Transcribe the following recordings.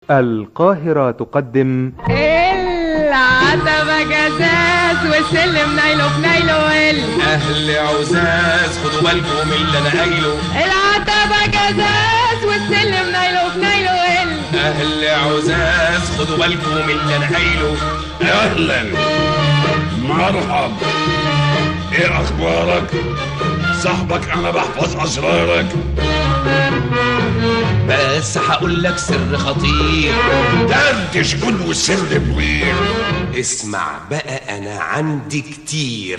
القاهرة تقدم العتبة جزاز والسلم نايله في نايله ال اهل عزاز خدوا بالكم اللي انا قايله العتبة جزاز والسلم نايله في نايله ال اهل عزاز خدوا بالكم اللي انا قايله اهلا مرحب ايه اخبارك صاحبك انا بحفظ اسرارك بس هقول لك سر خطير دردش كل والسر كبير اسمع بقى انا عندي كتير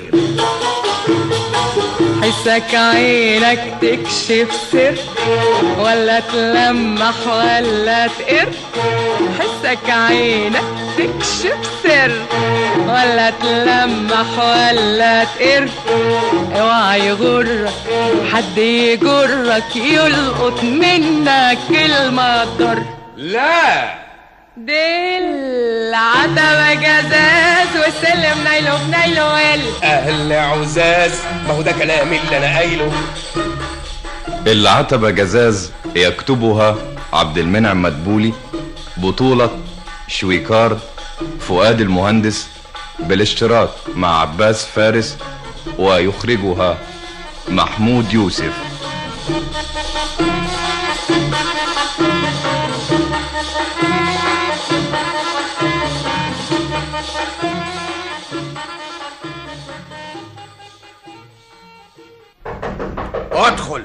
حسك عينك تكشف سر ولا تلمح ولا تقر حسك عينك تكشف سر ولا تلمح ولا تقر اوعى يغرك حد يجرك يلقط منك كلمة ضر لا دي العتبة جزاز والسلم نايله في نايله ال اهل عزاز ما هو ده كلام اللي انا قايله العتبة جزاز يكتبها عبد المنعم مدبولي بطولة شويكار فؤاد المهندس بالاشتراك مع عباس فارس ويخرجها محمود يوسف ادخل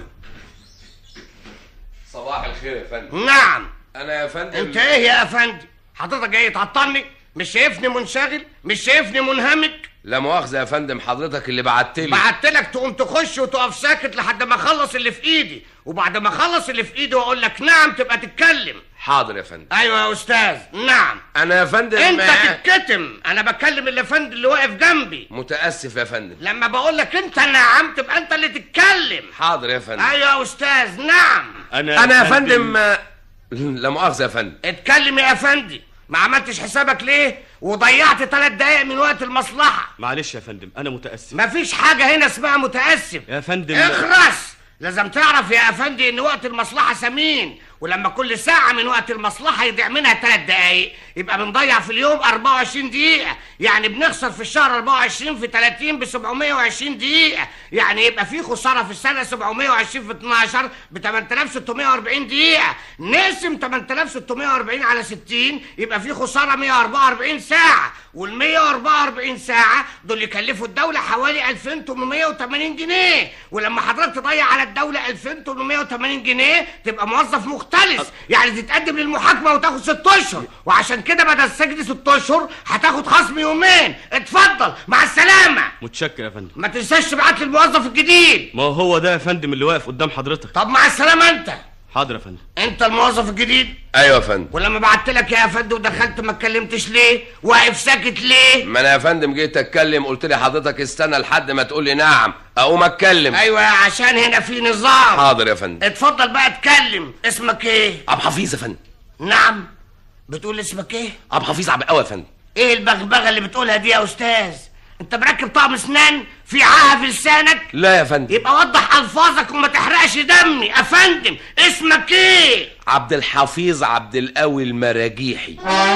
صباح الخير يا فندم نعم انا يا فندم انت ايه يا افندي حضرتك جاي تعطلني مش شايفني منشغل مش شايفني منهمك لا مؤاخذه يا فندم حضرتك اللي بعت لي بعت لك تقوم تخش وتقف ساكت لحد ما اخلص اللي في ايدي وبعد ما اخلص اللي في ايدي واقول لك نعم تبقى تتكلم حاضر يا فندم ايوه يا استاذ نعم انا يا فندم انت تتكتم انا بكلم الافندي اللي واقف جنبي متاسف يا فندم لما بقول لك انت نعم تبقى انت اللي تتكلم حاضر يا فندم ايوه يا استاذ نعم انا يا فندم لا مؤاخذه يا فندم اتكلم يا افندي ما عملتش حسابك ليه وضيعت ثلاث دقايق من وقت المصلحه معلش يا فندم انا متاسف مفيش حاجه هنا اسمها متاسف يا فندم اخرس لازم تعرف يا افندي ان وقت المصلحه ثمين ولما كل ساعة من وقت المصلحة يضيع منها ثلاث دقايق يبقى بنضيع في اليوم 24 دقيقة يعني بنخسر في الشهر 24 في 30 ب 720 دقيقة يعني يبقى في خسارة في السنة 720 في 12 ب 8640 دقيقة نقسم 8640 على 60 يبقى في خسارة 144 ساعة وال 144 ساعة دول يكلفوا الدولة حوالي 2880 جنيه ولما حضرتك تضيع على الدولة 2880 جنيه تبقى موظف مختلس يعني تتقدم للمحاكمة وتاخد ست اشهر وعشان كده بدل السجن ست اشهر هتاخد خصم يومين اتفضل مع السلامة متشكر يا فندم ما تنساش تبعت لي الموظف الجديد ما هو ده يا فندم اللي واقف قدام حضرتك طب مع السلامة انت حاضر يا فندم انت الموظف الجديد ايوه يا فندم ولما بعت لك يا فندم ودخلت ما اتكلمتش ليه واقف ساكت ليه ما انا يا فندم جيت اتكلم قلت لي حضرتك استنى لحد ما تقول لي نعم اقوم اتكلم ايوه عشان هنا في نظام حاضر يا فندم اتفضل بقى اتكلم اسمك ايه عبد الحفيظ يا فندم نعم بتقول اسمك ايه عبد الحفيظ عبد قوي يا فندم ايه البغبغه اللي بتقولها دي يا استاذ انت مركب طقم اسنان في عاهه في لسانك لا يا فندم يبقى وضح الفاظك وما تحرقش دمي افندم اسمك ايه عبد الحفيظ عبد القوي المراجيحي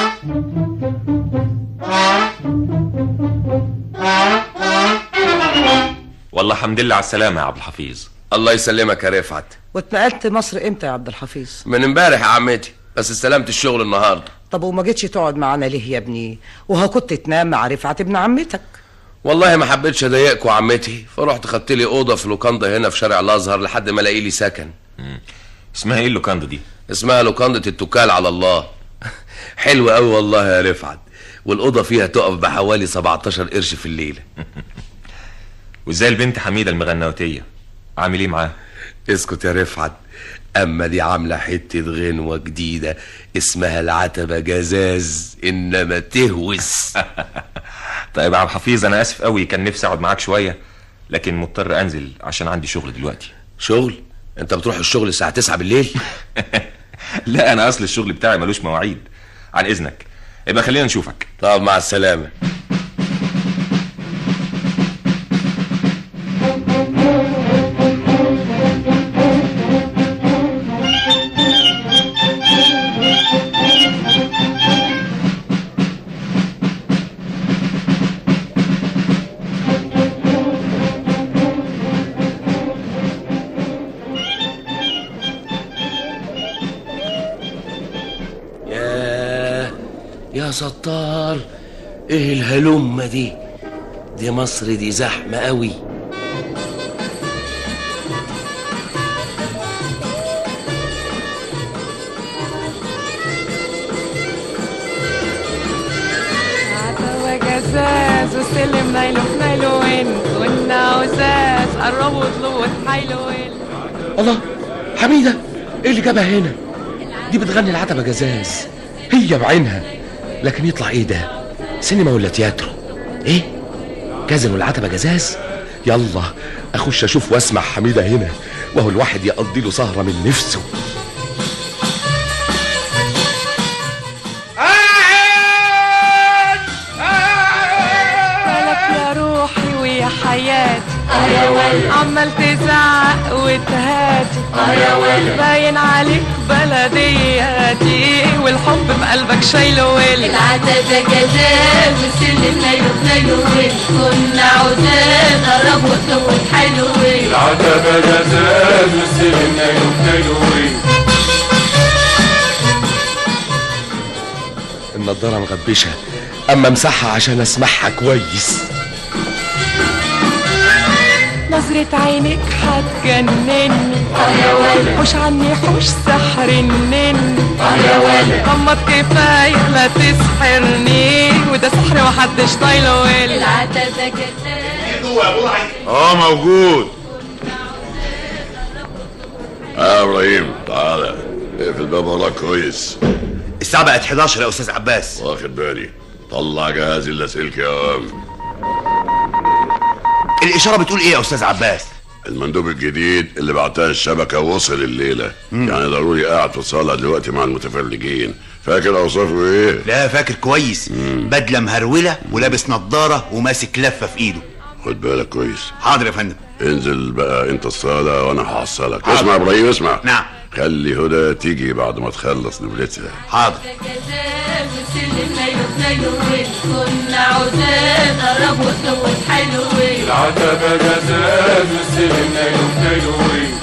والله الحمد لله على السلامة يا عبد الحفيظ الله يسلمك يا رفعت واتنقلت مصر امتى يا عبد الحفيظ من امبارح يا عمتي بس استلمت الشغل النهارده طب وما جيتش تقعد معانا ليه يا ابني وها كنت تنام مع رفعت ابن عمتك والله ما حبيتش اضايقكم عمتي فرحت خدت لي اوضه في لوكاندا هنا في شارع الازهر لحد ما الاقي لي سكن اسمها ايه اللوكاندا دي اسمها لوكاندا التكال على الله حلوه قوي والله يا رفعت والاوضه فيها تقف بحوالي 17 قرش في الليله وازاي البنت حميدة المغنوتية عامل ايه معاها اسكت يا رفعت اما دي عامله حته غنوه جديده اسمها العتبه جزاز انما تهوس طيب يا عبد الحفيظ انا اسف قوي كان نفسي اقعد معاك شوية لكن مضطر انزل عشان عندي شغل دلوقتي شغل انت بتروح الشغل الساعه 9 بالليل لا انا اصل الشغل بتاعي ملوش مواعيد عن اذنك يبقى خلينا نشوفك طب مع السلامه يا ستار ايه الهلمة دي دي مصر دي زحمة قوي عتبة جزاز والسلم نايلو في نايلو وين كنا عزاز قربوا اطلبوا وتحايلوا وين الله حميدة ايه اللي جابها هنا دي بتغني العتبة جزاز هي بعينها لكن يطلع ايه ده سينما ولا تياترو ايه كازن والعتبة جزاز يلا اخش اشوف واسمع حميدة هنا وهو الواحد يقضي له سهرة من نفسه مالك يا روحي ويا حياتي اه يا ولد عمال تزعق وتهاتي اه يا ولد باين عليك بلدياتي والحب بقلبك شايله ولد العتبة جزاز والسلم نايلو نايلو وين كنا عزاز قرب واطلب حلو وين العتبة جزاز والسلم نايلو نايلو النضارة مغبشة اما امسحها عشان اسمعها كويس نظرة عينك هتجنني اه يا ولد حوش عني حوش سحر النني اه يا ولد غمض كفاية لا تسحرني وده سحر محدش طايله ولد العتبة جزاز اه موجود اه يا ابراهيم تعالى اقفل الباب وراك كويس الساعة بقت 11 يا أستاذ عباس واخد بالي طلع جهاز اللاسلكي يا عم الإشارة بتقول إيه يا أستاذ عباس؟ المندوب الجديد اللي بعتها الشبكة وصل الليلة يعني ضروري قاعد في الصالة دلوقتي مع المتفرجين فاكر أوصافه إيه؟ لا فاكر كويس بدلة مهرولة ولابس نظارة وماسك لفة في إيده خد بالك كويس حاضر يا فندم انزل بقى انت الصالة وانا هحصلك حاضر. اسمع يا ابراهيم اسمع نعم. خلي هدى تيجي بعد ما تخلص نبلتها حاضر جزاز والسلم نايلو نايلو وين كنا عزاز قرب واطلب حلو وين العتبة جزاز والسلم نايلو نايلو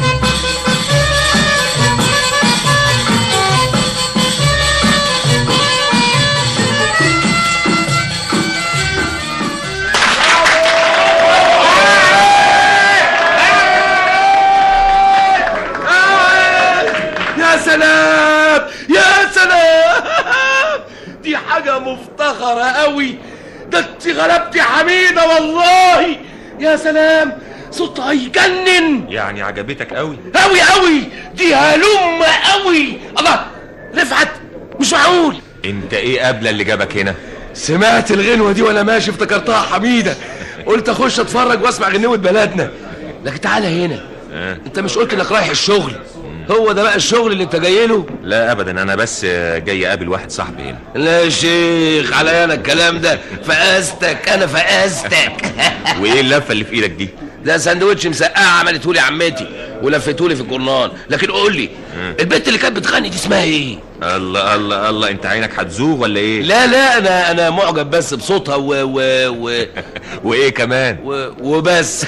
يا سلام يا سلام دي حاجة مفتخرة قوي ده انت غلبتي حميدة والله يا سلام صوتها يجنن يعني عجبتك قوي قوي قوي دي هلمة قوي الله رفعت مش معقول انت ايه قبل اللي جابك هنا سمعت الغنوة دي وانا ماشي افتكرتها حميدة قلت اخش اتفرج واسمع غنوة بلدنا لكن تعالى هنا آه. انت مش قلت انك رايح الشغل هو ده بقى الشغل اللي انت جاي له لا ابدا انا بس جاي اقابل واحد صاحبي هنا لا يا شيخ عليا انا الكلام ده فقاستك انا فقاستك وايه اللفه اللي في ايدك دي ده سندوتش مسقعه عملته لي عمتي ولفته لي في الجرنان لكن قول لي البنت اللي كانت بتغني دي اسمها ايه الله الله الله انت عينك هتزوغ ولا ايه لا لا انا انا معجب بس بصوتها و و و وايه كمان و وبس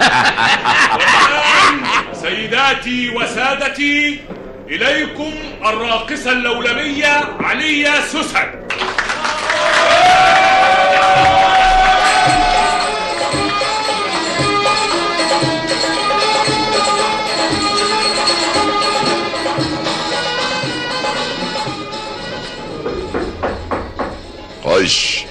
سيداتي وسادتي إليكم الراقصة اللولبية عليا سوسن خش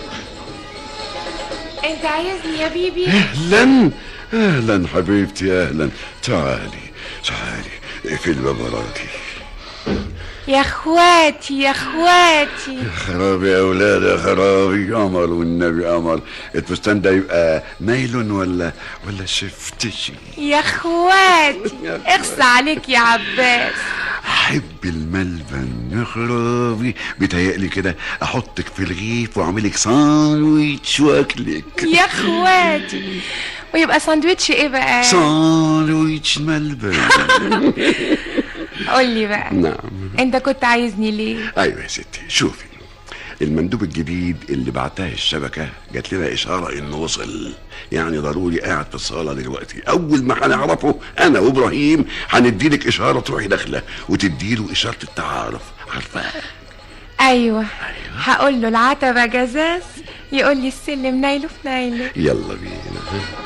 انت عايزني يا بيبي اهلا اهلا حبيبتي اهلا تعالي تعالي اقفل الباب وراكي يا اخواتي يا اخواتي خرابي يا اولاد يا خرابي قمر والنبي قمر الفستان ده يبقى نايلون ولا ولا شفتشي يا اخواتي اخص عليك يا عباس احب الملبن يا خرابي بيتهيألي كده احطك في الرغيف واعملك ساندويتش واكلك يا اخواتي ويبقى ساندويتش ايه بقى ساندويتش ملبن قولي بقى نعم انت كنت عايزني ليه ايوه يا ستي شوفي المندوب الجديد اللي بعتها الشبكة جات لنا إشارة إنه وصل يعني ضروري قاعد في الصالة دلوقتي أول ما هنعرفه أنا وإبراهيم هنديلك إشارة تروحي داخلة وتديله إشارة التعارف عارفاها ايوه هقول له العتبة جزاز يقول لي السلم نايله في نايله يلا بينا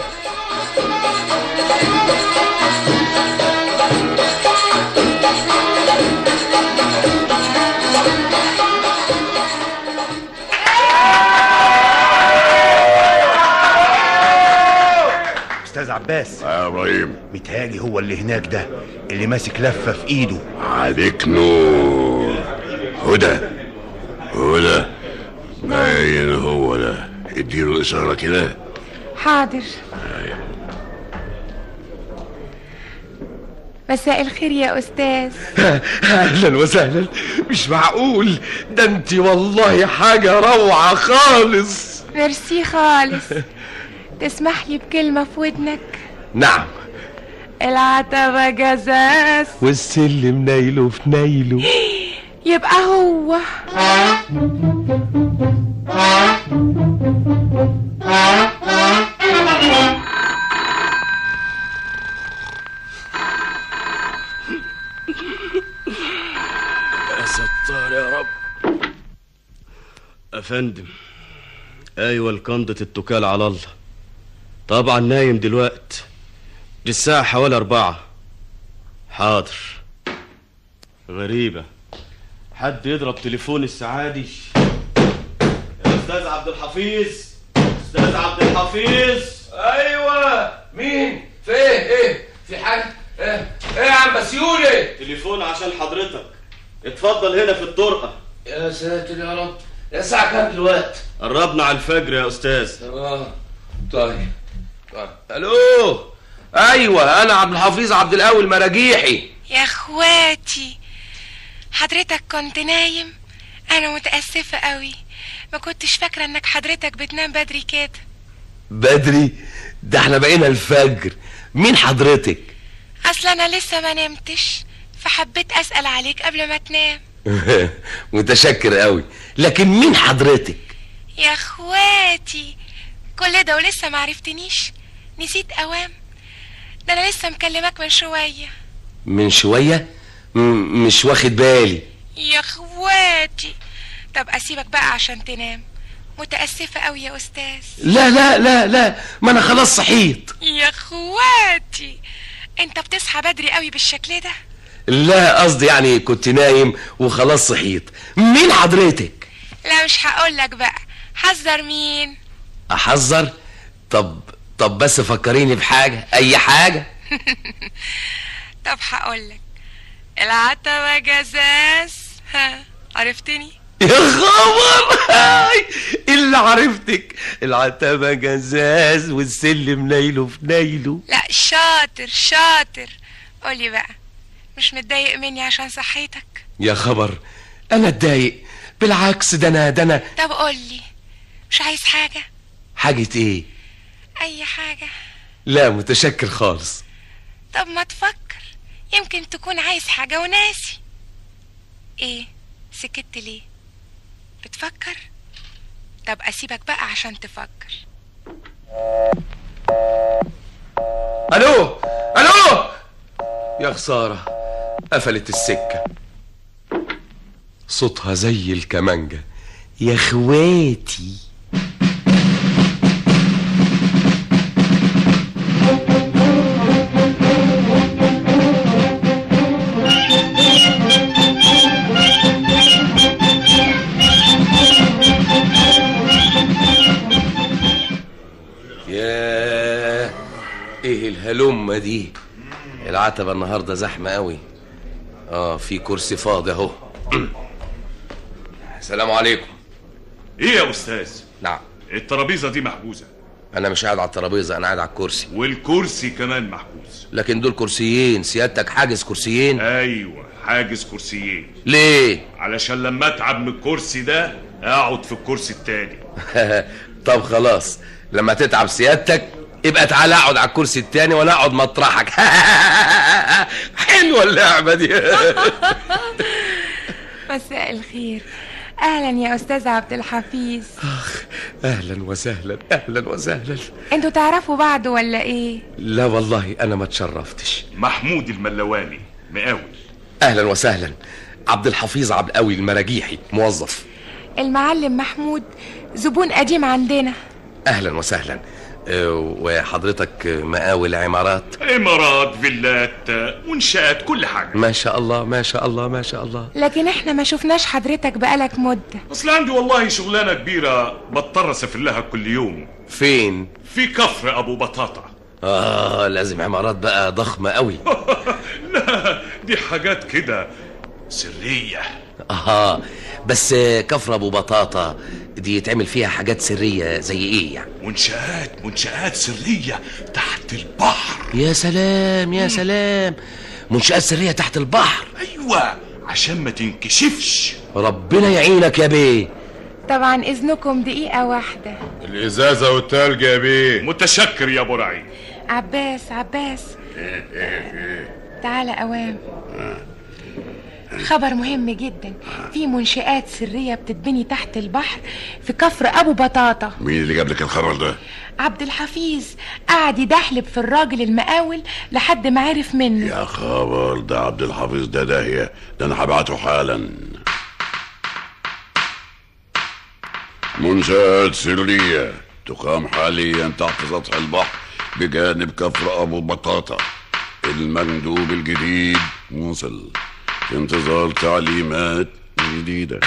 استاذ عباس يا ابراهيم متهيألي هو اللي هناك ده اللي ماسك لفه في ايده عليك نور هدى هدى باين هو ده اديله اشاره كده حاضر مساء الخير يا أستاذ اهلا وسهلا مش معقول ده انت والله حاجه روعه خالص ميرسي خالص تسمح لي بكلمة في ودنك نعم العتبة جزاز والسلم نايله في نايله يبقى هو يا ستار يا رب افندم ايوه القندة التكال على الله طبعا نايم دلوقت دي الساعة حوالي أربعة حاضر غريبة حد يضرب تليفون السعادي يا أستاذ عبد الحفيظ أستاذ عبد الحفيظ ايوه مين في ايه ايه في حاجه ايه ايه يا عم بسيوني تليفون عشان حضرتك اتفضل هنا في الطرقة يا ساتر يا رب يا ساعه كام دلوقتي قربنا على الفجر يا أستاذ اه طيب طيب الو ايوه انا عبد الحفيظ عبد القوي المراجيحي يا اخواتي حضرتك كنت نايم انا متأسفة قوي ما كنتش فاكرة انك حضرتك بتنام بدري كده بدري ده احنا بقينا الفجر مين حضرتك اصل انا لسه ما نمتش فحبيت اسأل عليك قبل ما تنام متشكر قوي لكن مين حضرتك يا اخواتي كل ده ولسه ما عرفتنيش نسيت اوام ده انا لسه مكلمك من شوية من شويه م- مش واخد بالي يا اخواتي طب اسيبك بقى عشان تنام متأسفة قوي يا استاذ لا لا لا لا ما انا خلاص صحيت يا اخواتي انت بتصحى بدري قوي بالشكل ده لا قصدي يعني كنت نايم وخلاص صحيت مين حضرتك لا مش هقولك بقى حذر مين احذر طب طب بس فكريني بحاجه اي حاجه طب هقولك العتبة جزاز ها عرفتني يا خبر هاي اللي عرفتك العتبة جزاز والسلم نايله في نايله لا شاطر شاطر قولي بقى مش متضايق مني عشان صحيتك يا خبر انا اتضايق بالعكس ده انا ده انا طب قولي مش عايز حاجة حاجة ايه اي حاجة لا متشكر خالص طب ما تفكر يمكن تكون عايز حاجة وناسي ايه سكت ليه بتفكر طب اسيبك بقى عشان تفكر الو الو يا خسارة قفلت السكة صوتها زي الكمانجة يا اخواتي ياه ايه الهلمة دي العتبة النهاردة زحمة قوي اه في كرسي فاضي اهو السلام عليكم ايه يا استاذ نعم الترابيزه دي محجوزه انا مش قاعد على الترابيزه انا قاعد على الكرسي والكرسي كمان محجوز لكن دول كرسيين سيادتك حاجز كرسيين ايوه حاجز كرسيين ليه علشان لما اتعب من الكرسي ده اقعد في الكرسي التاني طب خلاص لما تتعب سيادتك يبقى تعالى اقعد على الكرسي التاني وانا اقعد مطرحك حلوه اللعبه دي مساء الخير اهلا يا استاذ عبد الحفيظ اهلا وسهلا اهلا وسهلا انتوا تعرفوا بعض ولا ايه لا والله انا ما اتشرفتش محمود الملواني مقاول اهلا وسهلا عبد الحفيظ عبد القوي المراجيحي موظف المعلم محمود زبون قديم عندنا اهلا وسهلا آه، وحضرتك مقاول عمارات امارات فيلات منشآت كل حاجه ما شاء الله ما شاء الله ما شاء الله لكن احنا ما شفناش حضرتك بقالك مدة اصل عندي والله شغلانه كبيره بضطر اسافر لها كل يوم فين في كفر ابو بطاطا اه لازم عمارات بقى ضخمه قوي لا دي حاجات كده سريه اه بس آه، كفر ابو بطاطا دي يتعمل فيها حاجات سريه زي ايه يعني منشآت منشآت سريه تحت البحر يا سلام يا سلام منشآت سريه تحت البحر ايوه عشان ما تنكشفش ربنا يعينك يا بيه طبعا اذنكم دقيقة واحدة الازازه والتلج يا بيه متشكر يا ابو رعيم عباس عباس تعالى اوام خبر مهم جدا في منشآت سرية بتتبني تحت البحر في كفر أبو بطاطا مين اللي جاب لك الخبر ده عبد الحفيظ قعد يدحلب في الراجل المقاول لحد ما عرف منه يا خبر ده عبد الحفيظ ده داهية ده انا هبعته حالا منشآت سرية تقام حاليا تحت سطح البحر بجانب كفر ابو بطاطا المندوب الجديد وصل في انتظار تعليمات جديدة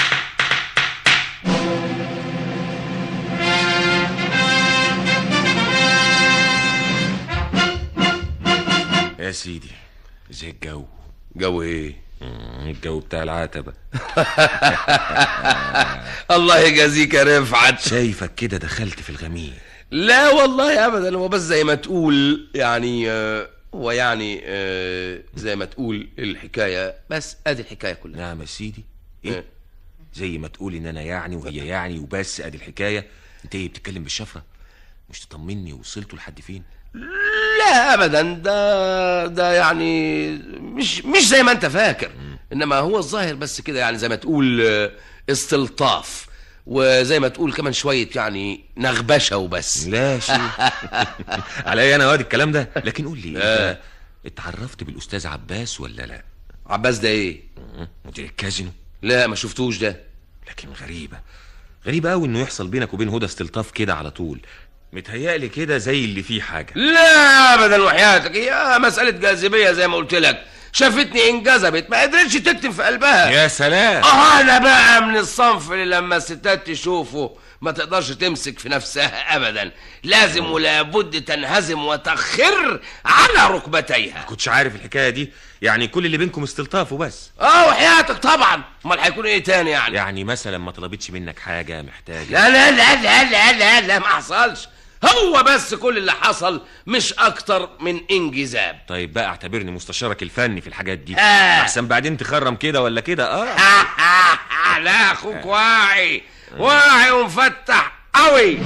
يا سيدي زي الجو جو ايه الجو بتاع العتبة الله يجازيك يا رفعت شايفك كده دخلت في الغميق لا والله ابدا هو بس زي ما تقول يعني آه، هو يعني آه، زي ما تقول الحكايه بس ادي الحكايه كلها نعم يا سيدي ايه زي ما تقول ان انا يعني وهي يعني وبس ادي الحكايه انت ايه بتتكلم بالشفره مش تطمني وصلتوا لحد فين لا ابدا ده ده يعني مش مش زي ما انت فاكر انما هو الظاهر بس كده يعني زي ما تقول آه، استلطاف وزي ما تقول كمان شويه يعني نغبشه وبس لا شيء عليا انا واد الكلام ده لكن قول لي آه. انت اتعرفت بالاستاذ عباس ولا لا عباس ده ايه مدير الكازينو لا ما شفتوش ده لكن غريبه غريبه قوي انه يحصل بينك وبين هدى استلطاف كده على طول متهيألي كده زي اللي فيه حاجه لا ابدا وحياتك هي مساله جاذبيه زي ما قلت لك شافتني انجذبت ما قدرتش تكتم في قلبها يا سلام اه انا بقى من الصنف اللي لما الستات تشوفه ما تقدرش تمسك في نفسها ابدا لازم ولا بد تنهزم وتخر على ركبتيها كنتش عارف الحكايه دي يعني كل اللي بينكم استلطاف وبس اه وحياتك طبعا امال هيكون ايه تاني يعني يعني مثلا ما طلبتش منك حاجه محتاجه لا لا لا لا لا لا, لا ما حصلش هو بس كل اللي حصل مش اكتر من انجذاب طيب بقى اعتبرني مستشارك الفني في الحاجات دي آه. احسن بعدين تخرم كده ولا كده اه لا اخوك واعي واعي ومفتح قوي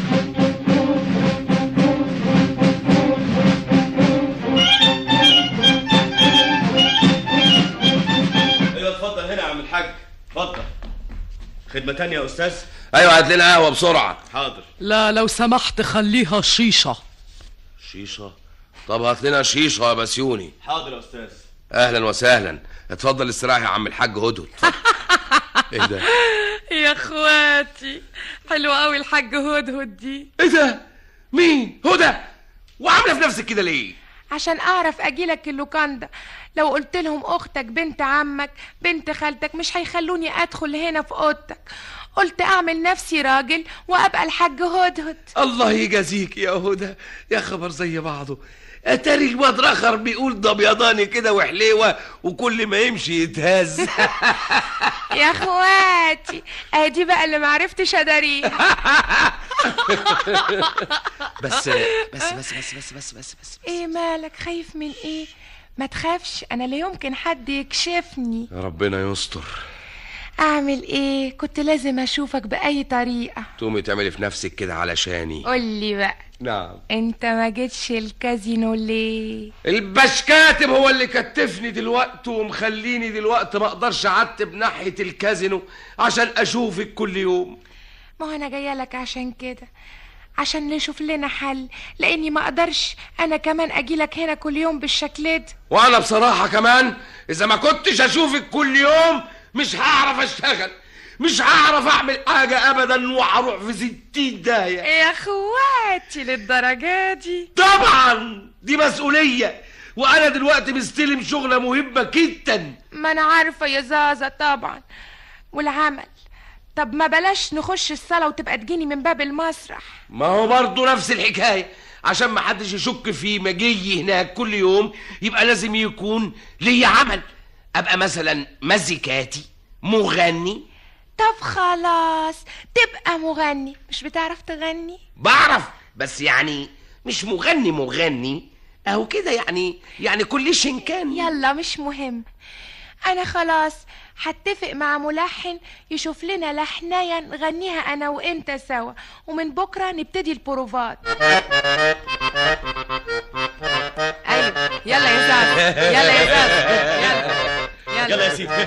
ايوه اتفضل هنا يا عم الحاج اتفضل خدمة تانية يا استاذ ايوه هات لنا قهوه بسرعه حاضر لا لو سمحت خليها شيشة شيشه طب هات لنا شيشه يا بسيوني حاضر يا استاذ اهلا وسهلا اتفضل استراحه يا عم الحاج هدهد ايه ده يا اخواتي حلوة قوي الحاج هدهد دي ايه ده مين هدى وعامله في نفسك كده ليه عشان اعرف اجيلك اللوكاندا لو قلت لهم اختك بنت عمك بنت خالتك مش هيخلوني ادخل هنا في اوضتك قلت اعمل نفسي راجل وابقى الحاج هدهد الله يجازيك يا هدى يا خبر زي بعضه اتاري الواد رخر بيقول ده بيضاني كده وحليوه وكل ما يمشي يتهز يا اخواتي ادي بقى اللي معرفتش اداريها بس بس بس بس بس بس بس بس ايه مالك خايف من ايه ما تخافش انا لا يمكن حد يكشفني ربنا يستر اعمل ايه كنت لازم اشوفك باي طريقه تقومي تعملي في نفسك كده علشاني قولي بقى نعم انت ما جيتش الكازينو ليه الباش كاتب هو اللي كتفني دلوقتي ومخليني دلوقتي ما اقدرش اعتب ناحيه الكازينو عشان اشوفك كل يوم ما هو انا جايه لك عشان كده عشان نشوف لنا حل لاني ما اقدرش انا كمان اجي لك هنا كل يوم بالشكل ده وانا بصراحه كمان اذا ما كنتش اشوفك كل يوم مش هعرف اشتغل مش هعرف اعمل حاجه ابدا وهروح في ستين داهيه يا اخواتي للدرجه دي طبعا دي مسؤوليه وانا دلوقتي مستلم شغله مهمه جدا ما انا عارفه يا زازا طبعا والعمل طب ما بلاش نخش الصاله وتبقى تجيني من باب المسرح ما هو برضه نفس الحكايه عشان ما حدش يشك في مجيي هناك كل يوم يبقى لازم يكون ليا عمل ابقى مثلا مزيكاتي مغني طب خلاص تبقى مغني مش بتعرف تغني بعرف بس يعني مش مغني مغني اهو كده يعني يعني كل شنكان يلا مش مهم انا خلاص هتفق مع ملحن يشوف لنا لحنايه نغنيها انا وانت سوا ومن بكره نبتدي البروفات ايوه يلا يا زازا يلا يا زازا يلا يلا يا سيدي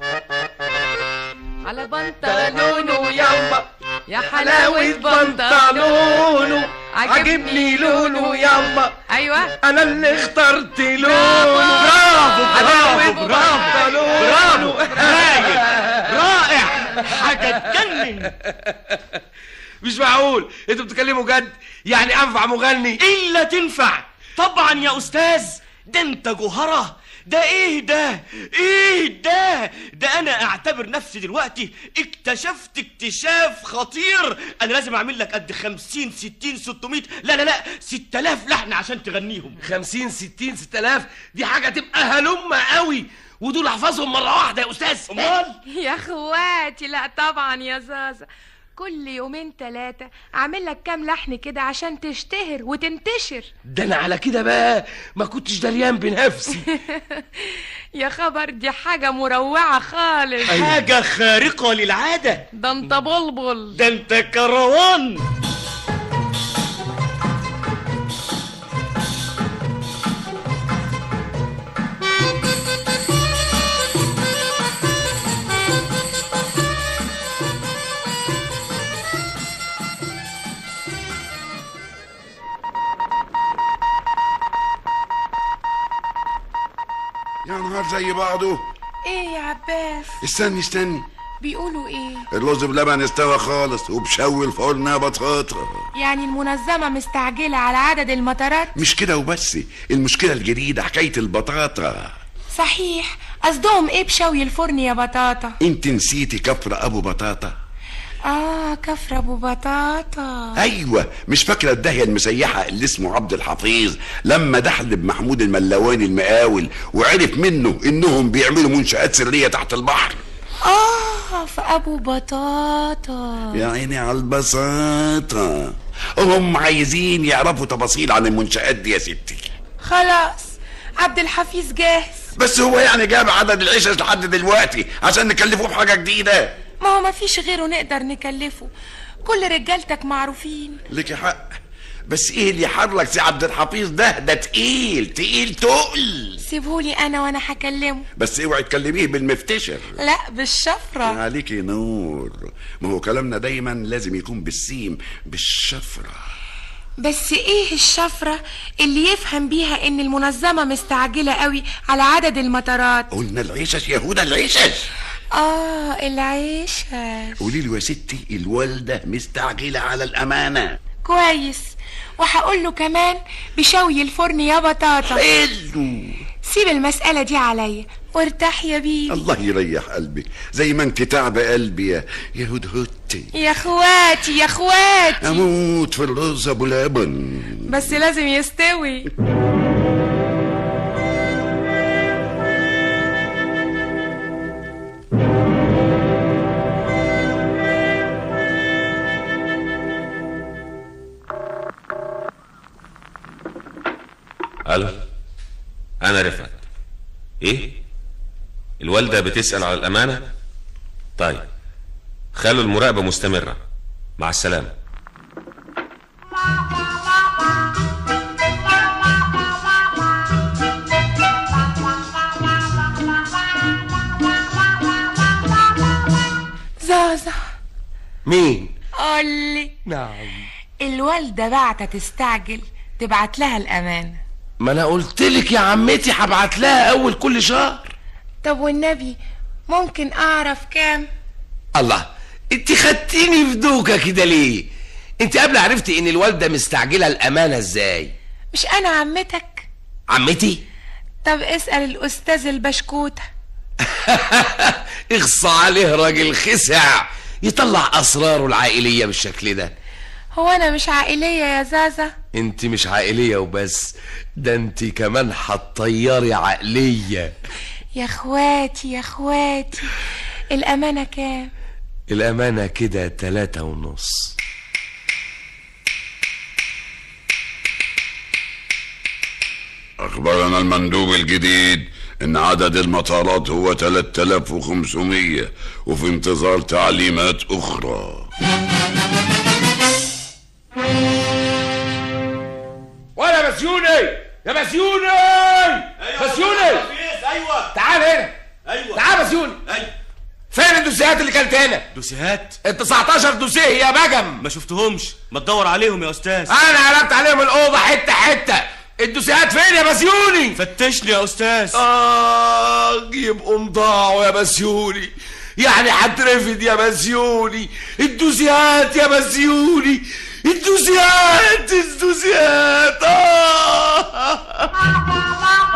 على بنطلونه يما يا حلاوة بنطلونه عجبني لونه يما ايوه انا اللي اخترت لونه برافو برافو برافو برافو هايل رائع حاجه تجنن مش معقول انتوا بتتكلموا جد يعني انفع مغني الا تنفع طبعا يا استاذ ده انت جوهره ده ايه ده ايه ده ده انا اعتبر نفسي دلوقتي اكتشفت اكتشاف خطير انا لازم اعمل لك قد خمسين ستين ستمائة لا لا لا ست الاف لحن عشان تغنيهم خمسين ستين ست الاف دي حاجة تبقى هلمة قوي ودول احفظهم مرة واحدة يا استاذ امال يا اخواتي لا طبعا يا زازا كل يومين ثلاثة أعمل لك كام لحن كده عشان تشتهر وتنتشر ده انا على كده بقى ما كنتش دريان بنفسي يا خبر دي حاجة مروعة خالص حاجه خارقه للعاده ده انت بلبل ده انت كروان يا نهار زي بعضه ايه يا عباس استني استني بيقولوا ايه الرز بلبن استوى خالص وبشوي الفرن يا بطاطا يعني المنظمة مستعجلة على عدد المطارات مش كده وبس المشكلة الجديدة حكاية البطاطا صحيح قصدهم ايه بشوي الفرن يا بطاطا انت نسيتي كفر ابو بطاطا اه كفر ابو بطاطا ايوه مش فاكره الداهيه المسيحه اللي اسمه عبد الحفيظ لما دحلب محمود الملواني المقاول وعرف منه انهم بيعملوا منشات سريه تحت البحر اه في ابو بطاطا يا عيني على البساطه هم عايزين يعرفوا تفاصيل عن المنشات دي يا ستي خلاص عبد الحفيظ جاهز بس هو يعني جاب عدد العشش لحد دلوقتي عشان نكلفوه بحاجه جديده ما هو مفيش غيره نقدر نكلفه كل رجالتك معروفين لك حق بس ايه اللي يحرك سي عبد الحفيظ ده ده تقيل تقيل تقل سيبهولي انا وانا هكلمه بس اوعي تكلميه بالمفتشر لا بالشفرة عليكي نور ما هو كلامنا دايما لازم يكون بالسيم بالشفرة بس ايه الشفرة اللي يفهم بيها ان المنظمة مستعجلة قوي على عدد المطارات قلنا العيشش يهودا العيشش اه العيشة قولي له يا ستي الوالدة مستعجلة على الأمانة كويس وهقول له كمان بشوي الفرن يا بطاطا حلو سيب المسألة دي عليا وارتاح يا بيه الله يريح قلبك زي ما انت تعب قلبي يا يا هدهدتي يا اخواتي يا اخواتي اموت في الرز ابو لبن بس لازم يستوي الو انا رفعت ايه الوالده بتسال على الامانه طيب خلوا المراقبه مستمره مع السلامه زازا مين قولي نعم الوالدة بعتة تستعجل تبعت لها الأمانة ما انا قلت لك يا عمتي هبعت لها اول كل شهر طب والنبي ممكن أعرف كام الله انت خدتيني في دوكة كده ليه انت قبل عرفتي ان الوالدة مستعجلة الامانة ازاي مش انا عمتك عمتي طب اسأل الاستاذ البشكوتة اخصى عليه راجل خسع يطلع اسراره العائلية بالشكل ده هو انا مش عائلية يا زازا انت مش عائلية وبس ده انت كمان هتطيري عقلية يا اخواتي يا اخواتي الامانة كام الامانة كده تلاتة ونص أخبرنا المندوب الجديد إن عدد المطارات هو 3500 وفي انتظار تعليمات أخرى ولا بسيوني يا بسيوني بسيوني ايوه تعال هنا ايوه تعال بسيوني فين الدوسيهات اللي كانت هنا دوسيهات ال 19 دوسيه يا بجم ما شفتهمش ما تدور عليهم يا استاذ انا قلبت عليهم الاوضه حته حته الدوسيهات فين يا بسيوني فتشني يا استاذ اه يبقوا مضاعوا يا بسيوني يعني هترفد يا بسيوني الدوسيات يا بسيوني الدوسيات الدوسيات آه.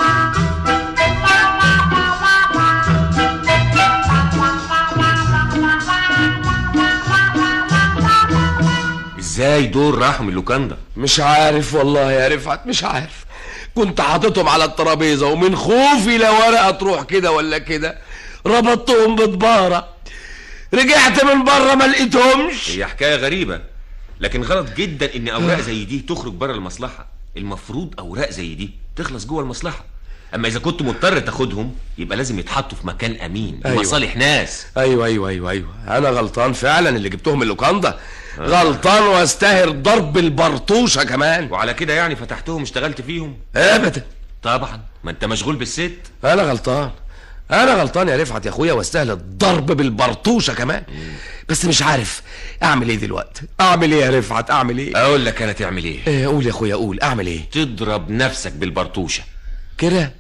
ازاي دول راحوا من اللوكاندا مش عارف والله يا رفعت مش عارف كنت حاططهم على الترابيزه ومن خوفي لا ورقه تروح كده ولا كده ربطتهم بطباره رجعت من بره ما لقيتهمش هي حكايه غريبه لكن غلط جدا ان اوراق زي دي تخرج بره المصلحه المفروض اوراق زي دي تخلص جوه المصلحه اما اذا كنت مضطر تاخدهم يبقى لازم يتحطوا في مكان امين أيوة. لمصالح ناس ايوه ايوه ايوه ايوه انا غلطان فعلا اللي جبتهم من اللوكاندا غلطان واستاهل ضرب البرطوشه كمان وعلى كده يعني فتحتهم اشتغلت فيهم ابدا طبعا ما انت مشغول بالست انا غلطان انا غلطان يا رفعت يا اخويا واستاهل الضرب بالبرطوشه كمان بس مش عارف اعمل ايه دلوقتي اعمل ايه يا رفعت اعمل ايه اقول لك انا تعمل ايه إيه قول يا اخويا قول اعمل ايه تضرب نفسك بالبرطوشه كده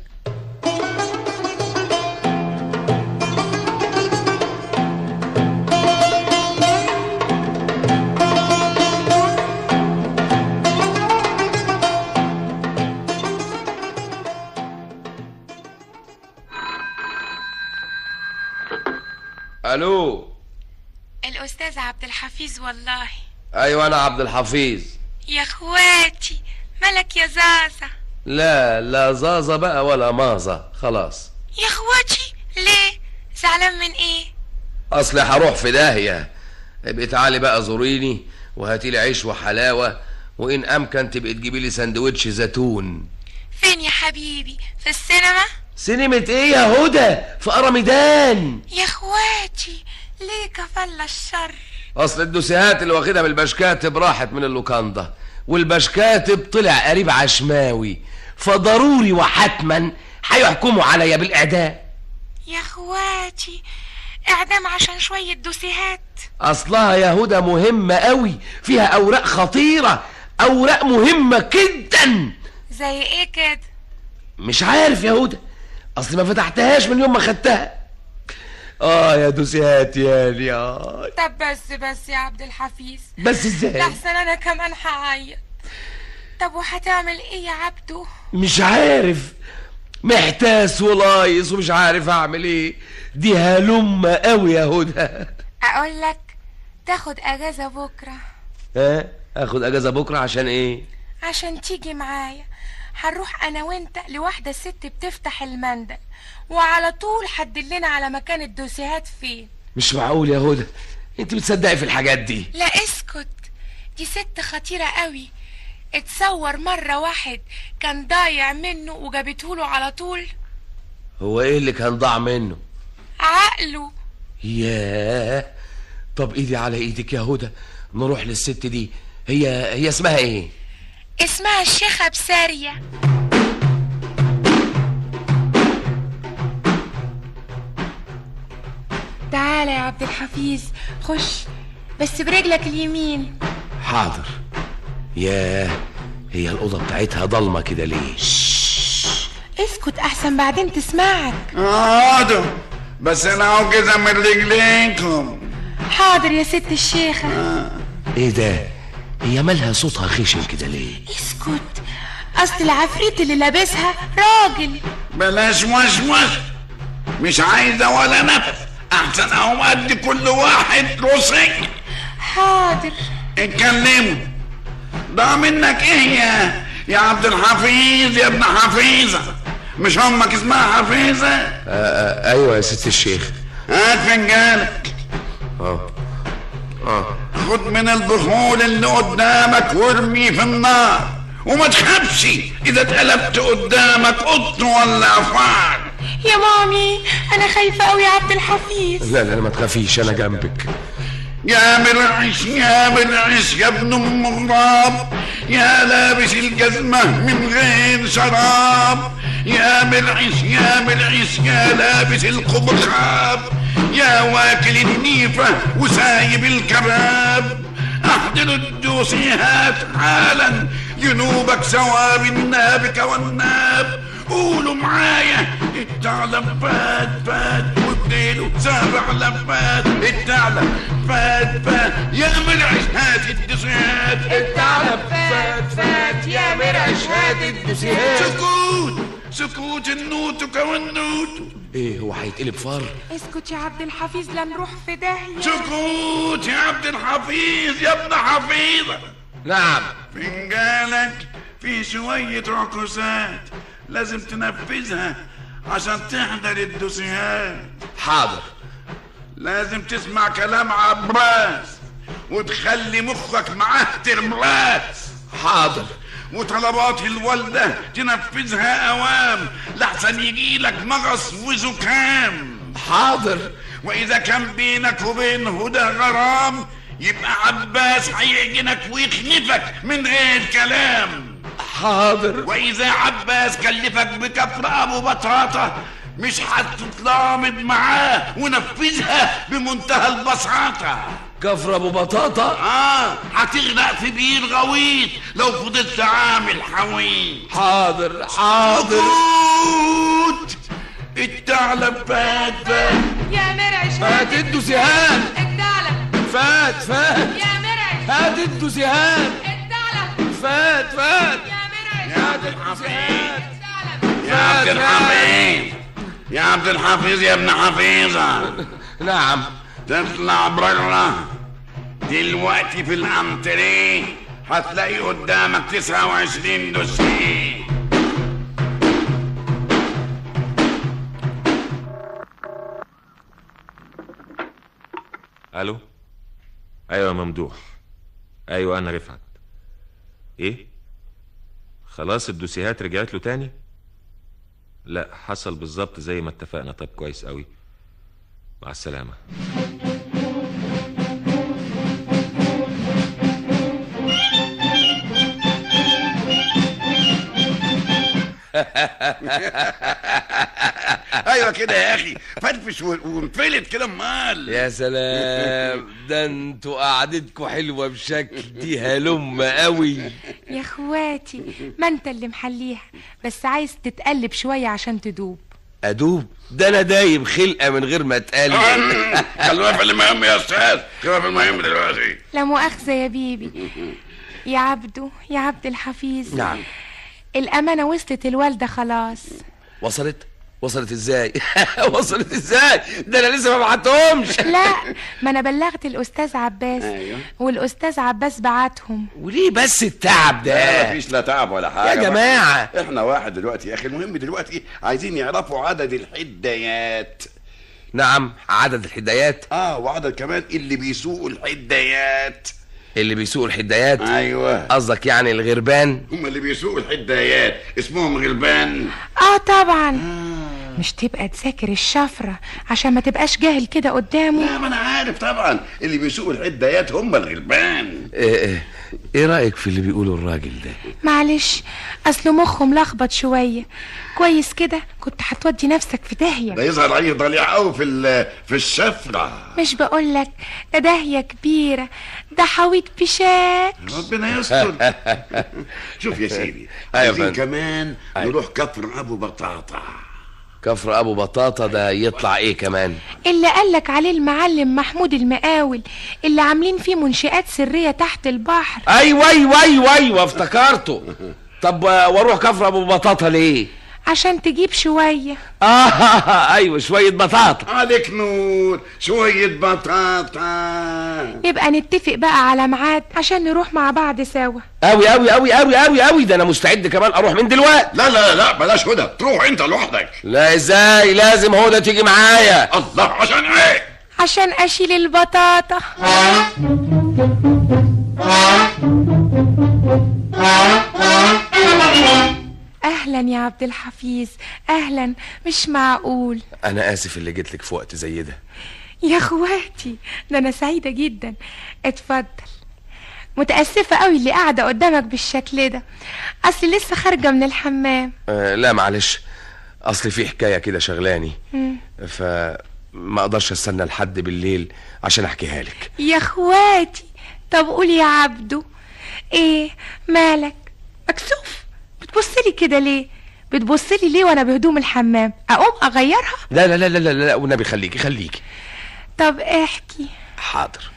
الو الاستاذ عبد الحفيظ والله ايوه انا عبد الحفيظ يا اخواتي ملك يا زازا لا لا زازا بقى ولا مازا خلاص يا اخواتي ليه زعلان من ايه اصلي هروح في داهيه ابقي تعالي بقى زوريني وهاتي لي عيش وحلاوه وان امكن تبقي تجيبي لي سندوتش زيتون فين يا حبيبي في السينما سينما ايه يا هدى في قرميدان يا اخواتي ليه كفل الشر اصل الدوسيهات اللي واخدها من البشكاتب راحت من اللوكاندا والبشكاتب طلع قريب عشماوي فضروري وحتما هيحكموا عليا بالاعدام يا اخواتي اعدام عشان شوية دوسيهات اصلها يا هدى مهمه قوي فيها اوراق خطيره اوراق مهمه جدا زي ايه كده مش عارف يا هدى اصل ما فتحتهاش من يوم ما خدتها اه يا دوسيهات يا اه طب بس بس يا عبد الحفيظ بس ازاي لحسن انا كمان هعيط طب وهتعمل ايه يا عبدو مش عارف محتاس ولايص ومش عارف اعمل ايه دي هلمة قوي يا هدى اقول لك تاخد اجازة بكرة ها اخد اجازة بكرة عشان ايه عشان تيجي معايا هنروح انا وانت لواحدة ست بتفتح المندل وعلى طول هتدلنا على مكان الدوسيهات فين مش معقول يا هدى انت بتصدقي في الحاجات دي لا اسكت دي ست خطيرة قوي اتصور مرة واحد كان ضايع منه وجابته له على طول هو ايه اللي كان ضاع منه عقله ياه طب ايدي على ايدك يا هدى نروح للست دي هي هي اسمها ايه اسمها الشيخة بسارية تعالى يا عبد الحفيظ خش بس برجلك اليمين حاضر ياه هي الأوضة بتاعتها ضلمة كده ليه اسكت احسن بعدين تسمعك اقعدوا بس انا عاوز كده من رجليكم حاضر يا ست الشيخة ايه ده هي مالها صوتها خشن كده ليه اسكت اصل العفريت اللي لابسها راجل بلاش وش وش مش عايزة ولا نفس احسن اهو ادي كل واحد رصيق حاضر اتكلموا ده منك ايه يا يا عبد الحفيظ يا ابن حفيظة مش امك اسمها حفيظة آه آه ايوه يا ست الشيخ هات فنجانك اه اه خد من البخول اللي قدامك وارميه في النار وما تخافش اذا اتقلبت قدامك قط ولا فار يا مامي انا خايفة قوي يا عبد الحفيظ لا لا لا ما تخافيش انا جنبك يا مرعش يا مرعش يا ابن ام غراب يا لابس الجزمة من غير شراب يا مرعش يا مرعش يا لابس القبخاب يا واكل النيفة وسايب الكباب احضر الدوسيهات حالا جنوبك سواب النابك والناب قولوا معايا الثعلب فات فات وبديله سابع لفات الثعلب فات فات يا مرعش هات الدوسيهات الثعلب فات فات يا مرعش هات الدوسيهات سكوت سكوت النوت والنوت ايه هو هيتقلب فار اسكت يا عبد الحفيظ لا نروح في داهية سكوت يا عبد الحفيظ يا ابن حفيظة نعم فنجانك في شوية عكوسات لازم تنفذها عشان تحضر الدوسيهات حاضر لازم تسمع كلام عباس وتخلي مخك معاه ترمراس حاضر وطلبات الوالدة تنفذها أوام لحسن يجيلك مغص وزكام حاضر وإذا كان بينك وبين هدى غرام يبقى عباس هيعجنك ويخنفك من غير كلام حاضر وإذا عباس كلفك بكفر أبو بطاطا مش هتتلامد معاه ونفذها بمنتهى البساطة كفر ابو بطاطا اه هتغرق في بير غويط لو فضلت عامل حويط حاضر حاضر سكوت الثعلب فات فات يا مرعش هات الدوسيهات الثعلب فات فات يا مرعش هات الدوسيهات الثعلب فات فات يا مرعش يا عبد الحفيظ يا عبد الحفيظ يا عبد الحفيظ يا ابن حفيظة نعم تطلع بره دلوقتي في الانتريه هتلاقي قدامك 29 دوسيه الو ايوه يا ممدوح ايوه انا رفعت ايه خلاص الدوسيهات رجعت له تاني لا حصل بالظبط زي ما اتفقنا طب كويس قوي مع السلامه ايوه كده يا اخي فرفش وانفلت كده امال يا سلام ده انتوا قعدتكوا حلوه بشكل دي هلم قوي يا اخواتي ما انت اللي محليها بس عايز تتقلب شوية عشان تدوب ادوب ده انا دايم خلقه من غير ما اتقلب خلونا في المهم يا استاذ خلونا في المهم دلوقتي لا مؤاخذة يا بيبي يا عبدو يا عبد الحفيظ نعم الأمانة وصلت الوالدة خلاص وصلت وصلت ازاي وصلت ازاي ده انا لسه ما بعتهمش لا ما أنا بلغت الأستاذ عباس أيوه. والأستاذ عباس بعتهم وليه بس التعب لا ده مفيش لا تعب ولا حاجه يا جماعة. احنا واحد دلوقتي يا اخي المهم دلوقتي عايزين يعرفوا عدد الحدايات نعم عدد الحدايات اه وعدد كمان اللي بيسوقوا الحدايات اللي بيسوقوا الحدايات ايوه قصدك يعني الغربان هم اللي بيسوقوا الحدايات اسمهم غلبان اه طبعا مش تبقى تذاكر الشفرة عشان ما تبقاش جاهل كده قدامه لا ما انا عارف طبعا اللي بيسوقوا الحدايات هم الغلبان ايه, إيه, ايه رايك في اللي بيقوله الراجل ده معلش اصله مخه ملخبط شوية كويس كده كنت هتودي نفسك في ده داهية يظهر عليه ضليع قوي في ال- في الشفره مش بقولك ده داهية كبيرة ده حويط بشاك ربنا يستر شوف يا سيدي أيوة عايزين فندم. كمان أيوة. نروح كفر ابو بطاطا كفر ابو بطاطا ده يطلع ايه كمان اللي قالك عليه المعلم محمود المقاول اللي عاملين فيه منشآت سرية تحت البحر ايوه ايوه ايوه ايوه افتكرته طب آه، واروح كفر ابو بطاطا ليه عشان تجيب شوية اه ايوه شويه بطاطا عليك نور شوية بطاطا يبقى نتفق بقى على ميعاد عشان نروح مع بعض سوا اوي اوي اوي اوي اوي اوي ده انا مستعد كمان اروح من دلوقتي لا لا لا بلاش هدى تروح انت لوحدك لا ازاي لازم هدى تيجي معايا الله عشان ايه عشان اشيل البطاطا اهلا يا عبد الحفيظ اهلا مش معقول انا اسف اللي جيت لك في وقت زي ده يا اخواتي ده انا سعيدة جدا اتفضل متأسفة قوي اللي قاعدة قدامك بالشكل ده اصل لسه خارجة من الحمام آه لا معلش اصل في حكايه كده شغلاني مم. فما اقدرش استنى لحد بالليل عشان احكيها لك يا اخواتي طب قول يا عبدو ايه مالك مكسوف بتبصلي كده ليه بتبصلي ليه وانا بهدوم الحمام اقوم اغيرها لا لا لا لا لا, لا والنبي خليكي خليكي طب احكي حاضر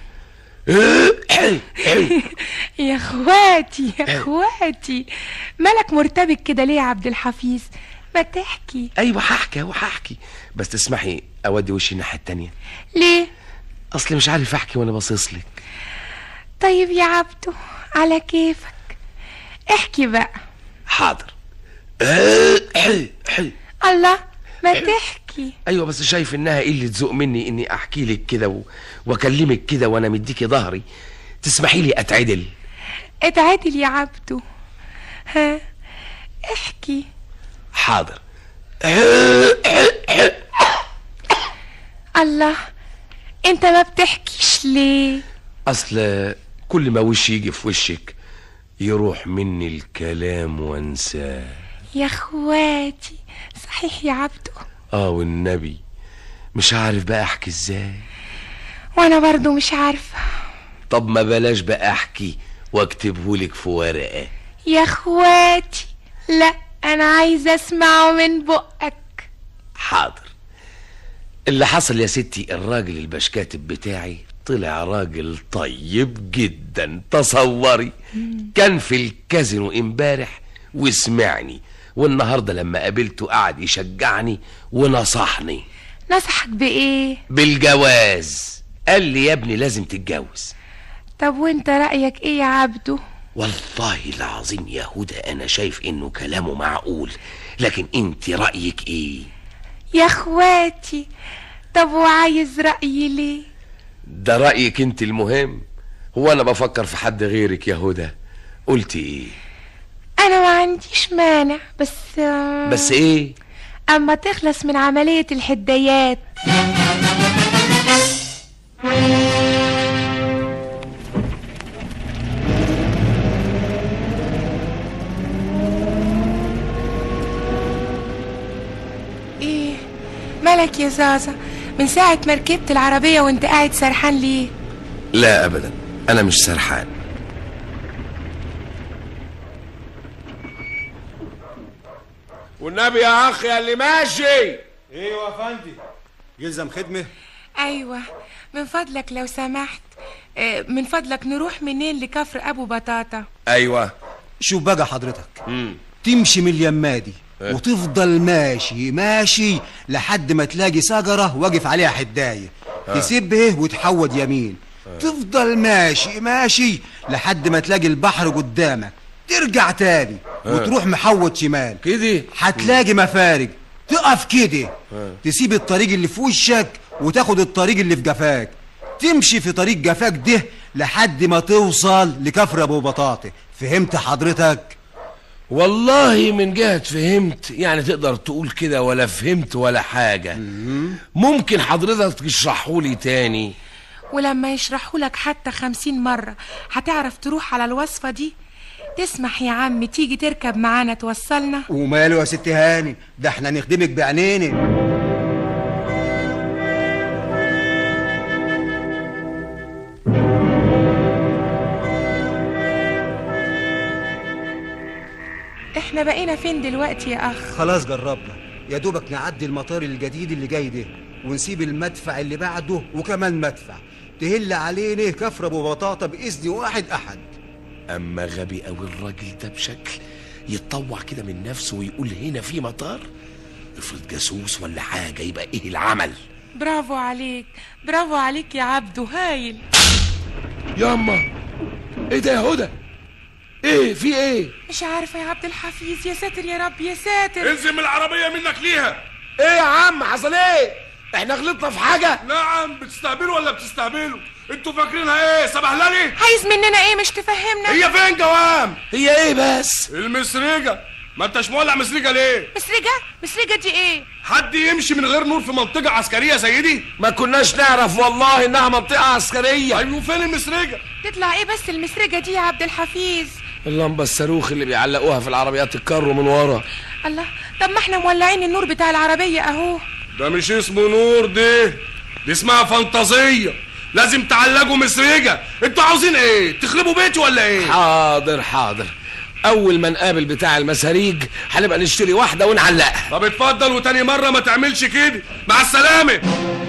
يا اخواتي يا اخواتي مالك مرتبك كده ليه يا عبد الحفيظ ما تحكي ايوه هحكي اهو هحكي بس تسمحي اودي وشي الناحيه التانية ليه اصل مش عارف احكي وانا باصص لك طيب يا عبدو على كيفك احكي بقى حاضر الله ما تحكي ايوه بس شايف انها قله ذوق مني اني احكي لك كده و... واكلمك كده وانا مديكي ظهري تسمحي لي اتعدل اتعدل يا عبدو ها احكي حاضر الله انت ما بتحكيش ليه اصل كل ما وشي يجي في وشك يروح مني الكلام وانساه يا اخواتي صحيح يا عبدو اه والنبي مش عارف بقى احكي ازاي وانا برضو مش عارفة طب ما بلاش بقى احكي واكتبهولك في ورقه يا اخواتي لا انا عايزة اسمعه من بقك حاضر اللي حصل يا ستي الراجل البشكاتب بتاعي طلع راجل طيب جدا تصوري كان في الكازينو امبارح وسمعني والنهارده لما قابلته قعد يشجعني ونصحني نصحك بايه بالجواز قال لي يا ابني لازم تتجوز طب وانت رأيك ايه يا عبدو والله العظيم يا هدى انا شايف انه كلامه معقول لكن انت رايك ايه يا اخواتي طب وعايز رأيي ليه ده رايك انت المهم هو انا بفكر في حد غيرك يا هدى قلت ايه انا ما عنديش مانع بس آه، بس ايه اما تخلص من عملية الحديات ايه مالك يا زازا من ساعة ما ركبت العربية وانت قاعد سرحان ليه لا ابدا انا مش سرحان والنبي يا اخي يا اللي ماشي ايوه يا فندم يلزم خدمه ايوه من فضلك لو سمحت آه، من فضلك نروح منين لكفر ابو بطاطا ايوه شوف بقى حضرتك تمشي من اليمادي إيه. وتفضل ماشي ماشي لحد ما تلاقي شجرة واقف عليها حداية آه. تسيبه وتحود يمين تفضل ماشي ماشي لحد ما تلاقي البحر قدامك ترجع تاني آه. وتروح محود شمال كده هتلاقي مفارق تقف كده تسيب الطريق اللي في وشك وتاخد الطريق اللي في جفاك تمشي في طريق جفاك ده لحد ما توصل لكفر ابو بطاطا فهمت حضرتك والله من جهة فهمت يعني تقدر تقول كده ولا فهمت ولا حاجة ممكن حضرتك تشرحولي تاني ولما يشرحولك حتى خمسين مرة هتعرف تروح على الوصفة دي تسمح يا عم تيجي تركب معانا توصلنا وماله يا ست هاني ده احنا نخدمك بعينينا احنا بقينا فين دلوقتي يا اخ خلاص جربنا يا دوبك نعدي المطار الجديد اللي جاي ده ونسيب المدفع اللي بعده وكمان مدفع تهل علينا كفر ابو بطاطا باذن واحد احد اما غبي قوي الراجل ده بشكل يتطوع كده من نفسه ويقول هنا في مطار افرض جاسوس ولا حاجه يبقى ايه العمل برافو عليك برافو عليك يا عبدو هايل ياما ايه ده يا هدى ايه في ايه مش عارفه يا عبد الحفيظ يا ساتر يا رب يا ساتر انزل من العربيه منك ليها ايه يا عم حصل ايه احنا غلطنا في حاجه نعم بتستهبلوا ولا بتستهبلوا انتوا فاكرينها ايه سبهللي عايز مننا ايه مش تفهمنا هي فين جوام هي ايه بس المسرجه ما انتش مولع مسرجه ليه مسرجة مسرجة دي ايه حد يمشي من غير نور في منطقه عسكريه زي دي ما كناش نعرف والله انها منطقه عسكريه ايوه فين المسرجه تطلع ايه بس المسرجة دي يا عبد الحفيظ اللمبه الصاروخ اللي بيعلقوها في العربيات الكارو من ورا الله طب ما احنا مولعين النور بتاع العربية اهو ده مش اسمه نور دي دي اسمها فانتازيه لازم تعلقوا مسرجه انتوا عاوزين ايه تخربوا بيتي ولا ايه حاضر حاضر اول ما نقابل بتاع المساريج هنبقى نشتري واحده ونعلقها طب اتفضل وتاني مره ما تعملش كده مع السلامه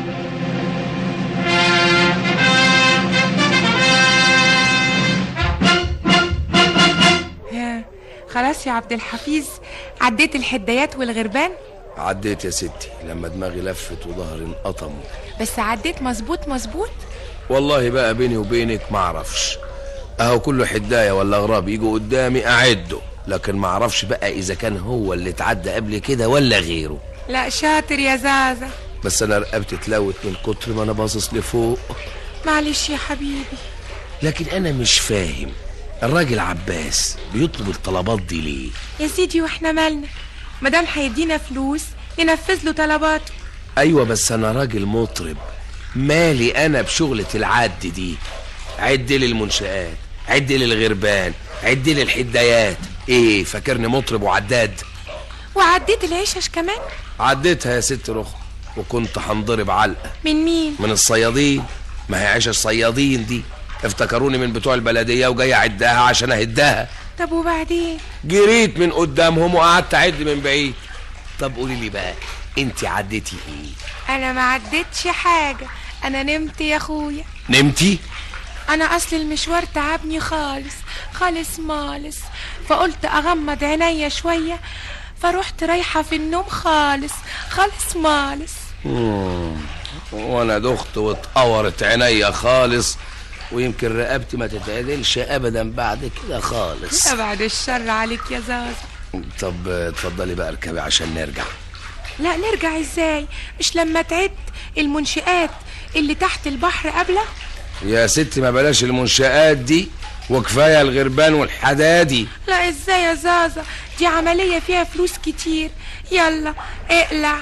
يا خلاص يا عبد الحفيظ عديت الحدايات والغربان عديت يا ستي لما دماغي لفت وظهري انقطم بس عديت مظبوط مظبوط والله بقى بيني وبينك معرفش اهو كله حدايه ولا غراب يجوا قدامي اعده لكن معرفش بقى اذا كان هو اللي اتعدى قبل كده ولا غيره لا شاطر يا زازا بس انا رقبتي اتلوت من كتر ما انا باصص لفوق معلش يا حبيبي لكن انا مش فاهم الراجل عباس بيطلب الطلبات دي ليه يا سيدي واحنا مالنا مدام هيدينا فلوس ننفذ له طلباته ايوه بس انا راجل مطرب مالي انا بشغلة العد دي عد لي المنشآت عد لي الغربان عد لي الحدايات ايه فاكرني مطرب وعداد وعديت العشش كمان عديتها يا ست رخ وكنت هنضرب علقه من مين من الصيادين ما هي عيشه الصيادين دي افتكروني من بتوع البلديه وجاي اعدها عشان اهدها طب وبعدين جريت من قدامهم وقعدت اعد من بعيد طب قولي لي بقى انت عديتي ايه انا ما عديتش حاجة انا نمت يا اخويا نمتي انا اصل المشوار تعبني خالص خالص مالص فقلت اغمض عينيا شوية فروحت رايحة في النوم خالص خالص مالص مم. وانا دخت واتقورت عينيا خالص ويمكن رقبتي ما تتعدلش ابدا بعد كده خالص لا بعد الشر عليك يا زازا طب اتفضلي بقى اركبي عشان نرجع لا نرجع ازاي مش لما تعد المنشآت اللي تحت البحر قبله يا ستي ما بلاش المنشآت دي وكفايه الغربان والحدادي لا ازاي يا زازا دي عملية فيها فلوس كتير يلا اقلع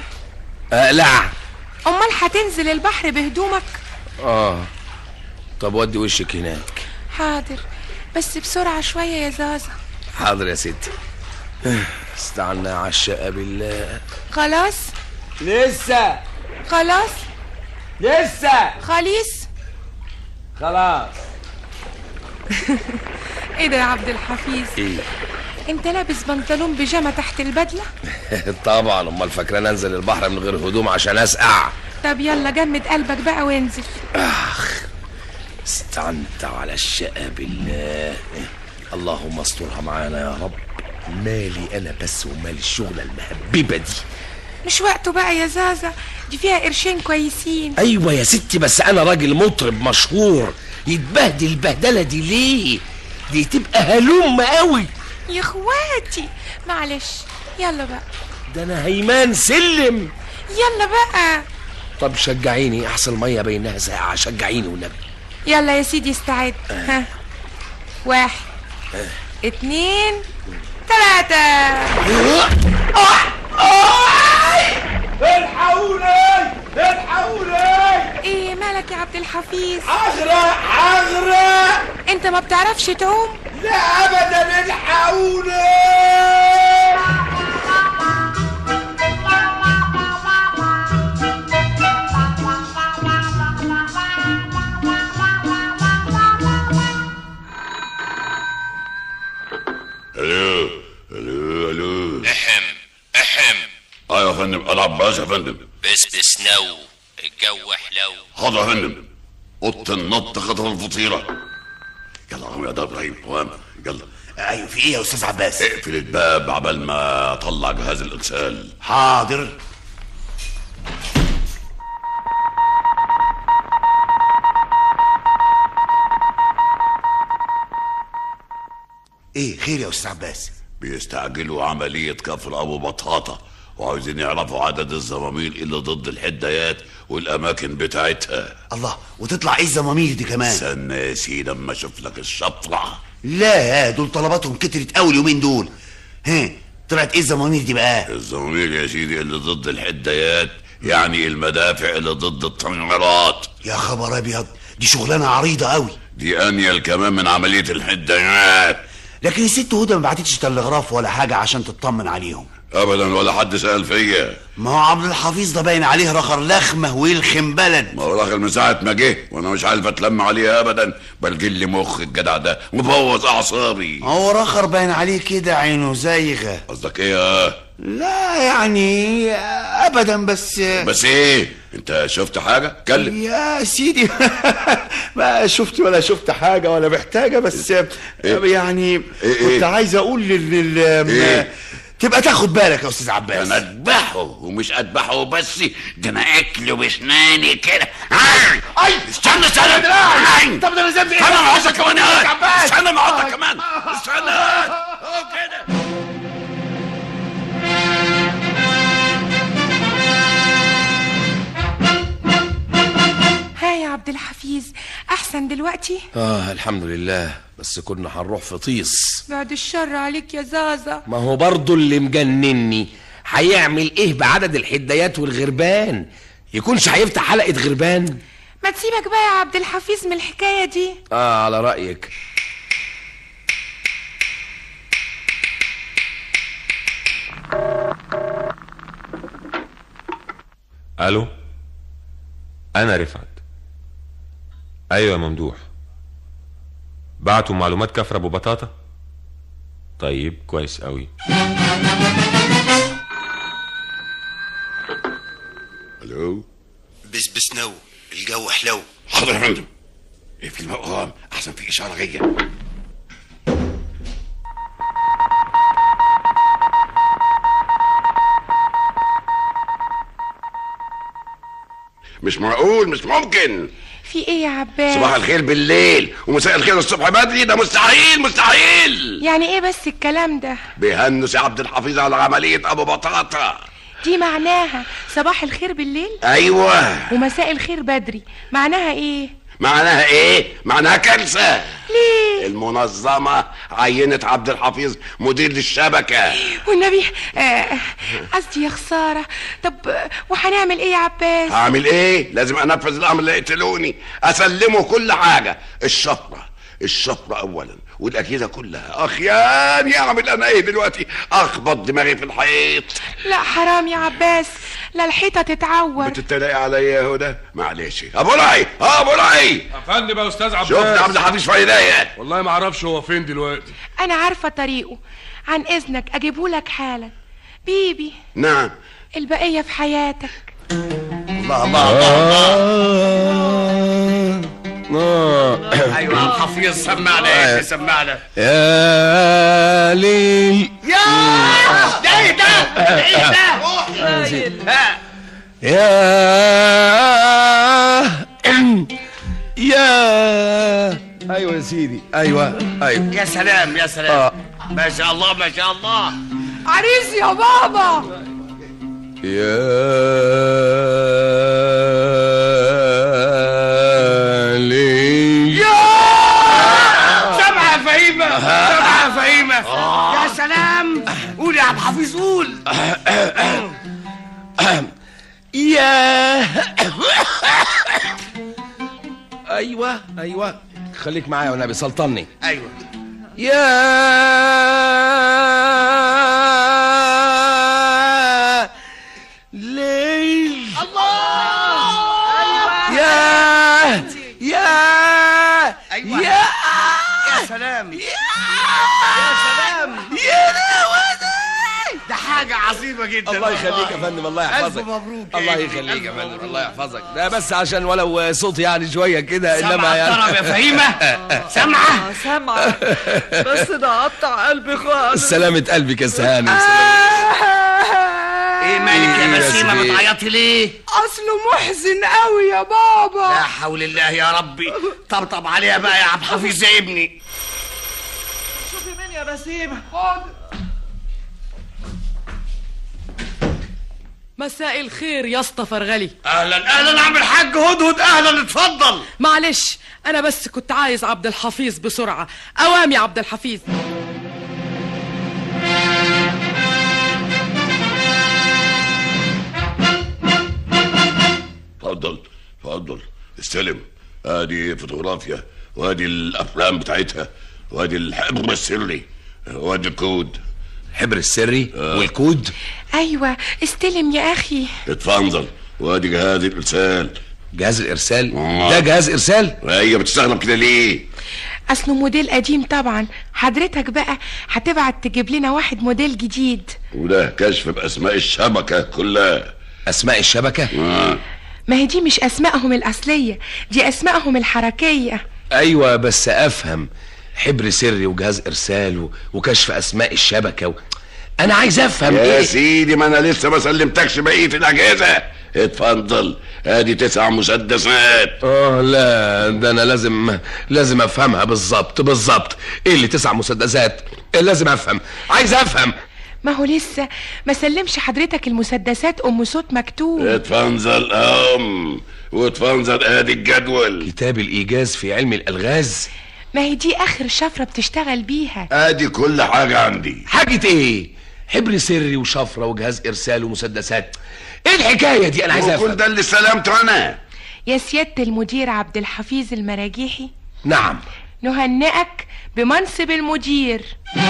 اقلع امال هتنزل البحر بهدومك اه طب ودي وشك هناك حاضر بس بسرعة شوية يا زازا حاضر يا ستي استعنا عشاء بالله خلاص لسه خلاص لسه خالص خلاص ايه ده يا عبد الحفيظ ايه انت لابس بنطلون بيجامة تحت البدلة طبعا امال فاكرين انزل البحر من غير هدوم عشان اسقع طب يلا جمد قلبك بقى وانزل اخ استعنت على الشقة بالله اللهم استرها معانا يا رب مالي انا بس ومال الشغلة المهببة دي مش وقته بقى يا زازا دي فيها قرشين كويسين ايوه يا ستي بس انا راجل مطرب مشهور يتبهدل البهدلة دي ليه دي تبقى هلومة قوي يا اخواتي معلش يلا بقى ده انا هيمان سلم يلا بقى طب شجعيني احسن ميه بينها ساعة شجعيني والنبي يلا يا سيدي استعد ها واحد اتنين تلاتة الحقوني الحقوني ايه مالك يا عبد الحفيظ اغرق اغرق انت ما بتعرفش تعوم لا ابدا الحقوني الو الو الو احم احم ايوه يا حاضر عباس يا فندم بس بس نو الجو حلو حاضر يا فندم قط النط خطف الفطيره يلا قوم يا ده ابراهيم قوام يلا ايوه في ايه يا استاذ عباس اقفل الباب عبال ما اطلع جهاز الارسال حاضر ايه خير يا استاذ عباس بيستعجلوا عملية كفر أبو بطاطا وعاوزين يعرفوا عدد الزمامير اللي ضد الحدايات والأماكن بتاعتها الله وتطلع ايه الزمامير دي كمان استنى يا سيدي اما اشوف لك الشفرة لا دول طلباتهم كترت قوي اليومين دول ها طلعت ايه الزمامير دي بقى الزمامير يا سيدي اللي ضد الحدايات يعني المدافع اللي ضد الطيارات يا خبر ابيض دي شغلانه عريضه قوي دي أنيل كمان من عملية الحدايات لكن الست هدى ما بعتتش تلغراف ولا حاجه عشان تطمن عليهم أبدا ولا حد سأل فيا ما هو عبد الحفيظ ده باين عليه رخر لخمه ويلخم بلد ما هو راجل من ساعة ما جه وأنا مش عارف أتلم عليه أبدا بلجل لي مخ الجدع ده مبوظ أعصابي هو رخر باين عليه كده عينه زايغه قصدك إيه يا لا يعني ابدا بس بس إيه أنت شفت حاجة؟ اتكلم يا سيدي ما شفت ولا شفت حاجة ولا محتاجة بس يعني إيه؟ كنت عايز أقول لل لل- إيه؟ تبقى تاخد بالك يا أستاذ عباس أنا أذبحه ومش أذبحه بس ده أنا أكله بسناني كده أي أي استنى استنى أي طب ده لازم استنى ما عاوزك كمان يا استنى ما عاوزك كمان استنى أهو كده ها يا عبد الحفيظ احسن دلوقتي اه الحمد لله بس كنا هنروح في طيس بعد الشر عليك يا زازا ما هو برضه اللي مجنني هيعمل ايه بعدد الحدايات والغربان يكونش هيفتح حلقة غربان ما تسيبك بقى يا عبد الحفيظ من الحكايه دي اه على رأيك الو انا رفعت ايوه يا ممدوح بعتوا معلومات كفر ابو بطاطا طيب كويس قوي الو بس بس نو الجو حلو حاضر يا فندم اقفل المقام احسن في اشاره جايه مش معقول مش ممكن في ايه يا عباس صباح الخير بالليل ومساء الخير الصبح بدري ده مستحيل مستحيل يعني ايه بس الكلام ده بيهنوا سي عبد الحفيظ على عمليه ابو بطاطا دي معناها صباح الخير بالليل ايوه ومساء الخير بدري معناها ايه معناها ايه معناها كارثه ليه المنظمه عينت عبد الحفيظ مدير للشبكه والنبي آه، قصدي يا خساره طب آه، وهنعمل ايه يا عباس هعمل ايه لازم انفذ الامر اللي يقتلوني اسلمه كل حاجه الشفره الشفره اولا والاجهزه كلها اخيان يعمل انا ايه دلوقتي اخبط دماغي في الحيط لا حرام يا عباس لا الحيطه تتعور بتتريق عليا يا هدى معلش ابو رعي اه ابو رعي افندم يا استاذ عباس شفت عبد الحفيظ في ايديا والله ما اعرفش هو فين دلوقتي انا عارفه طريقه عن اذنك اجيبهولك حالا بيبي نعم البقيه في حياتك الله الله ايوه يا الحفيظ سمعنا يا اخي سمعنا يا ليل يا ده ايه ده ده ايه ده ها يا يا ايوه يا سيدي ايوه ايوه يا سلام يا سلام آه. ما شاء الله ما شاء الله عريس يا بابا يا ليل سبعة فهيمة سبعة فهيمة يا سلام قول يا عبد الحفيظ قول يا ايوه ايوه خليك معايا والنبي سلطني ايوه يا ليل الله ايوه يا يا ايوه يا يا سلام يا سلام يا لهوي ده حاجة عظيمة جدا الله يخليك يا فندم الله يحفظك ألف مبروك يا الله ابني، يخليك يا ألف فندم مبروك. الله يحفظك ده بس عشان ولو صوتي يعني شويه كده سامعة انما يعني الطرب يا فهيمة؟ سامعة؟ سامعة بس ده قطع قلبي خالص سلامة قلبك يا سهاني ايه مالك يا إيه يا بسيمة سيدي؟ بتعيطي ليه؟ اصله محزن قوي يا بابا لا حول الله يا ربي طبطب عليها بقى يا عبد الحفيظ يا ابني شوفي مين يا بسيمة خد مساء الخير يا اسطى فرغلي اهلا اهلا عم الحاج هدهد اهلا اتفضل معلش انا بس كنت عايز عبد الحفيظ بسرعة اوام يا عبد الحفيظ اتفضل اتفضل استلم ادي فوتوغرافيا وادي الافلام بتاعتها وادي الحبر السري وادي الكود حبر السري والكود ايوه استلم يا اخي اتفضل وادي جهاز الارسال جهاز الارسال ده جهاز ارسال هي بتستغرب كده ليه اصله موديل قديم طبعا حضرتك بقى هتبعت تجيب لنا واحد موديل جديد وده كشف باسماء الشبكه كلها اسماء الشبكه آه. ما هي دي مش اسمائهم الاصليه دي اسمائهم الحركيه ايوه بس افهم حبر سري وجهاز ارسال و... وكشف اسماء الشبكه و... انا عايز افهم يا ايه سيدي ما انا لسه ما سلمتكش بقيه الاجهزه اتفضل ادي تسع مسدسات اه لا ده انا لازم لازم افهمها بالظبط بالظبط ايه اللي تسع مسدسات إيه لازم افهم عايز افهم ما هو لسه ما سلمش حضرتك المسدسات ام صوت مكتوب اتفنزل ام واتفنزل ادي الجدول كتاب الايجاز في علم الالغاز ما هي دي اخر شفره بتشتغل بيها ادي كل حاجه عندي حاجه ايه حبر سري وشفره وجهاز ارسال ومسدسات ايه الحكايه دي انا عايز افهم وكل ده اللي سلمته انا يا سياده المدير عبد الحفيظ المراجيحي نعم نهنئك بمنصب المدير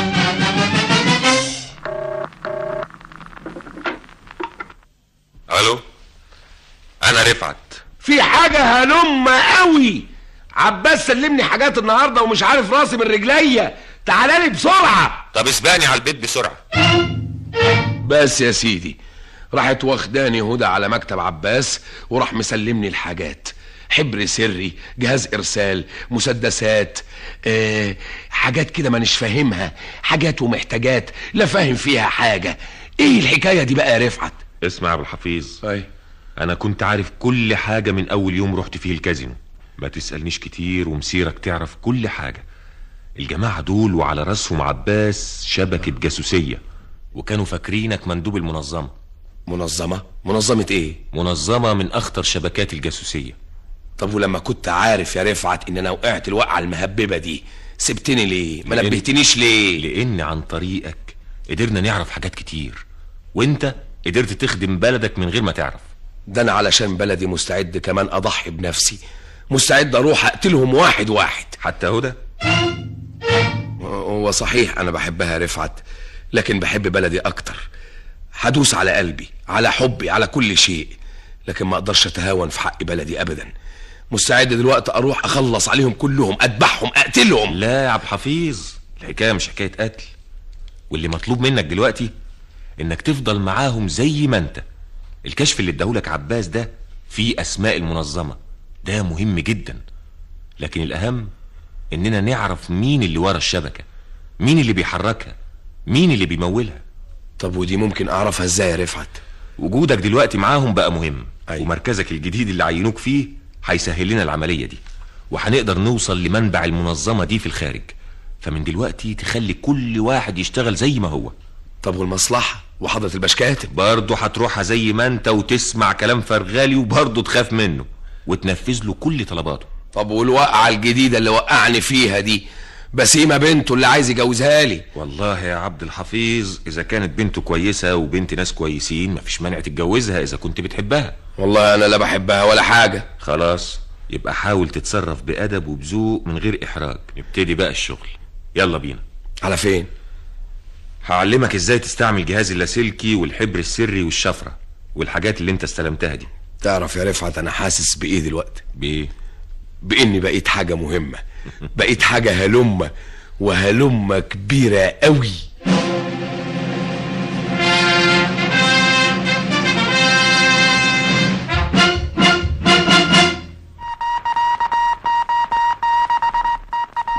الو انا رفعت في حاجه هلمه قوي عباس سلمني حاجات النهارده ومش عارف راسي من رجليا تعالى لي بسرعه طب اسبقني على البيت بسرعه بس يا سيدي راحت واخداني هدى على مكتب عباس وراح مسلمني الحاجات حبر سري جهاز ارسال مسدسات آه حاجات كده مانيش فاهمها حاجات ومحتاجات لا فاهم فيها حاجه ايه الحكايه دي بقى يا رفعت اسمع يا ابو الحفيظ اي انا كنت عارف كل حاجه من اول يوم رحت فيه الكازينو ما تسالنيش كتير ومسيرك تعرف كل حاجه الجماعه دول وعلى راسهم عباس شبكه جاسوسيه وكانوا فاكرينك مندوب المنظمه منظمه منظمه ايه منظمه من اخطر شبكات الجاسوسيه طب ولما كنت عارف يا رفعت ان انا وقعت الوقعه المهببه دي سبتني ليه ما لأن- نبهتنيش ليه لان عن طريقك قدرنا نعرف حاجات كتير وانت قدرت تخدم بلدك من غير ما تعرف ده انا علشان بلدي مستعد كمان اضحي بنفسي مستعد اروح اقتلهم واحد واحد حتى هدى هو صحيح انا بحبها رفعت لكن بحب بلدي اكتر هدوس على قلبي على حبي على كل شيء لكن ما اقدرش اتهاون في حق بلدي ابدا مستعد دلوقتي اروح اخلص عليهم كلهم اذبحهم اقتلهم لا يا عبد الحفيظ الحكايه مش حكايه قتل واللي مطلوب منك دلوقتي انك تفضل معاهم زي ما انت الكشف اللي اداهولك عباس ده فيه اسماء المنظمه ده مهم جدا لكن الاهم اننا نعرف مين اللي ورا الشبكه مين اللي بيحركها مين اللي بيمولها طب ودي ممكن اعرفها ازاي يا رفعت وجودك دلوقتي معاهم بقى مهم أيوة. ومركزك الجديد اللي عينوك فيه هيسهل لنا العمليه دي وهنقدر نوصل لمنبع المنظمه دي في الخارج فمن دلوقتي تخلي كل واحد يشتغل زي ما هو طب والمصلحه وحضره البشكاتب برضه هتروحها زي ما انت وتسمع كلام فرغالي وبرضه تخاف منه وتنفذ له كل طلباته طب والوقعه الجديده اللي وقعني فيها دي بسيمه بنته اللي عايز يجوزها لي والله يا عبد الحفيظ اذا كانت بنته كويسه وبنت ناس كويسين مفيش مانع تتجوزها اذا كنت بتحبها والله انا لا بحبها ولا حاجه خلاص يبقى حاول تتصرف بادب وبذوق من غير احراج نبتدي بقى الشغل يلا بينا على فين هعلمك ازاي تستعمل جهاز اللاسلكي والحبر السري والشفره والحاجات اللي انت استلمتها دي تعرف يا رفعت انا حاسس بايه دلوقتي بايه باني بقيت حاجه مهمه بقيت حاجه هلمه وهلمه كبيره قوي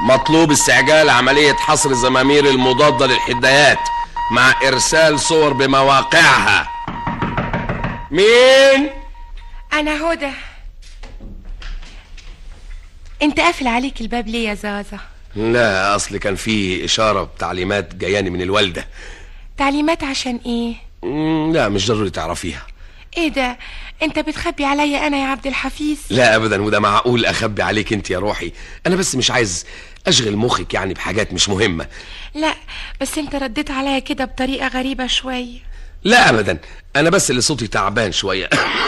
مطلوب استعجال عملية حصر الزمامير المضادة للحدايات مع إرسال صور بمواقعها مين؟ انا هدى انت قافل عليك الباب ليه يا زازا لا أصل كان في إشارة بتعليمات جاياني من الوالدة تعليمات عشان ايه مم، لا مش ضروري تعرفيها ايه ده انت بتخبي عليا انا يا عبد الحفيظ لا أبدا وده معقول أخبي عليك أنت يا روحي أنا بس مش عايز أشغل مخك يعني بحاجات مش مهمة لا بس انت رديت عليا كده بطريقه غريبه شويه لا ابدا انا بس اللي صوتي تعبان شويه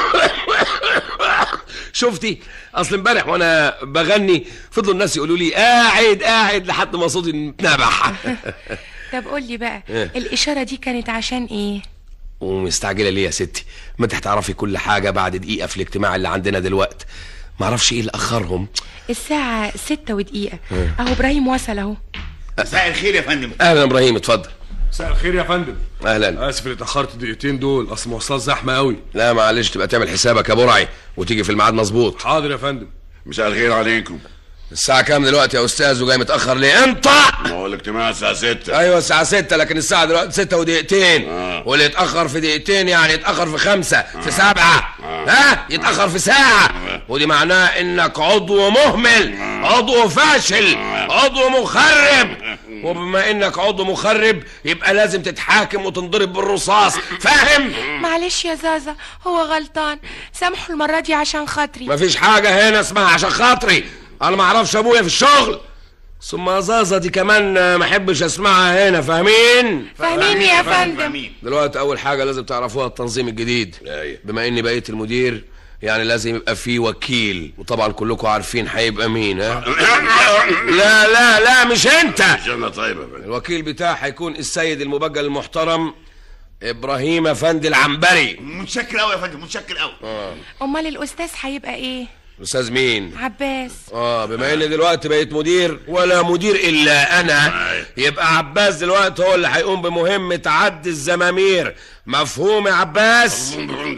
شفتي اصل امبارح وانا بغني فضلوا الناس يقولوا لي قاعد قاعد لحد ما صوتي اتنبح طب قول لي بقى إيه؟ الاشاره دي كانت عشان ايه ومستعجله ليه يا ستي ما انت هتعرفي كل حاجه بعد دقيقه في الاجتماع اللي عندنا دلوقت ما اعرفش ايه اللي اخرهم الساعه ستة ودقيقه اهو ابراهيم وصل اهو مساء الخير يا فندم اهلا ابراهيم اتفضل مساء الخير يا فندم اهلا اسف اللي اتاخرت دقيقتين دول اصل مواصلات زحمه قوي لا معلش تبقى تعمل حسابك يا برعي وتيجي في الميعاد مظبوط حاضر يا فندم مساء الخير عليكم الساعه كام دلوقتي يا استاذ وجاي متاخر ليه انت ما هو الاجتماع الساعة 6 ايوه الساعة 6 لكن الساعة دلوقتي 6 ودقيقتين آه. واللي يتأخر في دقيقتين يعني يتأخر في خمسة آه. في سبعة آه. ها يتأخر في ساعة آه. ودي معناه انك عضو مهمل آه. عضو فاشل آه. عضو مخرب وبما انك عضو مخرب يبقى لازم تتحاكم وتنضرب بالرصاص فاهم معلش يا زازا هو غلطان سامحه المره دي عشان خاطري مفيش حاجة هنا اسمها عشان خاطري انا ما اعرفش ابويا في الشغل ثم زازا دي كمان آه، ما احبش اسمعها هنا فاهمين فاهمين يا فندم دلوقتي اول حاجه لازم تعرفوها التنظيم الجديد بما اني بقيت المدير يعني لازم يبقى في وكيل وطبعا كلكم عارفين هيبقى مين ها لا لا لا مش انت انا طيب يا فندم الوكيل بتاعي هيكون السيد المبجل المحترم ابراهيم افندي العنبري متشكر قوي يا فندم متشكر قوي اه امال الاستاذ هيبقى ايه الاستاذ مين عباس اه بما اني دلوقتي بقيت مدير ولا مدير الا انا يبقى عباس دلوقتي هو اللي هيقوم بمهمة عد الزمامير مفهوم يا عباس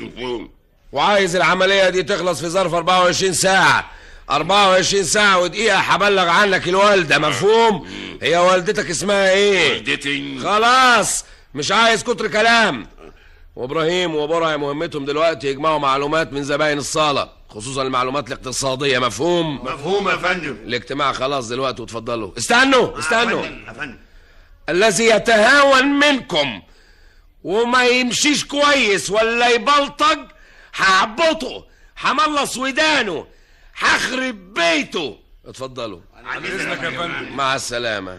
وعايز العملية دي تخلص في ظرف 24 ساعة 24 ساعة ودقيقة هبلغ عنك الوالدة مفهوم هي والدتك اسمها ايه والدتي خلاص مش عايز كتر كلام وابراهيم وبرع مهمتهم دلوقتي يجمعوا معلومات من زباين الصالة خصوصا المعلومات الاقتصادية مفهوم مفهوم يا فندم الاجتماع خلاص دلوقتي وتفضلوا استنوا استنوا يا فندم الذي يتهاون منكم وما يمشيش كويس ولا يبلطج هعبطه هملص ودانه هخرب بيته اتفضلوا عن اذنك يا فندم مع السلامة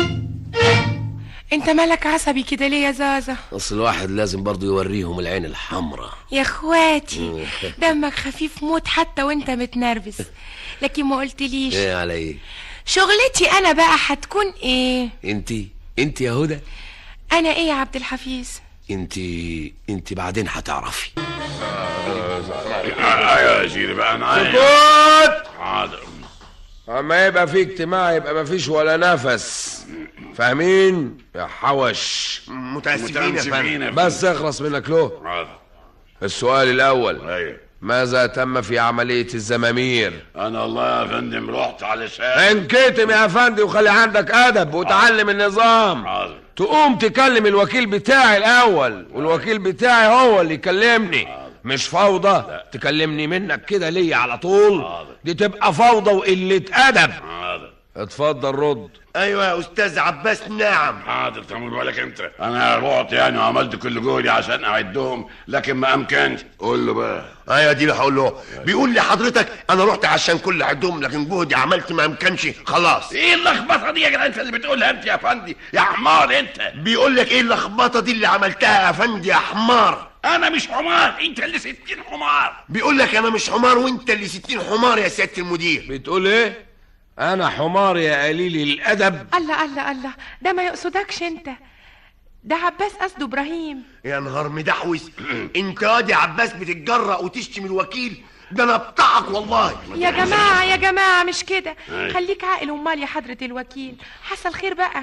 انت مالك عصبي كده ليه يا زازا اصل الواحد لازم برضو يوريهم العين الحمراء يا اخواتي دمك خفيف موت حتى وانت متنرفز لكن ما قلتليش ايه على ايه شغلتي انا بقى هتكون ايه انتي انتي يا هدى انا ايه يا عبد الحفيظ انتي انتي بعدين هتعرفي ايوه يا سيدي بقى معايا سكوت حاضر اما يبقى في اجتماع يبقى مفيش ولا نفس فاهمين يا حوش متاسفين يا فندم بس اخلص منك له حاضر السؤال الاول ايوه ماذا تم في عملية الزمامير انا والله يا فندم رحت علشان انكتم يا فندي وخلي عندك ادب وتعلم النظام حاضر تقوم تكلم الوكيل بتاعي الاول والوكيل بتاعي هو اللي يكلمني مش فوضى تكلمني منك كده ليه على طول دي تبقى فوضى وقلة ادب حاضر اتفضل رد ايوه يا استاذ عباس نعم حاضر تعمل بالك انت انا رحت يعني وعملت كل جهدي عشان اعدهم لكن ما امكنش قول له بقى ايوه دي اللي هقول له بيقول لي حضرتك انا رحت عشان كل عدهم لكن جهدي عملت ما امكنش خلاص ايه اللخبطه دي يا جدع انت اللي بتقولها انت يا فندي يا حمار انت بيقول لك ايه اللخبطه دي اللي عملتها يا فندي يا حمار انا مش حمار انت اللي ستين حمار بيقول لك انا مش حمار وانت اللي ستين حمار يا سياده المدير بتقول ايه انا حمار يا قليل الادب الله الله الله ده ما يقصدكش انت ده عباس قصده ابراهيم يا نهار مدحوس انت يا عباس بتتجرأ وتشتم الوكيل ده انا بتاعك والله يا جماعة يا جماعة مش كده أي. خليك عاقل امال يا حضرة الوكيل حصل خير بقى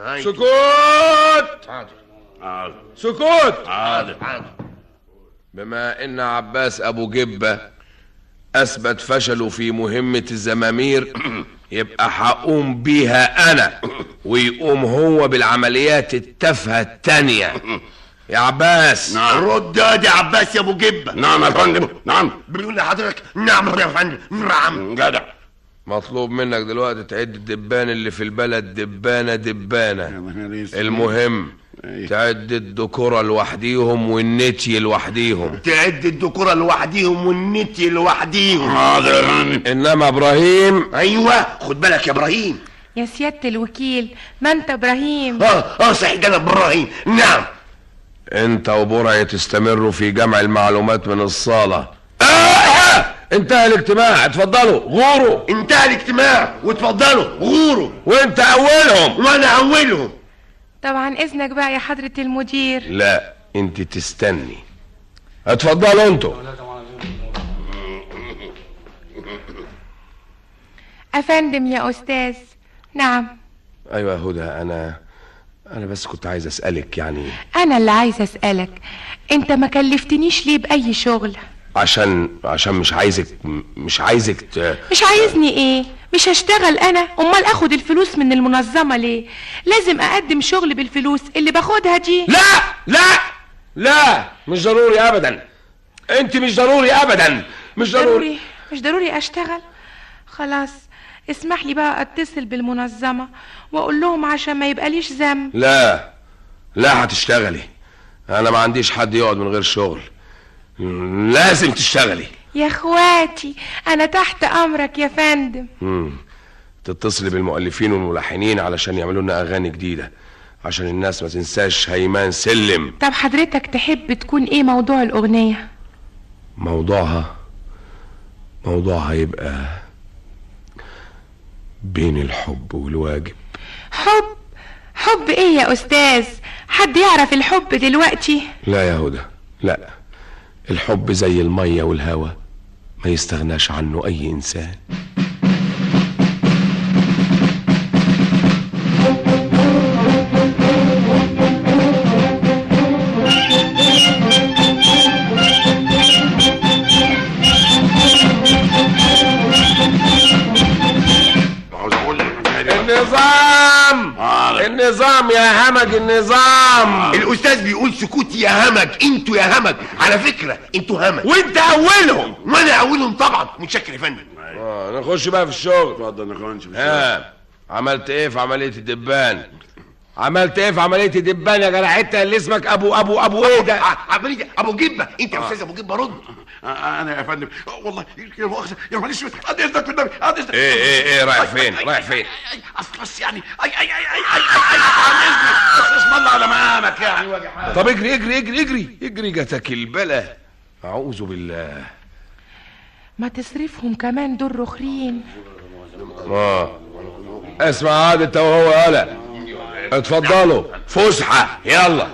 سكوت حاضر سكوت حاضر بما ان عباس ابو جبة اثبت فشله في مهمة الزمامير يبقى هقوم بيها انا ويقوم هو بالعمليات التافهة التانية يا عباس نعم رد يا عباس يا ابو جبه نعم يا فندم نعم بيقول لحضرتك نعم يا فندم نعم جدع مطلوب منك دلوقتي تعد الدبان اللي في البلد دبانة دبانة المهم تعد الذكورة لوحديهم والنتي لوحديهم تعد الذكورة لوحديهم والنتي لوحديهم حاضر يا فندم انما ابراهيم ايوه خد بالك يا ابراهيم يا سيادة الوكيل ما انت ابراهيم اه اه صحيح ده انا ابراهيم نعم انت وبرعي تستمروا في جمع المعلومات من الصالة آه انتهى الاجتماع اتفضلوا غوروا انتهى الاجتماع واتفضلوا غوروا وانت اولهم وانا اولهم طبعا اذنك بقى يا حضرة المدير لا انت تستني اتفضلوا انتوا افندم يا استاذ نعم ايوه يا هدى انا انا بس كنت عايز اسالك يعني انا اللي عايزه اسالك انت ما كلفتنيش ليه باي شغل عشان عشان مش عايزك مش عايزك ت... مش عايزني ايه مش هشتغل انا امال اخد الفلوس من المنظمه ليه لازم اقدم شغل بالفلوس اللي باخدها دي لا لا لا مش ضروري ابدا انت مش ضروري ابدا مش ضروري, ضروري مش ضروري اشتغل خلاص اسمح لي بقى اتصل بالمنظمه واقول لهم عشان ما يبقاليش ذنب لا لا هتشتغلي انا ما عنديش حد يقعد من غير شغل لازم تشتغلي يا اخواتي انا تحت امرك يا فندم مم. تتصلي بالمؤلفين والملحنين علشان يعملوا لنا اغاني جديده عشان الناس ما تنساش هيمان سلم طب حضرتك تحب تكون ايه موضوع الاغنيه موضوعها موضوعها يبقى بين الحب والواجب حب حب ايه يا استاذ حد يعرف الحب دلوقتي لا يا هدى لا الحب زي المية والهوا ما يستغناش عنه أي إنسان النظام النظام يا همج النظام الاستاذ بيقول سكوت يا همج انتوا يا همج على فكره انتوا همج وانت اولهم وانا اولهم طبعا متشكر يا فندم اه نخش بقى في الشغل اتفضل نخش في الشغل ها عملت ايه في عمليه الدبان عملت ايه في عمليه الدبان يا جدع انت اللي اسمك ابو ابو ابو ايه ده عمليه ابو جبه انت يا استاذ ابو جبه رد انا يا فندم والله يا مؤاخذه يا معلش قد اذنك بالنبي قد اذنك ايه ايه ايه رايح فين رايح فين اصل بس يعني اي اي اي اي اي اي عن اذنك بس اسم الله على مقامك يعني واجي حالك طب اجري اجري اجري اجري اجري جاتك البلا اعوذ بالله ما تصرفهم كمان دول رخرين اه اسمع عاد انت وهو يالا اتفضلوا فسحه يلا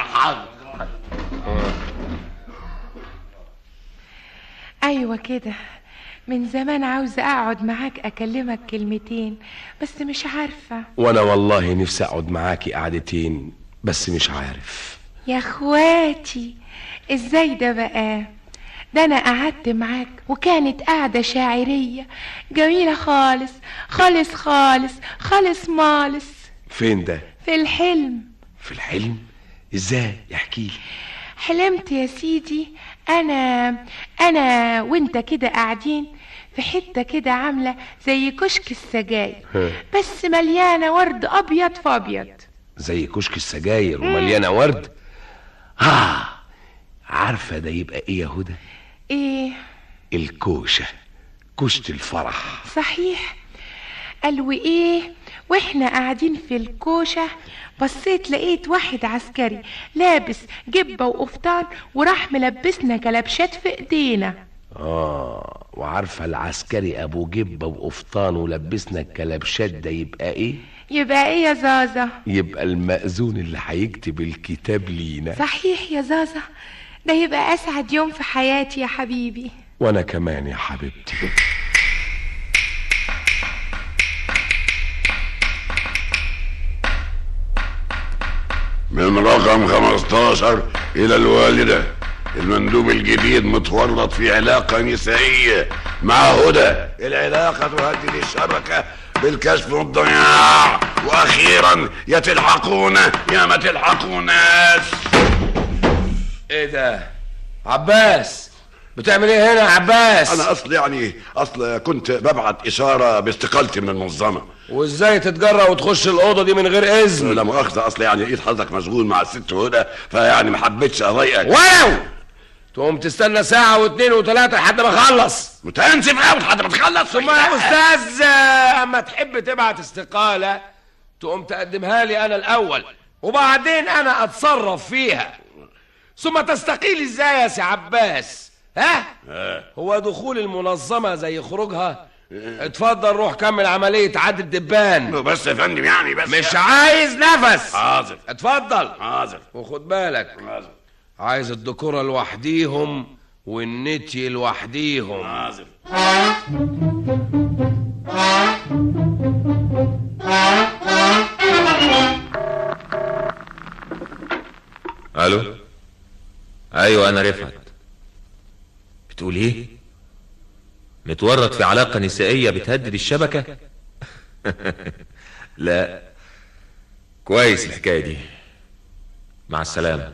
ايوه كده من زمان عاوزه اقعد معاك اكلمك كلمتين بس مش عارفه وانا والله نفسي اقعد معاكي قعدتين بس مش عارف يا اخواتي ازاي ده بقى ده انا قعدت معاك وكانت قعده شاعريه جميله خالص خالص خالص خالص مالص فين ده في الحلم في الحلم ازاي احكي لي حلمت يا سيدي انا انا وانت كده قاعدين في حته كده عامله زي كشك السجاير بس مليانه ورد ابيض في ابيض زي كشك السجاير ومليانه ورد اه عارفه ده يبقى ايه يا هدى ايه الكوشه كوشه الفرح صحيح قال وايه واحنا قاعدين في الكوشه بصيت لقيت واحد عسكري لابس جبه وقفطان وراح ملبسنا كلبشات في ايدينا اه وعارفه العسكري ابو جبه وقفطان ولبسنا الكلبشات ده يبقى ايه يبقى ايه يا زازا يبقى المأذون اللي هيكتب الكتاب لينا صحيح يا زازا ده يبقى اسعد يوم في حياتي يا حبيبي وانا كمان يا حبيبتي من رقم 15 إلى الوالدة المندوب الجديد متورط في علاقة نسائية مع هدى العلاقة تؤدي للشبكة بالكشف والضياع واخيرا يا تلحقونا يا ما تلحقوناش ايه ده عباس بتعمل ايه هنا يا عباس انا اصل يعني اصل كنت ببعت اشاره باستقالتي من المنظمه وازاي تتجرأ وتخش الاوضه دي من غير اذن لا مؤاخذه اصل يعني ايد حضرتك مشغول مع الست هدى فيعني ما حبيتش اضايقك ولو تقوم تستنى ساعة واثنين وثلاثة لحد ما اخلص متأنسف قوي لحد ما تخلص ثم يا استاذ آه، اما تحب تبعت استقالة تقوم تقدمها لي انا الاول وبعدين انا اتصرف فيها ثم تستقيل ازاي يا سي عباس ها هو دخول المنظمة زي خروجها اتفضل روح كمل عملية عد الدبان بس يا فندم يعني بس مش عايز نفس حاضر اتفضل حاضر وخد بالك عايز الدكورة لوحديهم والنتي لوحديهم حاضر الو ايوه انا رفعت بتقول ايه متورط في علاقة نسائية بتهدد الشبكة لا كويس الحكاية دي مع السلامة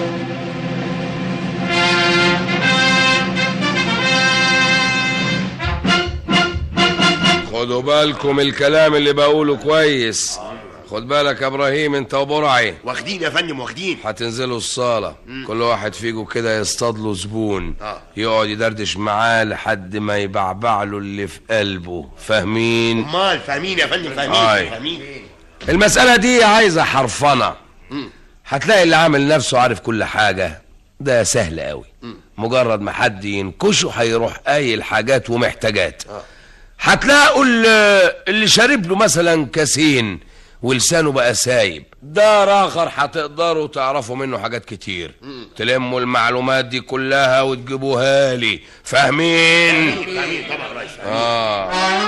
خدوا بالكم الكلام اللي بقوله كويس خد بالك يا ابراهيم انت وبرعي واخدين يا فندم واخدين هتنزلوا الصالة كل واحد فيكم كده يصطاد له زبون آه. يقعد يدردش معاه لحد ما يبعبع له اللي في قلبه فاهمين امال فاهمين يا فندم هاي. فاهمين فاهمين المسألة دي عايزة حرفنة هتلاقي اللي عامل نفسه عارف كل حاجة ده سهل قوي مجرد ما حد ينكشه هيروح قايل حاجات ومحتاجات هتلاقوا اللي, اللي شارب له مثلا كاسين ولسانه بقى سايب ده اخر هتقدروا تعرفوا منه حاجات كتير تلموا المعلومات دي كلها وتجيبوها لي فاهمين فاهمين طبعا يا ريس اه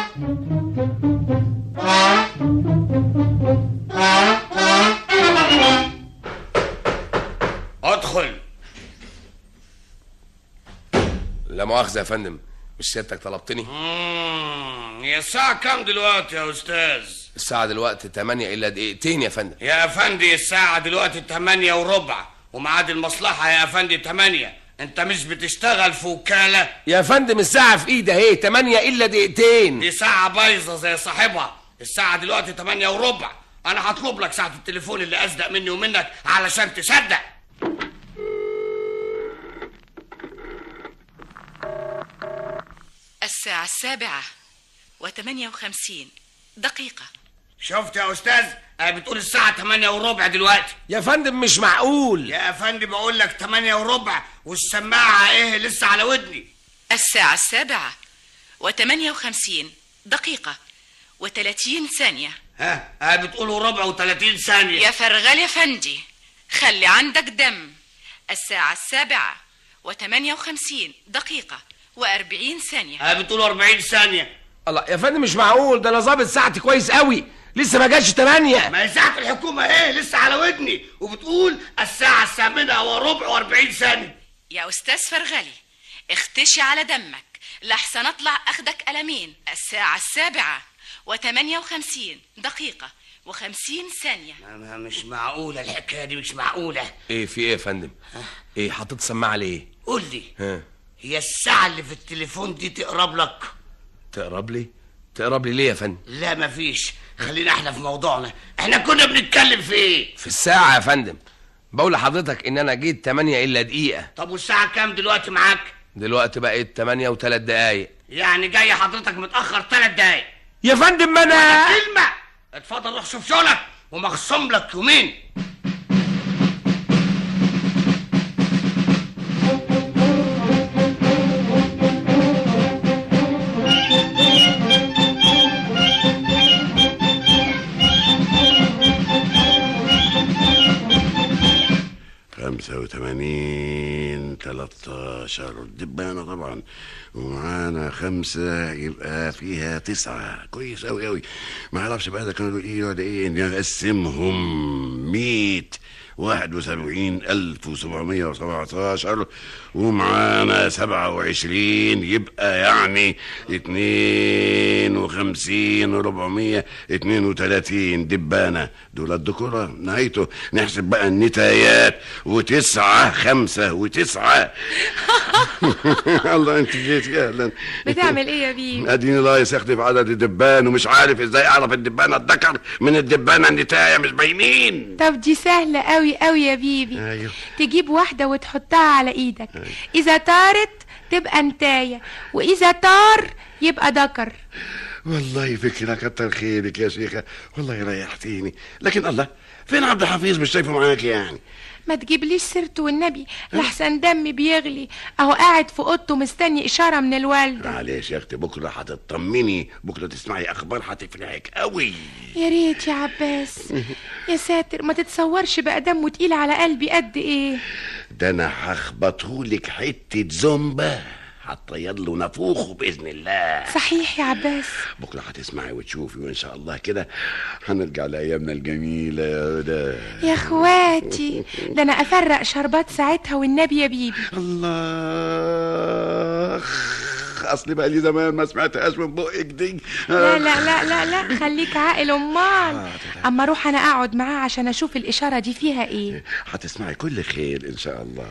ادخل لا مؤاخذة يا فندم مش سيادتك طلبتني مم، هي الساعة كام دلوقتي يا أستاذ؟ الساعة دلوقتي 8 إلا دقيقتين يا فندم يا أفندي الساعة دلوقتي تمانية وربع وميعاد المصلحة يا أفندي تمانية أنت مش بتشتغل في وكالة؟ يا فندم الساعة في إيدي أهي 8 إلا دقيقتين دي ساعة بايظة زي صاحبها الساعة دلوقتي تمانية وربع أنا هطلب لك ساعة التليفون اللي أصدق مني ومنك علشان تصدق الساعة السابعة وثمانية وخمسين دقيقة شفت يا أستاذ؟ أنا بتقول الساعة تمانية وربع دلوقتي يا فندم مش معقول يا أفندي بقول لك تمانية وربع والسماعة إيه لسه على ودني الساعة السابعة وثمانية وخمسين دقيقة وثلاثين ثانية ها ها بتقولوا ربع وثلاثين ثانية يا فرغل يا فندي خلي عندك دم الساعة السابعة وثمانية وخمسين دقيقة وأربعين ثانية ها بتقولوا 40 ثانية الله يا فندم مش معقول ده أنا ظابط ساعتي كويس قوي لسه ما جاش 8 ما هي ساعة الحكومة ايه لسه على ودني وبتقول الساعة الثامنة وربع واربعين ثانية يا أستاذ فرغلي اختشي على دمك لحسن أطلع أخدك قلمين الساعة السابعة وثمانية وخمسين دقيقة وخمسين ثانية ما- مش معقولة الحكاية دي مش معقولة إيه في إيه يا فندم إيه حطيت سماعة ليه قول لي ها هي الساعة اللي في التليفون دي تقرب لك تقرب لي تقرب لي ليه يا فندم لا مفيش خلينا احنا في موضوعنا احنا كنا بنتكلم في ايه في الساعة يا فندم بقول لحضرتك إن أنا جيت 8 إلا دقيقة طب والساعة كام دلوقتي معاك دلوقتي بقت 8 وثلاث دقايق يعني جاي حضرتك متأخر ثلاث دقايق يا فندم ما أنا كلمة اتفضل روح شوف شغلك ومخصم لك يومين خمسة وثمانين تلاتاشر دبانة طبعا ومعانا خمسة يبقى فيها تسعة كويس أوي أوي ما أعرفش بقى ده كانوا يقولوا إيه ولا إيه إني أقسمهم ميت واحد وسبعين ألف وسبعمية وسبعتاشر ومعانا سبعة وعشرين يبقى يعني اتنين وخمسين وربعمية اتنين وتلاتين دبانة دول الدكورة نهايته نحسب بقى النتايات وتسعة خمسة وتسعة الله انت جيتي اهلا بتعمل ايه يا بيه اديني لا يستخدم عدد الدبان ومش عارف ازاي اعرف الدبانه الذكر من الدبانه النتايه مش باينين طب دي سهلة قوي قوي يا بيبي ايوه تجيب واحدة وتحطها على ايدك اذا طارت تبقى انتاية واذا طار يبقى دكر والله فكرة كتر خيرك يا شيخة والله ريحتيني لكن الله فين عبد الحفيظ مش شايفه معاك يعني ما تجيبليش سيرته والنبي لحسن دمي بيغلي اهو قاعد في اوضته مستني اشارة من الوالدة معلش يا اختي بكره هتطمني بكره تسمعي اخبار هتفرحك قوي يا ريت يا عباس يا ساتر ما تتصورش بقى دمه تقيل على قلبي قد ايه ده انا هخبطهولك حته زومبا هتطير له نافوخه باذن الله صحيح يا عباس بكره هتسمعي وتشوفي وان شاء الله كده هنرجع لايامنا الجميله يا ده يا اخواتي ده انا افرق شربات ساعتها والنبي يا بيبي الله اصلي بقى لي زمان ما سمعتهاش من بقك دي لا لا لا لا لا خليك عاقل امال اما اروح انا اقعد معاه عشان اشوف الاشاره دي فيها ايه هتسمعي كل خير ان شاء الله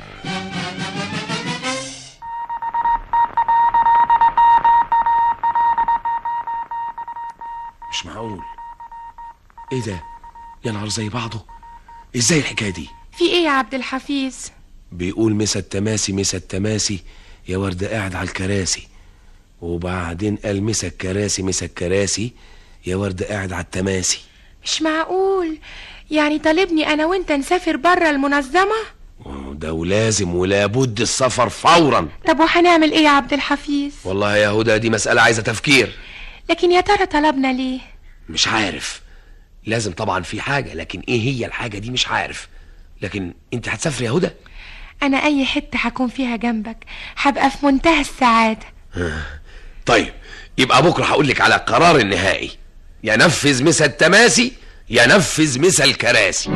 مش معقول ايه ده يا نهار زي بعضه ازاي الحكايه دي في ايه يا عبد الحفيظ بيقول مسا التماسي مسا التماسي يا ورد قاعد على الكراسي وبعدين قال مسا الكراسي مسا الكراسي يا ورد قاعد على التماسي مش معقول يعني طالبني انا وانت نسافر بره المنظمه ده ولازم ولابد السفر فورا طب وهنعمل ايه يا عبد الحفيظ والله يا هدى دي مسألة عايزة تفكير لكن يا ترى طلبنا ليه مش عارف لازم طبعا في حاجة لكن ايه هي الحاجة دي مش عارف لكن انت هتسافري يا هدى انا اي حته هكون فيها جنبك هبقى في منتهى السعاده طيب يبقى بكرة هقول لك على القرار النهائي ينفذ مسا التماسي ينفذ مسا الكراسي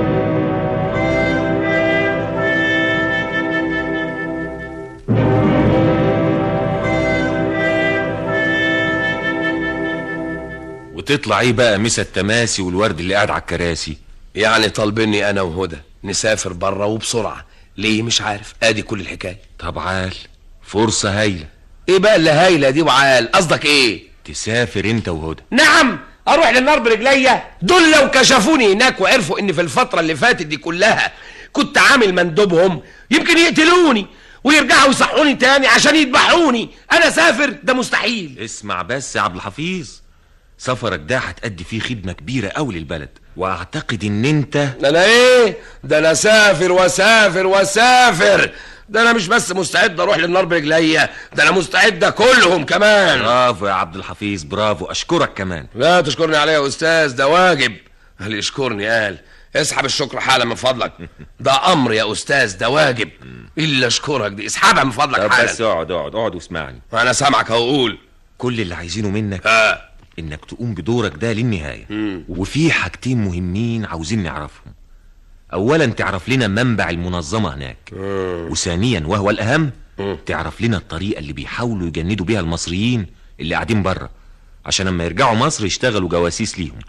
وتطلع ايه بقى مسا التماسي والورد اللي قاعد على الكراسي يعني طالبني انا وهدى نسافر بره وبسرعة ليه مش عارف ادي كل الحكاية طب عال فرصة هايلة ايه بقى اللي هايلة دي وعال قصدك ايه تسافر انت وهدى نعم اروح للنار برجليا دول لو كشفوني هناك وعرفوا ان في الفترة اللي فاتت دي كلها كنت عامل مندوبهم يمكن يقتلوني ويرجعوا يصحوني تاني عشان يذبحوني انا سافر ده مستحيل اسمع بس يا عبد الحفيظ سفرك ده هتأدي فيه خدمة كبيرة أوي للبلد واعتقد ان انت ده انا ايه ده انا سافر وسافر وسافر ده انا مش بس مستعد اروح للنار برجليا ده انا مستعد اكلهم كمان برافو يا عبد الحفيظ برافو اشكرك كمان لا تشكرني عليه يا استاذ ده واجب قال يشكرني قال اسحب الشكر حالا من فضلك ده امر يا استاذ ده واجب الا اشكرك دي اسحبها من فضلك طب حالا بس اقعد اقعد اقعد واسمعني انا سامعك هقول كل اللي عايزينه منك آه. انك تقوم بدورك ده للنهاية وفي حاجتين مهمين عاوزين نعرفهم اولا تعرف لنا منبع المنظمة هناك وثانيا وهو الاهم تعرف لنا الطريقة اللي بيحاولوا يجندوا بيها المصريين اللي قاعدين بره عشان لما يرجعوا مصر يشتغلوا جواسيس ليهم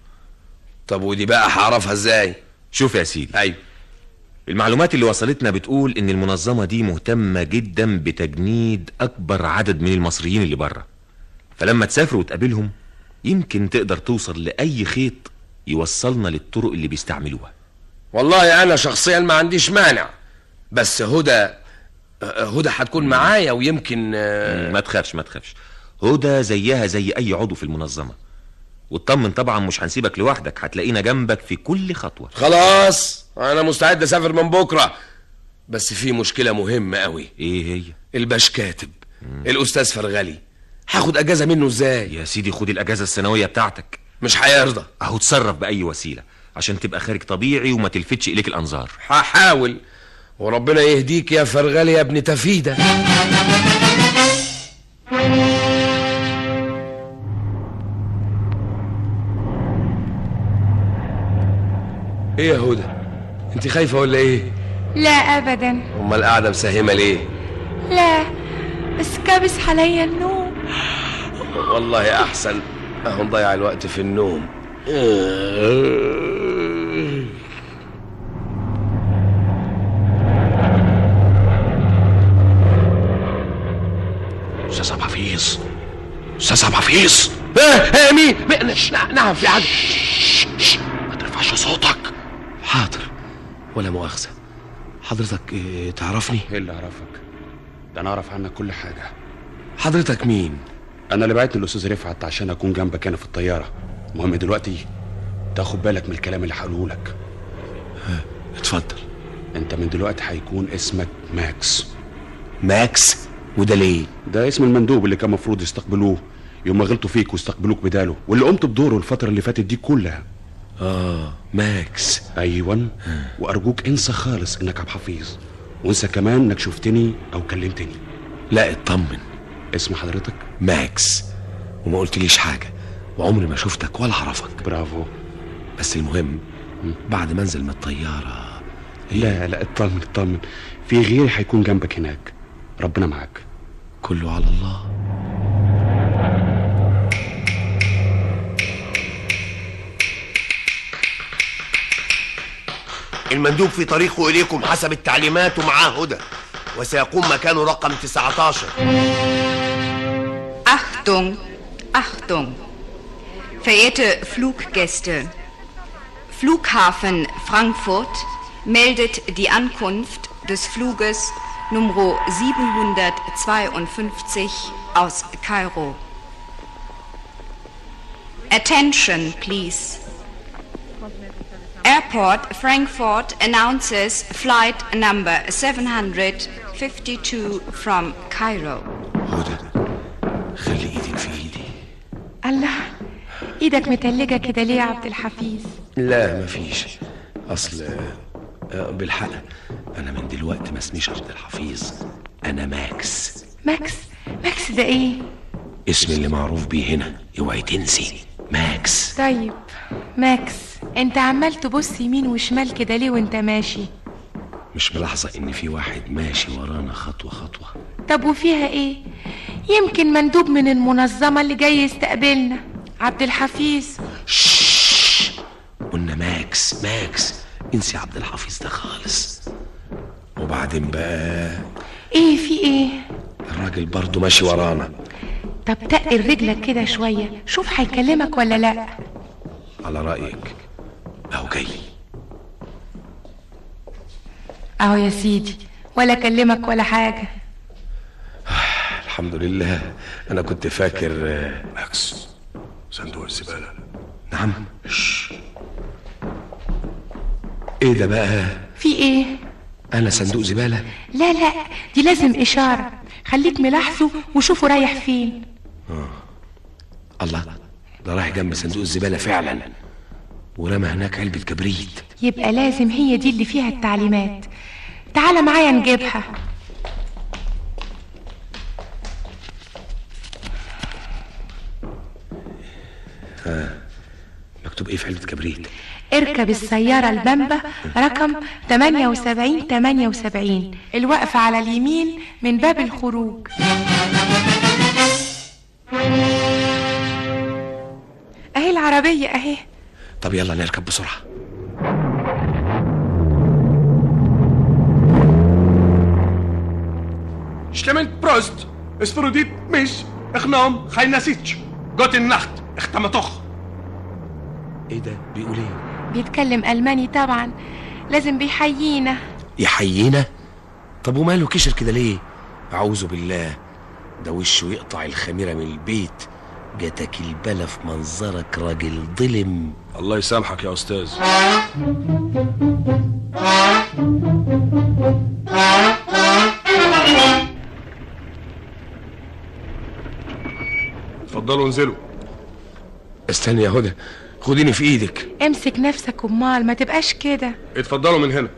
طب ودي بقى هعرفها ازاي شوف يا سيدي ايوه المعلومات اللي وصلتنا بتقول ان المنظمة دي مهتمة جدا بتجنيد اكبر عدد من المصريين اللي بره فلما تسافر وتقابلهم يمكن تقدر توصل لأي خيط يوصلنا للطرق اللي بيستعملوها والله انا شخصيا ما عنديش مانع بس هدى آه، هدى هتكون معايا ويمكن آه، ما تخافش ما تخافش هدى زيها زي اي عضو في المنظمة واطمن طبعا مش هنسيبك لوحدك هتلاقينا جنبك في كل خطوة خلاص انا مستعد اسافر من بكره بس في مشكله مهمه قوي ايه هي الباش كاتب الاستاذ فرغلي هاخد اجازه منه ازاي يا سيدي خد الاجازة السنوية بتاعتك مش هيرضى اهو تصرف بأي وسيلة عشان تبقى خارج طبيعي وما تلفتش اليك الانظار هحاول وربنا يهديك يا فرغلي يا ابن تفيده ايه يا هدى انت خايفه ولا ايه لا ابدا امال قاعده مساهمه ليه لا بس كابس عليا النوم والله احسن اهو نضيع الوقت في النوم استاذ عبد الحفيظ استاذ عبد الحفيظ ايه مين مين- نعم نعم في حاجه شش، شش، ما ترفعش صوتك حاضر ولا مؤاخذه حضرتك إيه تعرفني ايه اللي اعرفك ده انا اعرف عنك كل حاجه حضرتك مين انا اللي بعتني الاستاذ رفعت عشان اكون جنبك انا في الطياره المهم دلوقتي تاخد بالك من الكلام اللي هقوله لك اتفضل انت من دلوقتي هيكون اسمك ماكس ماكس وده ليه ده اسم المندوب اللي كان المفروض يستقبلوه يوم ما غلطوا فيك واستقبلوك بداله واللي قمت بدوره الفتره اللي فاتت دي كلها اه ماكس ايوه وارجوك انسى خالص انك عبد الحفيظ وانسى كمان انك شفتني او كلمتني لا اطمن اسم حضرتك ماكس وما قلتليش حاجه وعمري ما شفتك ولا اعرفك برافو بس المهم بعد ما انزل من الطياره لا لا اطمن اطمن في غيري هيكون جنبك هناك ربنا معاك كله على الله المندوب في طريقه إليكم حسب التعليمات ومعاه هدى وسيقوم مكانه رقم 19 Achtung, Achtung. Verehrte Fluggäste, Flughafen Frankfurt meldet die Ankunft des Fluges Nummer 752 aus Kairo. Attention, please. Airport Frankfurt announces flight number 752 from Cairo. خلي ايدك في ايدي الله ايدك متلجة كده ليه يا عبد الحفيظ لا مفيش اصل آه، بالحق انا من دلوقتي ما اسميش عبد الحفيظ انا ماكس ماكس ماكس ده ايه اسمي اللي معروف بيه هنا اوعي تنسي ماكس طيب ماكس انت عمال تبص يمين وشمال كده ليه وانت ماشي مش ملاحظه ان في واحد ماشي ورانا خطوه خطوه طب وفيها ايه يمكن مندوب من المنظمة اللي جاي يستقبلنا عبد الحفيظ قلنا ماكس ماكس انسي عبد الحفيظ ده خالص وبعدين بقى ايه في ايه الراجل برضه ماشي ورانا طب تقل رجلك كده شوية شوف هيكلمك ولا لا على رايك اهو جاي اهو يا سيدي ولا كلمك ولا حاجة الحمد لله انا كنت فاكر آه، ماكس صندوق الزبالة نعم ايه ده بقى في ايه انا صندوق زباله لا لا دي لازم اشارة خليك ملاحظه وشوفه رايح فين الله ده رايح جنب صندوق الزباله فعلا ورمى هناك علبه كبريت يبقى لازم هي دي اللي فيها التعليمات تعال معايا نجيبها ها مكتوب ايه في علبه كبريت اركب السيارة البامبا رقم 78 78 الوقفة على اليمين من باب الخروج اهي العربية اهي طب يلا نركب بسرعه Stimmt, Prost. Es verudit mich. Ich nom, keine Sitsch. Gott in Nacht. Ich tamatoch. ايه ده بيقول ايه بيتكلم ألماني طبعا لازم بيحيينا يحيينا طب وماله كشر كده ليه اعوذ بالله ده وشه يقطع الخميره من البيت جاتك البلا في منظرك راجل ظلم الله يسامحك يا أستاذ اتفضلوا انزلوا استني يا هدى خديني في ايدك امسك نفسك امال ما تبقاش كده اتفضلوا من هنا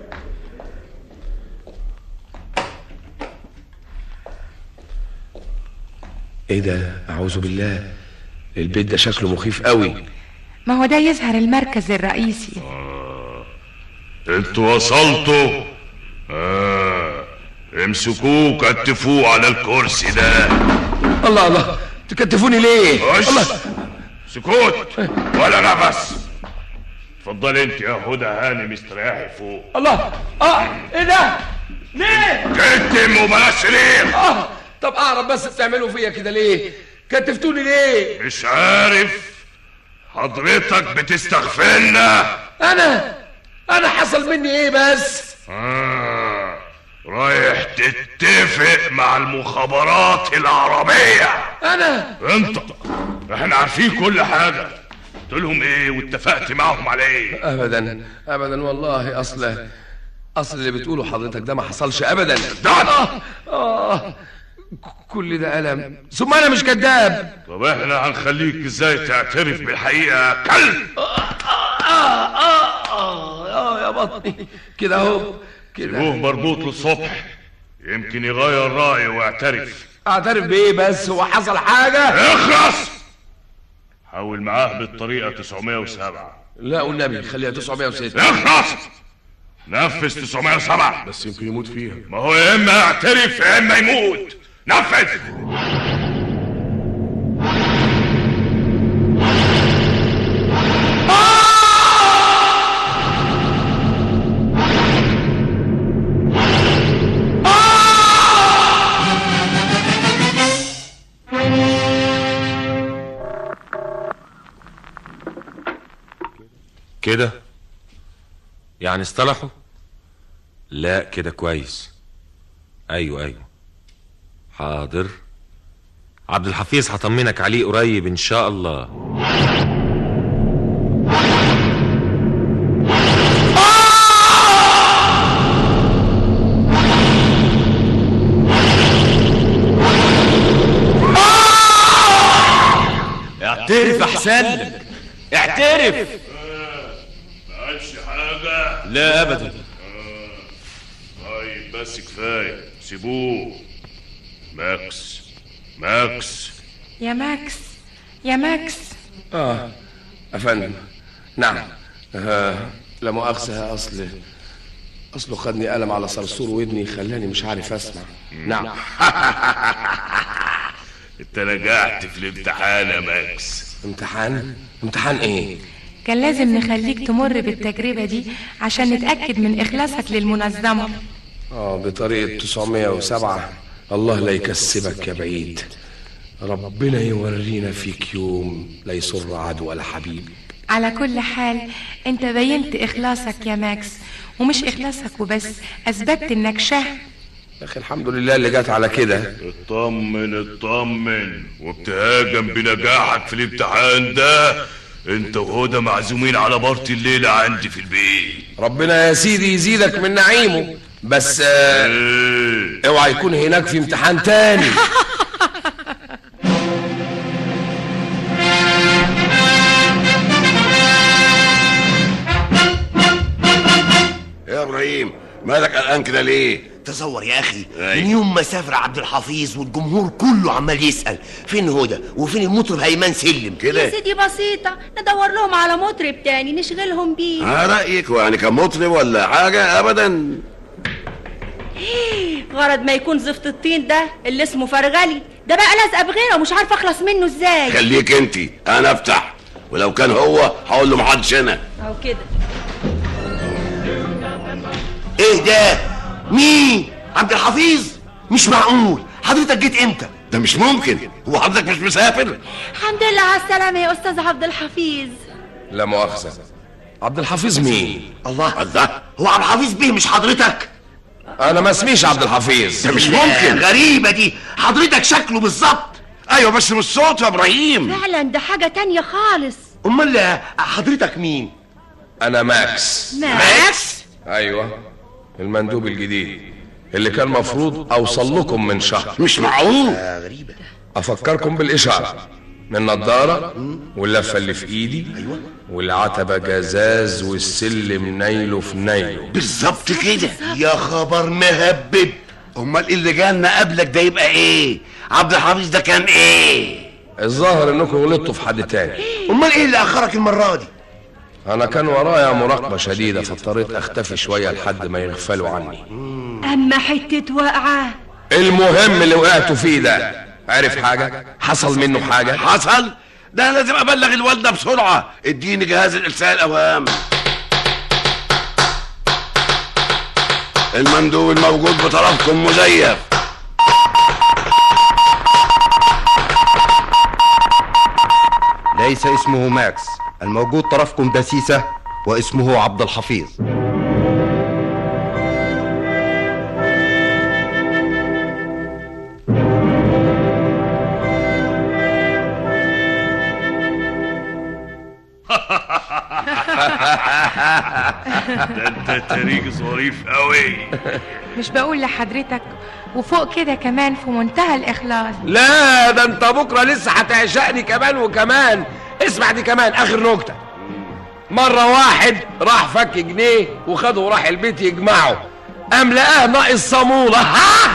ايه ده اعوذ بالله البيت ده شكله مخيف قوي ما هو ده يظهر المركز الرئيسي انتوا وصلتوا آه. امسكوه كتفوه على الكرسي ده الله الله تكتفوني ليه الله سكوت ولا نفس اتفضل انت يا هدى هانم استريحي فوق الله اه ايه ده ليه كتم وبلاش سرير اه طب اعرف بس بتعملوا فيا كده ليه كتفتوني ليه مش عارف حضرتك بتستغفلنا انا انا حصل مني ايه بس آه. رايح تتفق مع المخابرات العربية انا انت احنا عارفين كل حاجة قلت لهم ايه واتفقت معاهم على ايه ابدا ابدا والله اصل اصل اللي بتقوله حضرتك ده ما حصلش ابدا ده آه. آه. كل ده الم ثم انا مش كذاب طب احنا هنخليك ازاي تعترف بالحقيقة كلب آه آه آه آه يا بطني كده اهو كده سيبوه مربوط للصبح يمكن يغير رأيه ويعترف اعترف بايه بس هو حصل حاجه اخلص حاول معاه بالطريقة 907 لا والنبي خليها 906 اخلص نفذ 907 بس يمكن يموت فيها ما هو يا اما يعترف يا اما يموت نفذ كده يعني اصطلحوا لا كده كويس ايوه ايوه حاضر عبد الحفيظ هطمنك عليه قريب ان شاء الله اعترف احسن لك اعترف ما قالش حاجة لا ابدا طيب بس كفاية سيبوه ماكس ماكس يا ماكس يا ماكس اه افندم نعم آه لا مؤاخذة اصل اصله خدني قلم على صرصور ودني خلاني مش عارف اسمع نعم انت نجحت في الامتحان يا ماكس امتحان امتحان ايه كان لازم نخليك تمر بالتجربة دي عشان نتأكد من إخلاصك للمنظمة اه بطريقة 907 الله لا يكسبك يا بعيد ربنا يورينا فيك يوم لا يسر عدو ولا حبيب على كل حال انت بينت إخلاصك يا ماكس ومش إخلاصك وبس أثبتت إنك شهم يا اخي الحمد لله اللي جت على كده اطمن اطمن وابتهاجا بنجاحك في الامتحان ده انت وهدى معزومين على بارتي الليلة عندي في البيت ربنا يا سيدي يزيدك من نعيمه بس آه اوعى يكون هناك في امتحان تاني يا ابراهيم مالك قلقان كده ليه تصور يا اخي أي. من يوم ما سافر عبد الحفيظ والجمهور كله عمال يسال فين هدى وفين المطرب هيمان سلم يا سيدي بسيطة ندور لهم على مطرب تاني نشغلهم بيه ها رايك يعني كان مطرب ولا حاجه ابدا غرض ما يكون زفت الطين ده اللي اسمه فرغلي ده بقى لازقه بغيره ومش عارفه اخلص منه ازاي خليك انت انا افتح ولو كان هو هقول له محدش هنا او كده ايه ده مين عبد الحفيظ مش معقول حضرتك جيت امتى ده مش ممكن هو حضرتك مش مسافر الحمد لله على السلامه يا استاذ عبد الحفيظ لا مؤاخذة عبد الحفيظ مين الله الله هو عبد الحفيظ بيه مش حضرتك انا ما اسميش عبد الحفيظ ده مش لا، ممكن غريبه دي حضرتك شكله بالظبط ايوه بس مش صوته يا ابراهيم فعلا ده حاجه تانية خالص امال حضرتك مين انا ماكس ماكس ايوه المندوب الجديد اللي كان مفروض اوصل لكم من شهر مش معقول غريبه افكركم بالاشاره من نضاره واللفه اللي في ايدي والعتبه جزاز والسلم نيله في نيله بالظبط كده يا خبر مهبب امال إيه اللي جالنا قبلك ده يبقى ايه عبد الحفيظ ده كان ايه الظاهر انكم غلطتوا في حد تاني امال ايه اللي اخرك المره دي انا كان ورايا مراقبه شديده فاضطريت اختفي شويه لحد ما يغفلوا عني اما حتة واقعة المهم اللي وقعتوا فيه ده عرف حاجه حصل منه حاجه حصل ده أنا لازم ابلغ الوالده بسرعه اديني جهاز الارسال اوام المندوب الموجود بطرفكم مزيف ليس اسمه ماكس الموجود طرفكم دسيسة واسمه عبد الحفيظ ده انت تاريخ ظريف قوي مش بقول لحضرتك وفوق كده كمان في منتهى الإخلاص لا ده انت بكره لسه هتعشقني كمان وكمان اسمع دي كمان اخر نكته مره واحد راح فك جنيه وخده وراح البيت يجمعه قام لقاه ناقص صاموله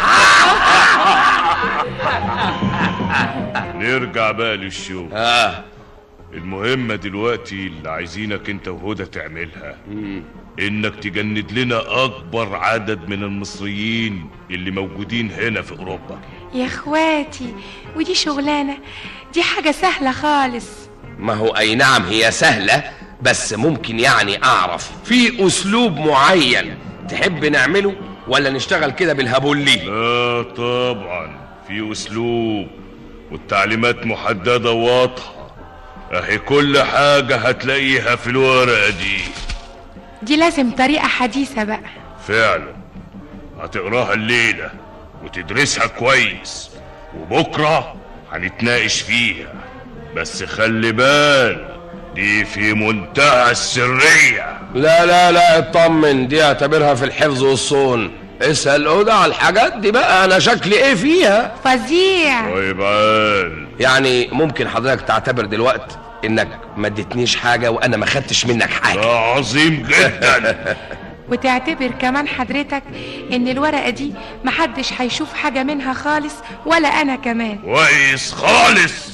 نرجع بقى للشغل اه المهمة دلوقتي اللي عايزينك انت وهدى تعملها انك تجند لنا اكبر عدد من المصريين اللي موجودين هنا في اوروبا يا اخواتي ودي شغلانة دي حاجة سهلة خالص ما هو اي نعم هي سهله بس ممكن يعني اعرف في اسلوب معين تحب نعمله ولا نشتغل كده بالهبولي لا طبعا في اسلوب والتعليمات محددة واضحة اهي كل حاجة هتلاقيها في الورقة دي دي لازم طريقة حديثة بقى فعلا هتقراها الليلة وتدرسها كويس وبكرة هنتناقش فيها بس خلي بالك دي في منتهى السرية لا لا لا اطمن دي اعتبرها في الحفظ والصون اسال اوضه على الحاجات دي بقى انا شكلي ايه فيها فظيع طيب عال يعني ممكن حضرتك تعتبر دلوقت انك ما اديتنيش حاجه وانا ما خدتش منك حاجه ده عظيم جدا وتعتبر كمان حضرتك ان الورقة دي محدش هيشوف حاجة منها خالص ولا انا كمان كويس خالص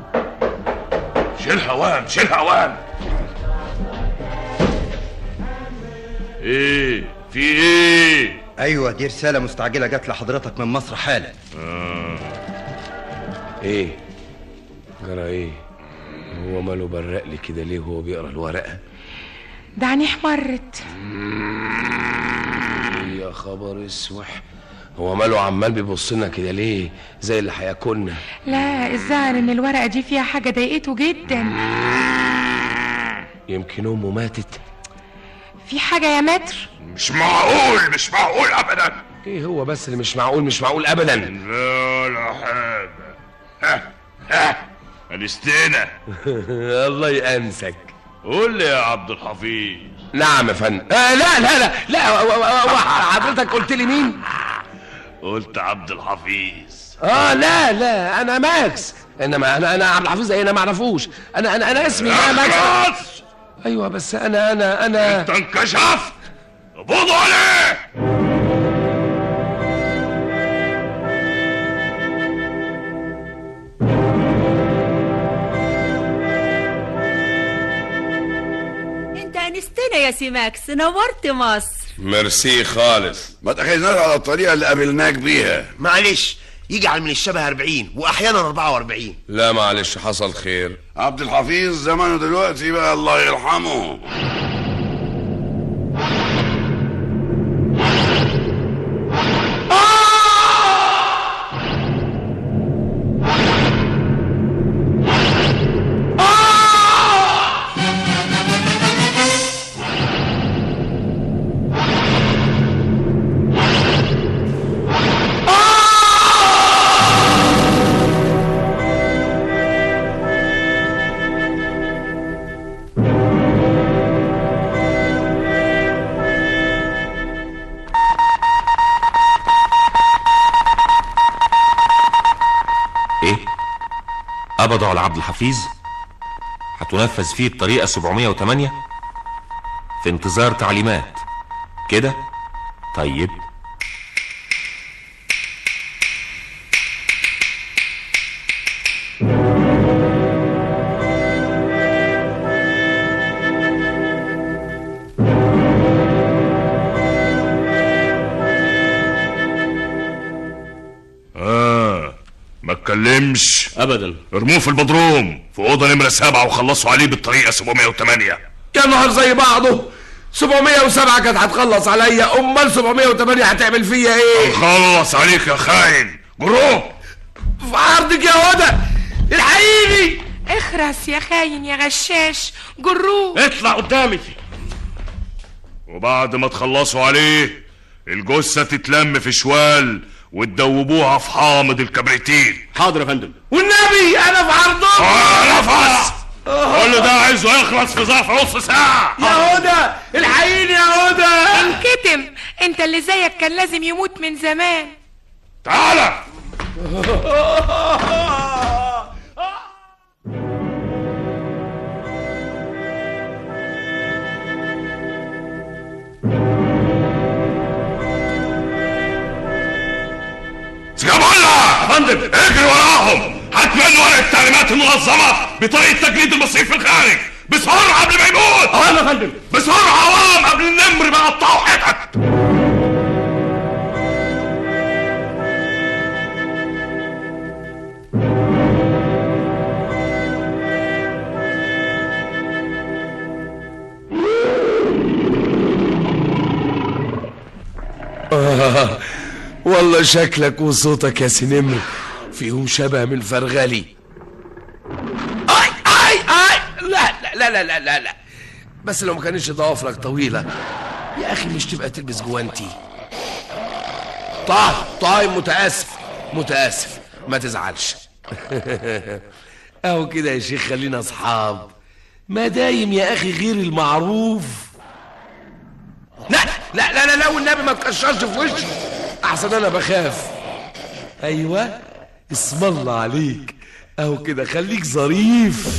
شيل هوام شيل هوام ايه في ايه ايوه دي رسالة مستعجلة جت لحضرتك من مصر حالا آه. ايه جرى ايه هو ماله برق لي كده ليه وهو بيقرا الورقه ده عيني احمرت يا خبر اسوح هو ماله عمال بيبص لنا كده ليه زي اللي هياكلنا لا الظاهر ان الورقة دي فيها حاجة ضايقته جدا يمكن امه ماتت في حاجة يا متر مش معقول مش معقول ابدا ايه هو بس اللي مش معقول مش معقول ابدا لا لا حاجة ها ها انستنا الله يأنسك قول لي يا عبد الحفيظ نعم يا فندم آه لا لا لا لا و- و- و- حضرتك قلت لي مين قلت عبد الحفيظ اه لا لا انا ماكس انما انا انا عبد الحفيظ ايه انا ما اعرفوش انا انا انا اسمي انا ماكس ايوه بس انا انا انا انت انكشفت قبضوا عليه انت انستنا يا سيماكس نورت مصر ميرسي خالص ما تاخذناش على الطريقه اللي قابلناك بيها معلش يجعل من الشبه 40 واحيانا 44 لا معلش حصل خير عبد الحفيظ زمانه دلوقتي بقى الله يرحمه ايه قبضوا على عبد الحفيظ هتنفذ فيه الطريقة 708 في انتظار تعليمات كده طيب اتكلمش ابدا ارموه في البدروم في اوضه نمره سبعه وخلصوا عليه بالطريقه 708 يا نهار زي بعضه 707 كانت هتخلص عليا امال 708 هتعمل فيا ايه خلص عليك يا خاين جروب في عرضك يا هدى الحقيني اخرس يا خاين يا غشاش جروه اطلع قدامي وبعد ما تخلصوا عليه الجثه تتلم في شوال وتدوبوها في حامض الكبريتين حاضر يا فندم والنبي انا في عرضك آه نفس كل ده عايزه يخلص في ظرف نص ساعه يا هدى الحقيني يا هدى انكتم انت اللي زيك كان لازم يموت من زمان تعالى سكابولا فندم اجري وراهم هات منه ورقه التعليمات المنظمه بطريقه تجنيد المصريين في الخارج بسرعه قبل ما يموت اه يا فندم بسرعه عوام قبل النمر ما يقطعوا حتت آه والله شكلك وصوتك يا سنمر فيهم شبه من فرغلي اي اي اي لا لا لا لا لا لا بس لو ما كانتش ضوافرك طويلة يا اخي مش تبقى تلبس جوانتي طيب طيب متاسف متاسف ما تزعلش اهو كده يا شيخ خلينا اصحاب ما دايم يا اخي غير المعروف لا لا لا لا, لا والنبي ما تكشرش في وشي احسن انا بخاف ايوه اسم الله عليك اهو كده خليك ظريف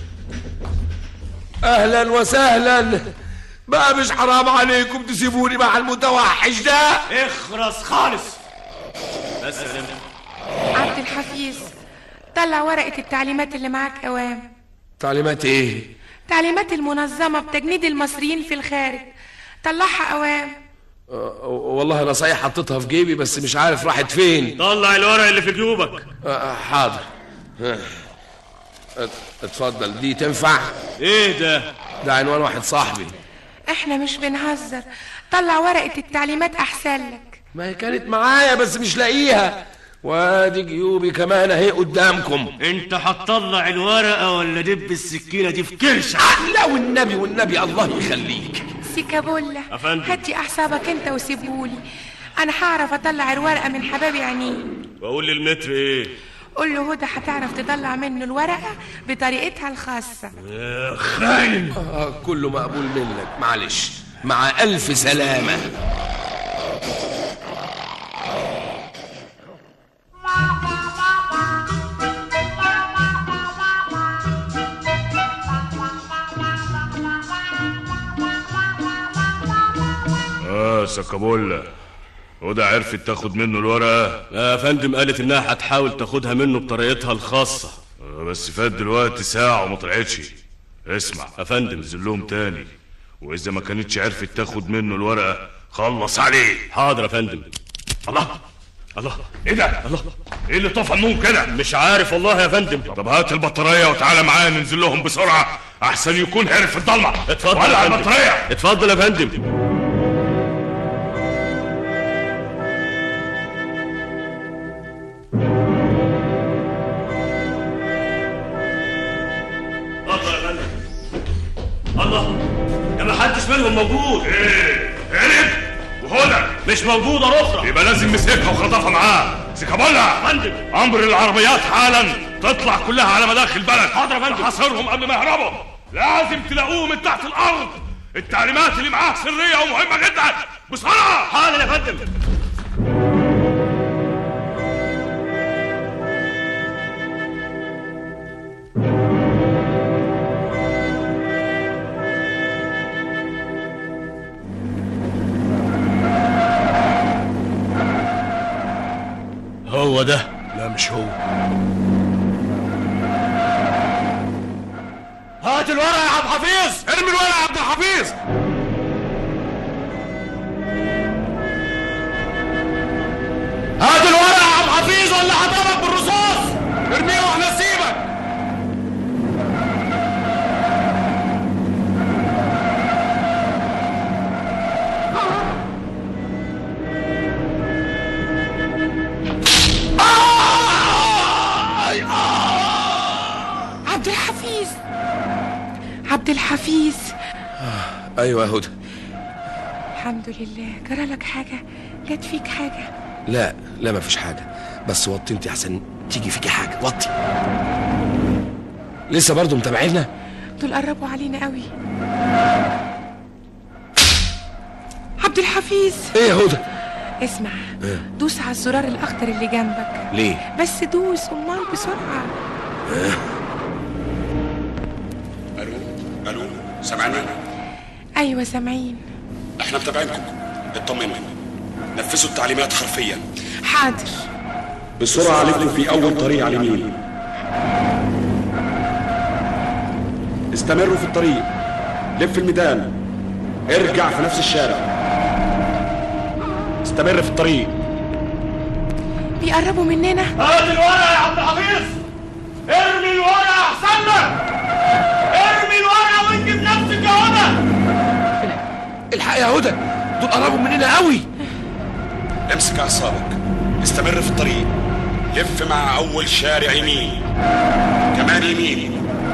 اهلا وسهلا بقى مش حرام عليكم تسيبوني مع المتوحش ده اخرس خالص بس يا نمر عبد الحفيظ طلع ورقة التعليمات اللي معاك اوام تعليمات ايه تعليمات المنظمة بتجنيد المصريين في الخارج طلعها اوام أه والله انا صحيح حطيتها في جيبي بس مش عارف راحت فين طلع الورق اللي في جيوبك أه حاضر أه اتفضل دي تنفع ايه ده ده عنوان واحد صاحبي احنا مش بنهزر طلع ورقة التعليمات احسن لك ما هي كانت معايا بس مش لاقيها وادي جيوبي كمان اهي قدامكم انت هتطلع الورقه ولا دب السكينه دي في كرشك لا والنبي والنبي الله يخليك سيكابولا أفندم. هدي اعصابك انت وسيبهولي انا هعرف اطلع الورقة من حباب عينيه واقول للمتر ايه قول له هدى هتعرف تطلع منه الورقة بطريقتها الخاصة يا خاين آه كله مقبول منك معلش مع ألف سلامة اه سكابولا هدى عرفت تاخد منه الورقه يا فندم قالت انها هتحاول تاخدها منه بطريقتها الخاصه آه بس فات دلوقتي ساعه وما طلعتش اسمع يا فندم انزل لهم تاني واذا ما كانتش عرفت تاخد منه الورقه خلص عليه حاضر يا فندم الله الله ايه ده الله ايه اللي طفى النور كده مش عارف والله يا فندم طب هات البطاريه وتعالى معايا ننزل لهم بسرعه احسن يكون هرب في الضلمه اتفضل ولع يا فندم. البطاريه اتفضل يا فندم اتفضل يا فندم الله ده ما حدش منهم موجود ايه هرب وهدى مش موجودة الأخرى يبقى لازم مسكها وخطفها معاه سيكابولا فندم امر العربيات حالا تطلع كلها على مداخل البلد حاضر يا فندم. حاصرهم قبل ما يهربوا لازم تلاقوه من تحت الارض التعليمات اللي معاه سريه ومهمه جدا بسرعه حالا يا فندم هو ده لا مش هو هات الورقة يا عبد الحفيظ ارمي الورقه يا عبد الحفيظ هات الورقة يا عبد الحفيظ ولا هضربك بالرصاص ايوه يا هدى الحمد لله جرى لك حاجة جت فيك حاجة لا لا ما فيش حاجه بس وطي انت احسن تيجي فيكي حاجه وطي لسه برضه متابعينا دول قربوا علينا قوي عبد الحفيظ ايه يا هدى اسمع إيه؟ دوس على الزرار الاخضر اللي جنبك ليه بس دوس امال بسرعة الو الو سامعني ايوه سامعين احنا متابعينكم اطمنوا نفذوا التعليمات حرفيا حاضر بسرعه عليكم في اول طريق على اليمين استمروا في الطريق لف الميدان ارجع في نفس الشارع استمر في الطريق بيقربوا مننا هات الورقة يا عبد الحفيظ ارمي الورقة احسن لك ارمي الورقة وانت بنفسك يا هدى الحق يا هدى دول قربوا مننا قوي امسك اعصابك استمر في الطريق لف مع اول شارع يمين كمان يمين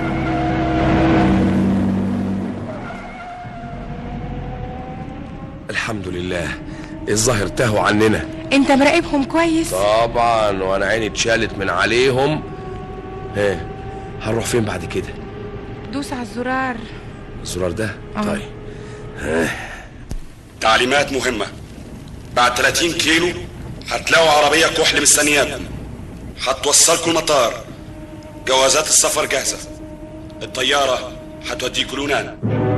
الحمد لله الظاهر تاهوا عننا انت مراقبهم كويس طبعا وانا عيني اتشالت من عليهم ها هنروح فين بعد كده دوس على الزرار الزرار ده آه. طيب ها تعليمات مهمة بعد 30 كيلو هتلاقوا عربية كحل مستنياكم هتوصلكم المطار جوازات السفر جاهزة الطيارة هتوديكوا اليونان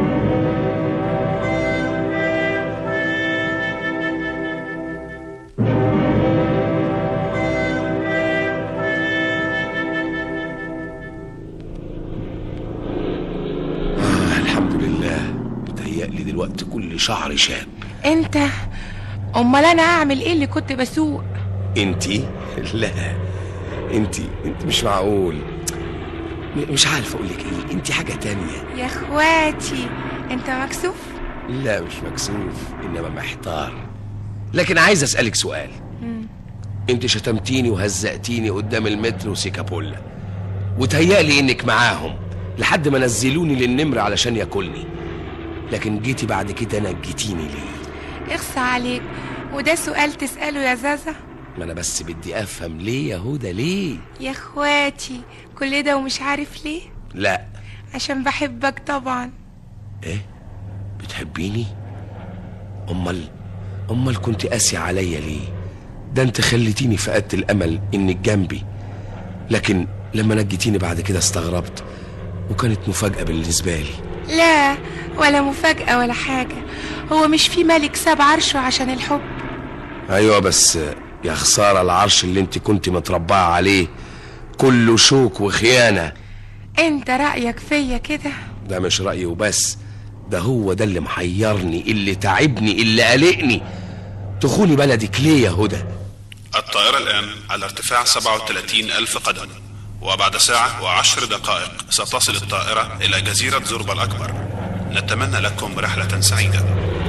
آه الحمد لله بتهيألي دلوقتي كل شعر شاب انت امال انا اعمل ايه اللي كنت بسوق انتي لا انتي انت مش معقول م- مش عارف اقول لك ايه انتي حاجه تانية يا اخواتي انت مكسوف لا مش مكسوف انما محتار لكن عايز اسالك سؤال مم. انت شتمتيني وهزقتيني قدام المترو سيكابولا وتهيألي انك معاهم لحد ما نزلوني للنمر علشان ياكلني لكن جيتي بعد كده نجيتيني ليه اخصى عليك وده سؤال تسأله يا زازا ما انا بس بدي افهم ليه يا هدى ليه يا اخواتي كل ده ومش عارف ليه لا عشان بحبك طبعا ايه بتحبيني امال امال كنت قاسي عليا ليه ده انت خليتيني فقدت الامل انك جنبي لكن لما نجيتيني بعد كده استغربت وكانت مفاجأة بالنسبة لي لا ولا مفاجأة ولا حاجة هو مش في ملك ساب عرشه عشان الحب ايوه بس يا خسارة العرش اللي انت كنت متربعة عليه كله شوك وخيانة انت رأيك فيا كده ده مش رأيي وبس ده هو ده اللي محيرني اللي تعبني اللي قلقني تخوني بلدك ليه يا هدى الطائرة الآن على ارتفاع 37 ألف قدم وبعد ساعة وعشر دقائق ستصل الطائرة إلى جزيرة زربة الأكبر نتمنى لكم رحلة سعيدة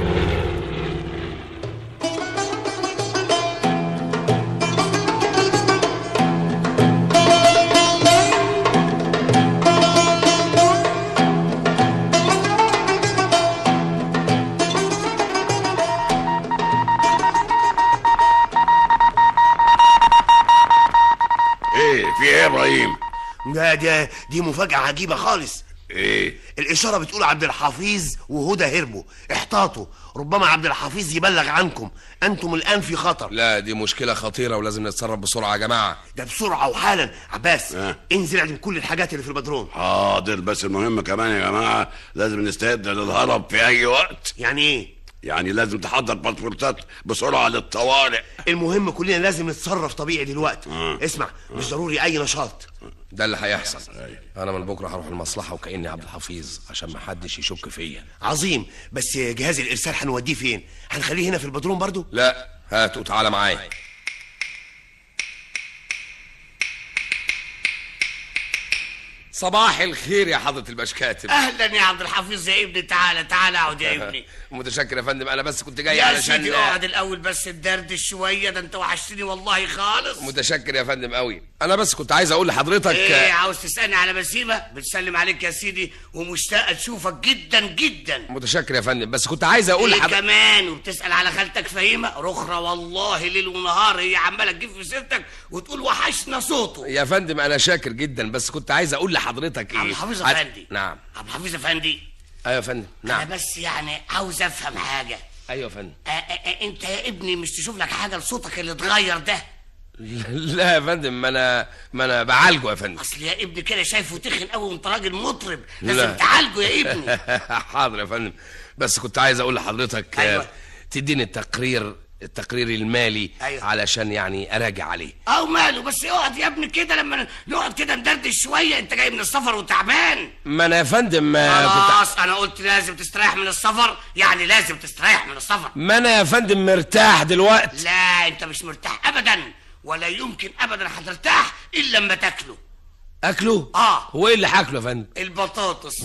ايه في ايه يا ابراهيم ده ده دي مفاجأة عجيبة خالص ايه الإشارة بتقول عبد الحفيظ وهدى هربوا احتاطوا ربما عبد الحفيظ يبلغ عنكم أنتم الآن في خطر لا دي مشكلة خطيرة ولازم نتصرف بسرعة يا جماعة ده بسرعة وحالا عباس انزل اعدم كل الحاجات اللي في البدروم حاضر بس المهم كمان يا جماعه لازم نستعد للهرب في اي وقت يعني ايه يعني لازم تحضر باسبورتات بسرعه للطوارئ المهم كلنا لازم نتصرف طبيعي دلوقتي اسمع مش ضروري أي نشاط ده اللي هيحصل انا من بكره هروح المصلحة وكأني عبد الحفيظ عشان ما حدش يشك فيا عظيم بس جهاز الإرسال هنوديه فين هنخليه هنا في البدروم برضو لا هات وتعالى معايا صباح الخير يا حضرة البشكاتب اهلا يا عبد الحفيظ يا ابني تعالى تعالى اقعد يا ابني متشكر يا فندم انا بس كنت جاي يا علشان سيدي اقعد الاول بس ندردش شويه ده انت وحشتني والله خالص متشكر يا فندم قوي انا بس كنت عايز اقول لحضرتك ايه عاوز تسالني على بسيمه بتسلم عليك يا سيدي ومشتاقه تشوفك جدا جدا متشكر يا فندم بس كنت عايز اقول ايه لحضرتك كمان وبتسال على خالتك فهيمه رخره والله ليل ونهار هي عماله تجيب في سيرتك وتقول وحشنا صوته يا فندم انا شاكر جدا بس كنت عايز اقول لحضرتك ايه عبد الحفيظ عايز- افندي نعم عبد الحفيظ افندي ايوه يا فندم نعم انا بس يعني عاوز افهم حاجه ايوه يا فندم آه، آه، آه، انت يا ابني مش تشوف لك حاجه لصوتك اللي اتغير ده لا يا فندم ما انا ما انا بعالجه يا فندم اصل يا ابني كده شايفه تخن قوي وانت راجل مطرب لا. لازم تعالجه يا ابني حاضر يا فندم بس كنت عايز اقول لحضرتك أيوة. آه، تديني التقرير التقرير المالي أيوة. علشان يعني اراجع عليه او ماله بس اقعد يا ابني كده لما نقعد كده ندردش شويه انت جاي من السفر وتعبان ما انا يا فندم ما كنت خلاص انا قلت لازم تستريح من السفر يعني لازم تستريح من السفر ما انا يا فندم مرتاح دلوقتي لا انت مش مرتاح ابدا ولا يمكن ابدا هترتاح الا لما تاكله اكله اه هو ايه اللي هاكله يا فندم البطاطس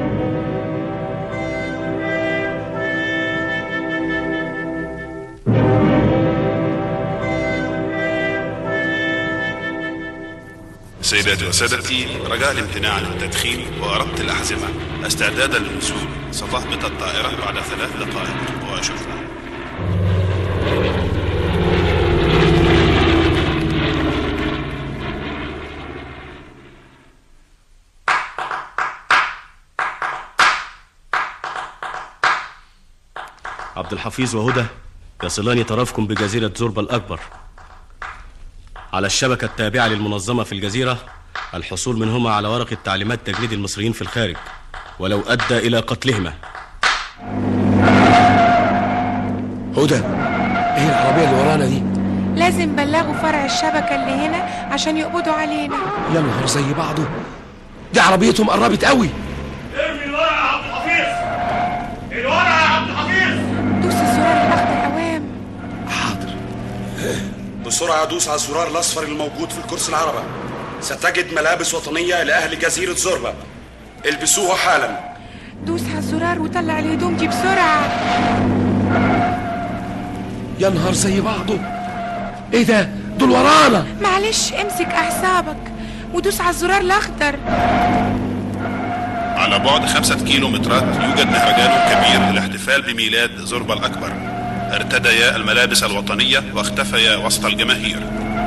سيداتي وسادتي رجاء الامتناع عن التدخين وأردت الأحزمة استعدادا للنزول ستهبط الطائرة بعد ثلاث دقائق وشكرا عبد الحفيظ وهدى يصلان طرفكم بجزيرة زربة الأكبر على الشبكة التابعة للمنظمة في الجزيرة الحصول منهما على ورقة تعليمات تجنيد المصريين في الخارج ولو أدى إلى قتلهما هدى ايه العربية اللي ورانا دي لازم بلغوا فرع الشبكة اللي هنا عشان يقبضوا علينا يا نهار زي بعضه دي عربيتهم قربت قوي ارمي الورقه يا عبد الحفيظ الورقه يا عبد الحفيظ دوس الزرار الأخضر أوام بسرعة دوس على الزرار الأصفر الموجود في الكرسي العربة ستجد ملابس وطنية لأهل جزيرة زربة البسوها حالا دوس على الزرار وطلع الهدوم دي بسرعة يا نهار زي بعضه ايه ده دول ورانا معلش امسك أعصابك ودوس على الزرار الأخضر على بعد خمسة كيلو مترات يوجد مهرجان كبير للاحتفال بميلاد زربة الأكبر ارتديا الملابس الوطنية واختفيا وسط الجماهير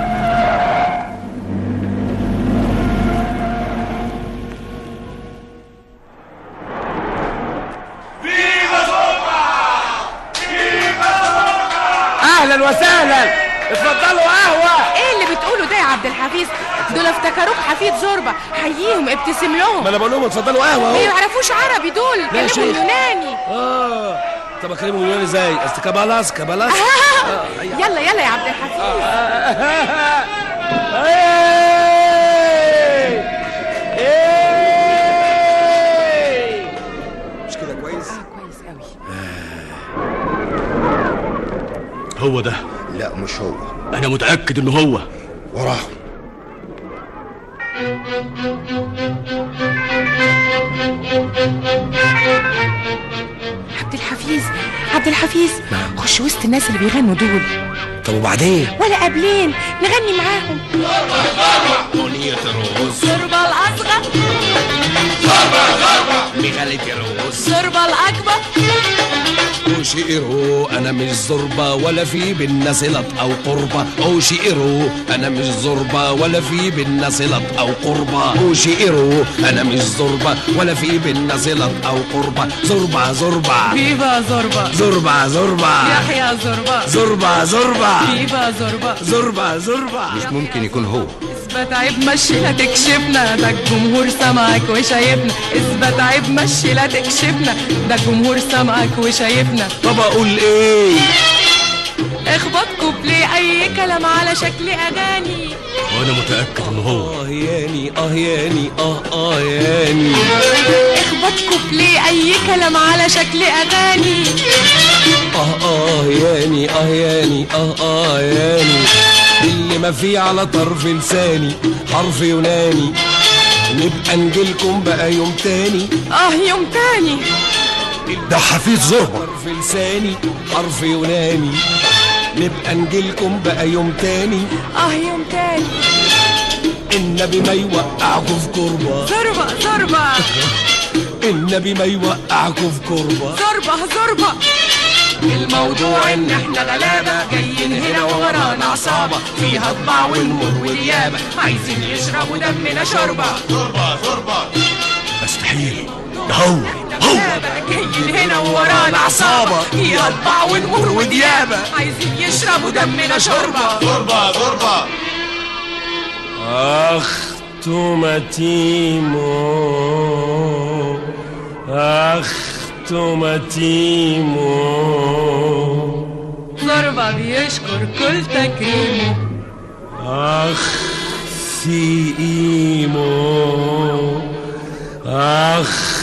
اهلا وسهلا اتفضلوا قهوه ايه اللي بتقوله ده يا عبد الحفيظ دول افتكروك حفيد زوربة حييهم ابتسم لهم ما انا بقول لهم اتفضلوا قهوه ما اهو يعرفوش عربي دول لا يا كلموا شيخ. يوناني اه طب اكلمهم يوناني ازاي است كابالاس كابالاس يلا يلا يا عبد الحفيظ مش كده كويس كويس قوي هو ده لا مش هو أنا متأكد إنه هو وراه عبد الحفيظ عبد الحفيظ خش وسط الناس اللي بيغنوا دول طب وبعدين ولا قابلين نغني معاهم أغنية الرؤوس زربة الأصغر بغالة الرؤوس زربة الأكبر أوشيرو أنا مش زربة ولا في بينا صلة أو قربة أوشيرو أنا مش زربة ولا في بينا صلة أو قربة أوشيرو أنا مش زربة ولا في بينا صلة أو قربة زربة زربة فيفا زربة زربة زربة يحيى زربة زربة زربة فيفا زربة زربة زربة مش ممكن يكون هو اثبت عيب مشي لا تكشفنا ده الجمهور سامعك وشايفنا اثبت عيب مشي لا تكشفنا ده الجمهور سامعك وشايفنا طب أقول إيه اخبط كوبليه اي كلام على شكل اغاني وأنا متأكد إنه هو آه ياني آه ياني آه آه ياني اخبط كوبليه اي كلام على شكل اغاني آه آه ياني آه ياني آه آه ياني اللي ما فيه على طرف لساني حرف يوناني نبقى نجيلكم بقى يوم تاني اه يوم تاني ده حفيظ زهر في لساني حرف يوناني نبقى نجيلكم بقى يوم تاني اه يوم تاني النبي ما يوقعكوا في كربة زربة زربة النبي ما يوقعكوا في كربة زربة زربة الموضوع ان احنا غلابة جايين هنا وورانا عصابة فيها طبع ونمر وديابة عايزين يشربوا دمنا شوربة شوربة شوربة مستحيل ده هو غلابة جايين هنا وورانا عصابة فيها طبع ونمر وديابة عايزين يشربوا دمنا شوربة شوربة شوربة أخ توماتيمو أخ توماتيمو زربة بيشكر كل تكريمه أخ سيئيمو أخ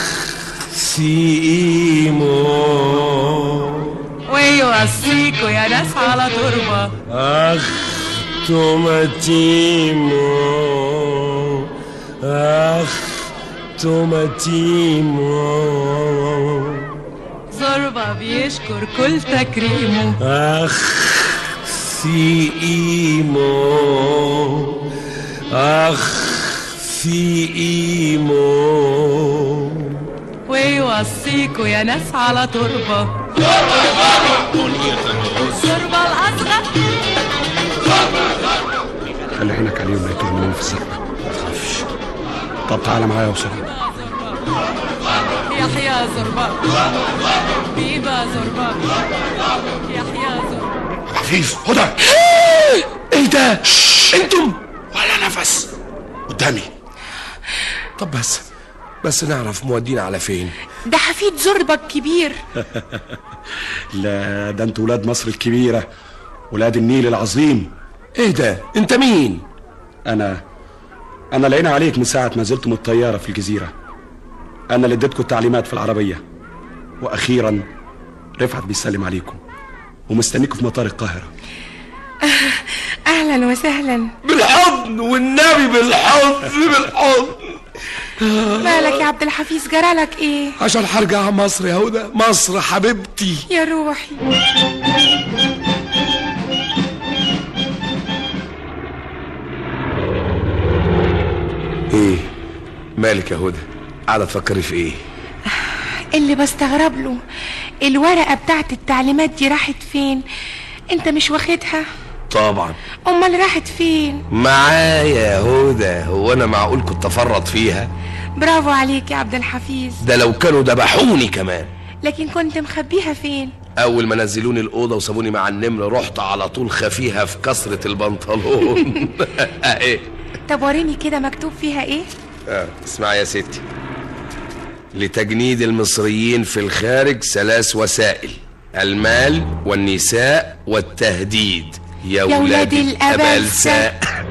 سيئيمو ويوصيكوا يا ناس على تربة أخ توماتيمو أخ توماتيمو زربة بيشكر كل تكريمه أخ سيئيمو أخ سيئيمو ويوصيكوا يا ناس على تربة الزربة الأصغر خلي عينك عليهم لا يتوه منهم في الزحمه ما تخافش طب تعالى معايا بسرعه يحيى زربة بيبا زربة يحيى زربة حفيظ هدى ايه ده انتم ولا نفس قدامي طب بس بس نعرف مودينا على فين ده حفيد زربة الكبير لا ده انتوا ولاد مصر الكبيره ولاد النيل العظيم ايه ده انت مين انا انا لقينا عليك من ساعه ما نزلتم الطياره في الجزيره انا اللي اديتكم التعليمات في العربيه واخيرا رفعت بيسلم عليكم ومستنيكم في مطار القاهره اهلا وسهلا بالحضن والنبي بالحضن بالحضن مالك يا عبد الحفيظ جرالك ايه عشان هرجع مصر يا هدى مصر حبيبتي يا روحي ايه مالك يا هدى قاعده تفكري في ايه اللي بستغرب له الورقة بتاعت التعليمات دي راحت فين انت مش واخدها طبعا امال راحت فين معايا يا هدى هو انا معقول كنت افرط فيها برافو عليك يا عبد الحفيظ ده لو كانوا ذبحوني كمان لكن كنت مخبيها فين اول ما نزلوني الاوضه وسابوني مع النمر رحت على طول خفيها في كسره البنطلون ايه طب وريني كده مكتوب فيها ايه آه. اسمعي يا ستي لتجنيد المصريين في الخارج ثلاث وسائل المال والنساء والتهديد يا, يا ولاد الأبلسة.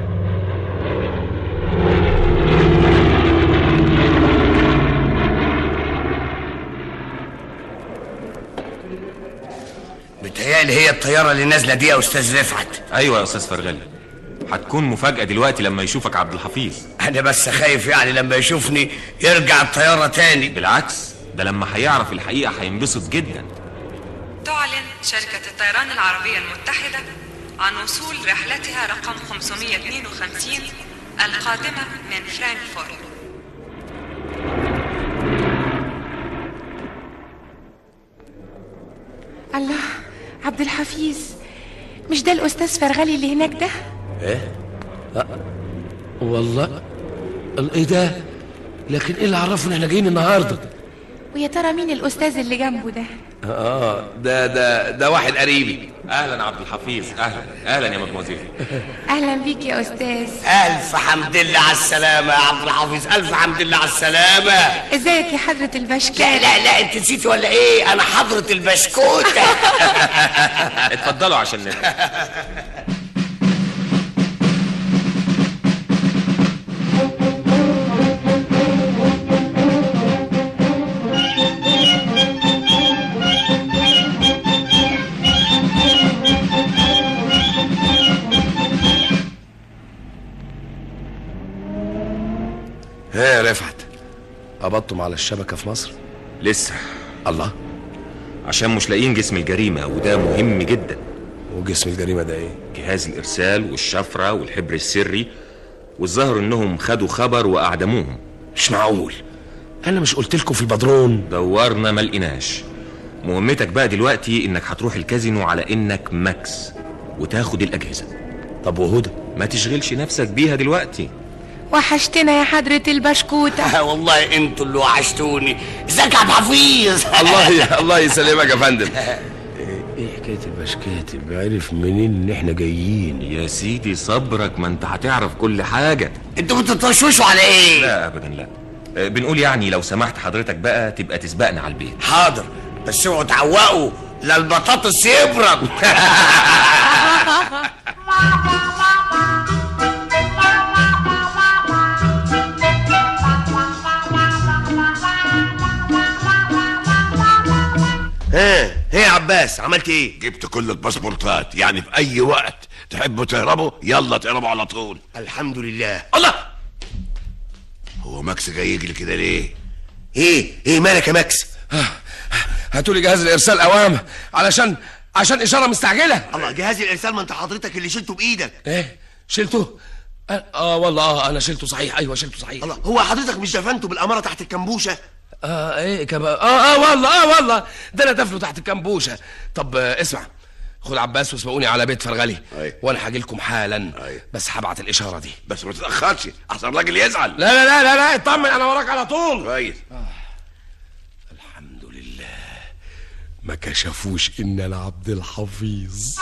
متهيألي هي الطيارة اللي نازلة دي يا أستاذ رفعت ايوه يا استاذ فرغلي هتكون مفاجأة دلوقتي لما يشوفك عبد الحفيظ أنا بس خايف يعني لما يشوفني يرجع الطيارة تاني بالعكس ده لما هيعرف الحقيقة هينبسط جدا تعلن شركة الطيران العربية المتحدة عن وصول رحلتها رقم 552 القادمة من فرانكفورت الله عبد الحفيظ مش ده الاستاذ فرغلي اللي هناك ده ايه أه. والله ال- ايه ده لكن ايه اللي عرفنا ان احنا جايين النهارده ويا ترى مين الاستاذ اللي جنبه ده اه ده ده ده واحد قريبي اهلا عبد الحفيظ اهلا اهلا يا مدموزيل اهلا بيك يا استاذ ألف حمد لله على السلامة يا عبد الحفيظ ألف حمد لله على السلامة ازيك يا حضرة البشكات لا لا لا أنت نسيتي ولا إيه أنا حضرة البشكوتة اتفضلوا عشان نبدأ ها قبضتم على الشبكه في مصر لسه الله عشان مش لاقيين جسم الجريمة وده مهم جدا وجسم الجريمة ده ايه؟ جهاز الإرسال والشفرة والحبر السري والظاهر إنهم خدوا خبر وأعدموهم مش معقول أنا مش قلت لكم في البدرون دورنا ما لقيناش مهمتك بقى دلوقتي إنك هتروح الكازينو على إنك ماكس وتاخد الأجهزة طب وهدى ما تشغلش نفسك بيها دلوقتي وحشتنا يا حضرة البشكوتة والله انتوا اللي وحشتوني ازيك يا عبد الحفيظ الله ي... الله يسلمك يا فندم ايه حكايه البشكاتب عرف منين ان احنا جايين يا سيدي صبرك ما انت هتعرف كل حاجة انتوا بتتوشوشوا على ايه لا أبدا لا آه، بنقول يعني لو سمحت حضرتك بقى تبقى تسبقنا على البيت حاضر بس اوعوا تعوقوا لا البطاطس يبرد ها ها يا عباس عملت ايه جبت كل الباسبورتات يعني في اي وقت تحبوا تهربوا يلا تهربوا على طول الحمد لله الله هو ماكس جاي يجري كده ليه ايه ايه مالك يا ماكس هاتوا لي جهاز الارسال اوام علشان عشان اشاره مستعجله الله جهاز الارسال ما انت حضرتك اللي شلته بايدك ايه شلته اه, آه والله اه انا شلته صحيح ايوه شلته صحيح الله هو حضرتك مش دفنته بالاماره تحت الكمبوشه اه ايه كبا اه اه والله اه والله ده انا دفنه تحت الكمبوشه طب آه اسمع خد عباس واسبقوني على بيت فرغلي أيوة. وانا هاجي لكم حالا أيوة. بس هبعت الاشاره دي بس ما تتاخرش احسن الراجل يزعل لا لا لا لا لا اطمن انا وراك على طول كويس الحمد لله ما كشفوش ان انا عبد الحفيظ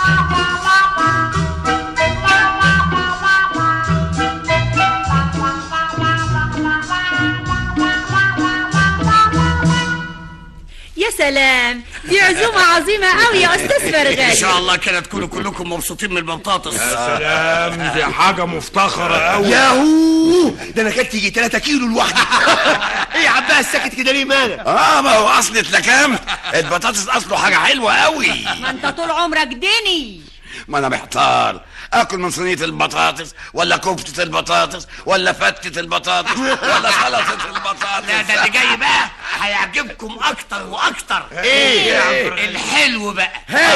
يا سلام دي عزومة عظيمة قوي يا أستاذ ان فرغالي شاء الله كده تكونوا كلكم مبسوطين من البطاطس سلام دي حاجة مفتخرة قوي ياهو ده انا كلت يجي 3 كيلو لوحدي ايه يا عباس ساكت كده ليه مالك اه ما هو اصل اتلكمت البطاطس اصله حاجه حلوه قوي ما انت طول عمرك ديني ما انا محتار اكل من صينيه البطاطس ولا كفته البطاطس ولا فتة البطاطس ولا سلطه البطاطس لا ده اللي جاي بقى هيعجبكم اكتر واكتر ايه الحلو بقى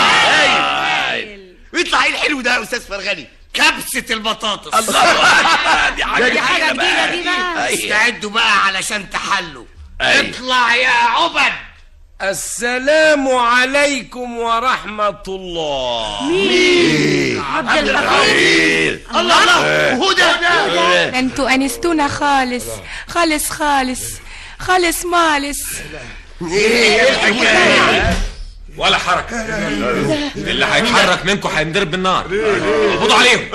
يطلع ايه الحلو ده يا استاذ فرغلي كبسة البطاطس دي دي حاجة جديدة دي بقى استعدوا بقى علشان تحلوا أي. اطلع يا عبد السلام عليكم ورحمه الله مين عبد الحفيظ الله الله وهدى ده انتوا انستونا خالص خالص خالص خالص مالص ايه الحكايه ولا حركة اللي هيتحرك منكم هينضرب بالنار خدوا عليهم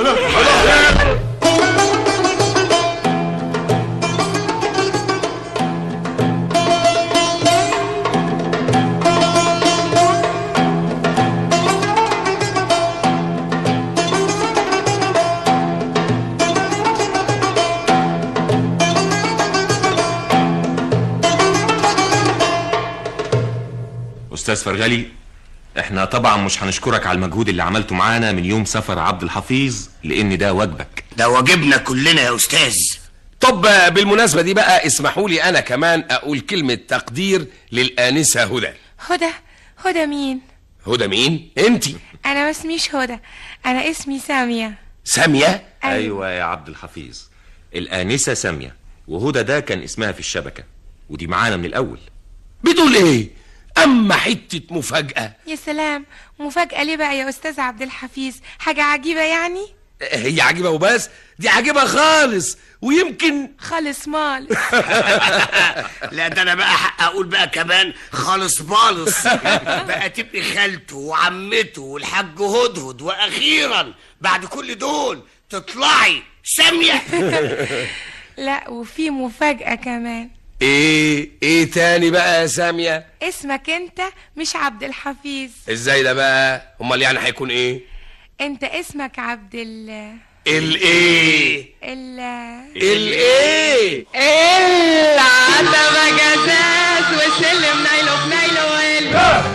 استاذ فرغلي احنا طبعا مش هنشكرك على المجهود اللي عملته معانا من يوم سفر عبد الحفيظ لان ده واجبك ده واجبنا كلنا يا استاذ طب آه، بالمناسبه دي بقى اسمحوا لي انا كمان اقول كلمه تقدير للانسه هدى هدى هدى مين هدى مين انتي انا ما اسميش هدى انا اسمي سامية ساميه ايوه يا عبد الحفيظ الانسه ساميه وهدى ده كان اسمها في الشبكه ودي معانا من الاول بتقول ايه اما حته مفاجاه يا سلام مفاجأة ليه بقى يا استاذ عبد الحفيظ حاجة عجيبة يعني هي عجيبه وبس دي عجيبه خالص ويمكن خالص مال لا ده انا بقى حق اقول بقى كمان خالص بالص بقى تبقي خالته وعمته والحاج هدهد واخيرا بعد كل دول تطلعي ساميه لا وفي مفاجأة كمان ايه ايه تاني بقى يا ساميه اسمك انت مش عبد الحفيظ ازاي ده بقى امال يعني هيكون ايه انت اسمك عبد ال الايه ال الايه العتبة جزاز وسلم نايلو في نايلو ويل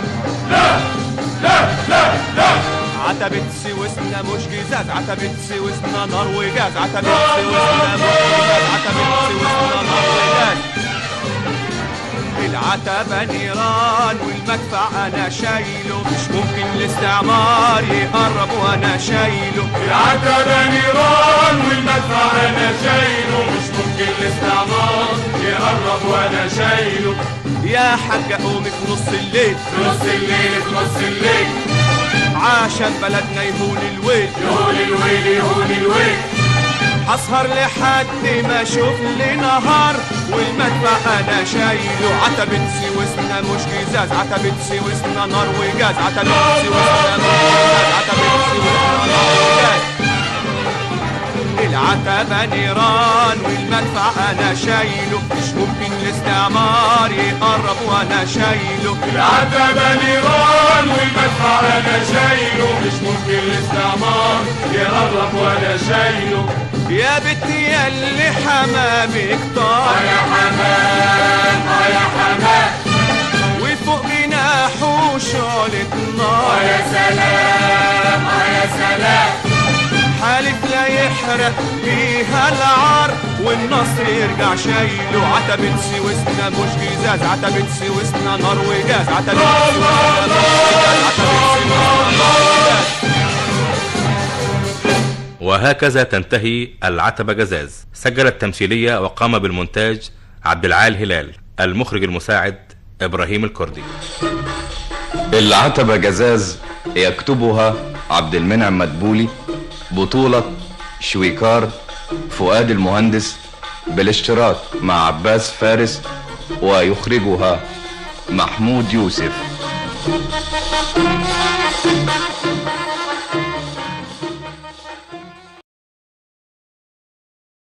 عتبة سويسنا مش جزاز عتبة سويسنا نار وجاز عتبة سويسنا مش جزاز عتبة سويسنا نار وجاز العتبة نيران والمدفع انا شايله مش ممكن الاستعمار يقرب وانا شايله العتبة نيران والمدفع انا شايله مش ممكن الاستعمار يقرب وانا شايله يا حاجة قومي في نص الليل في نص الليل في نص الليل عشان بلدنا يهون الويل يهون الويل يهون الويل هسهر لحد ما اشوف لي نهار والمدفع انا شايله عتبة سويسنا مش جزاز عتبة سويسنا نار وجاز عتبة سويسنا مش جزاز عتبة سويسنا نار وجاز العتبة نيران والمدفع انا شايله مش ممكن الاستعمار يقرب وانا شايله العتبة نيران والمدفع انا شايله مش ممكن الاستعمار يقرب وانا شايله يا بنتي يا اللي حمامك طار يا حمام يا حمام وفوق جناحه شعلة نار يا سلام يا سلام حالف لا يحرق فيها العار والنصر يرجع شايله عتبة سويسنا مش جزاز عتبة سويسنا نار وجاز عتبة سويسنا مش جزاز عتبة سويسنا نار وجاز وهكذا تنتهي العتبة جزاز سجل التمثيلية وقام بالمونتاج عبد العال هلال المخرج المساعد إبراهيم الكردي العتبة جزاز يكتبها عبد المنعم مدبولي بطولة شويكار فؤاد المهندس بالاشتراك مع عباس فارس ويخرجها محمود يوسف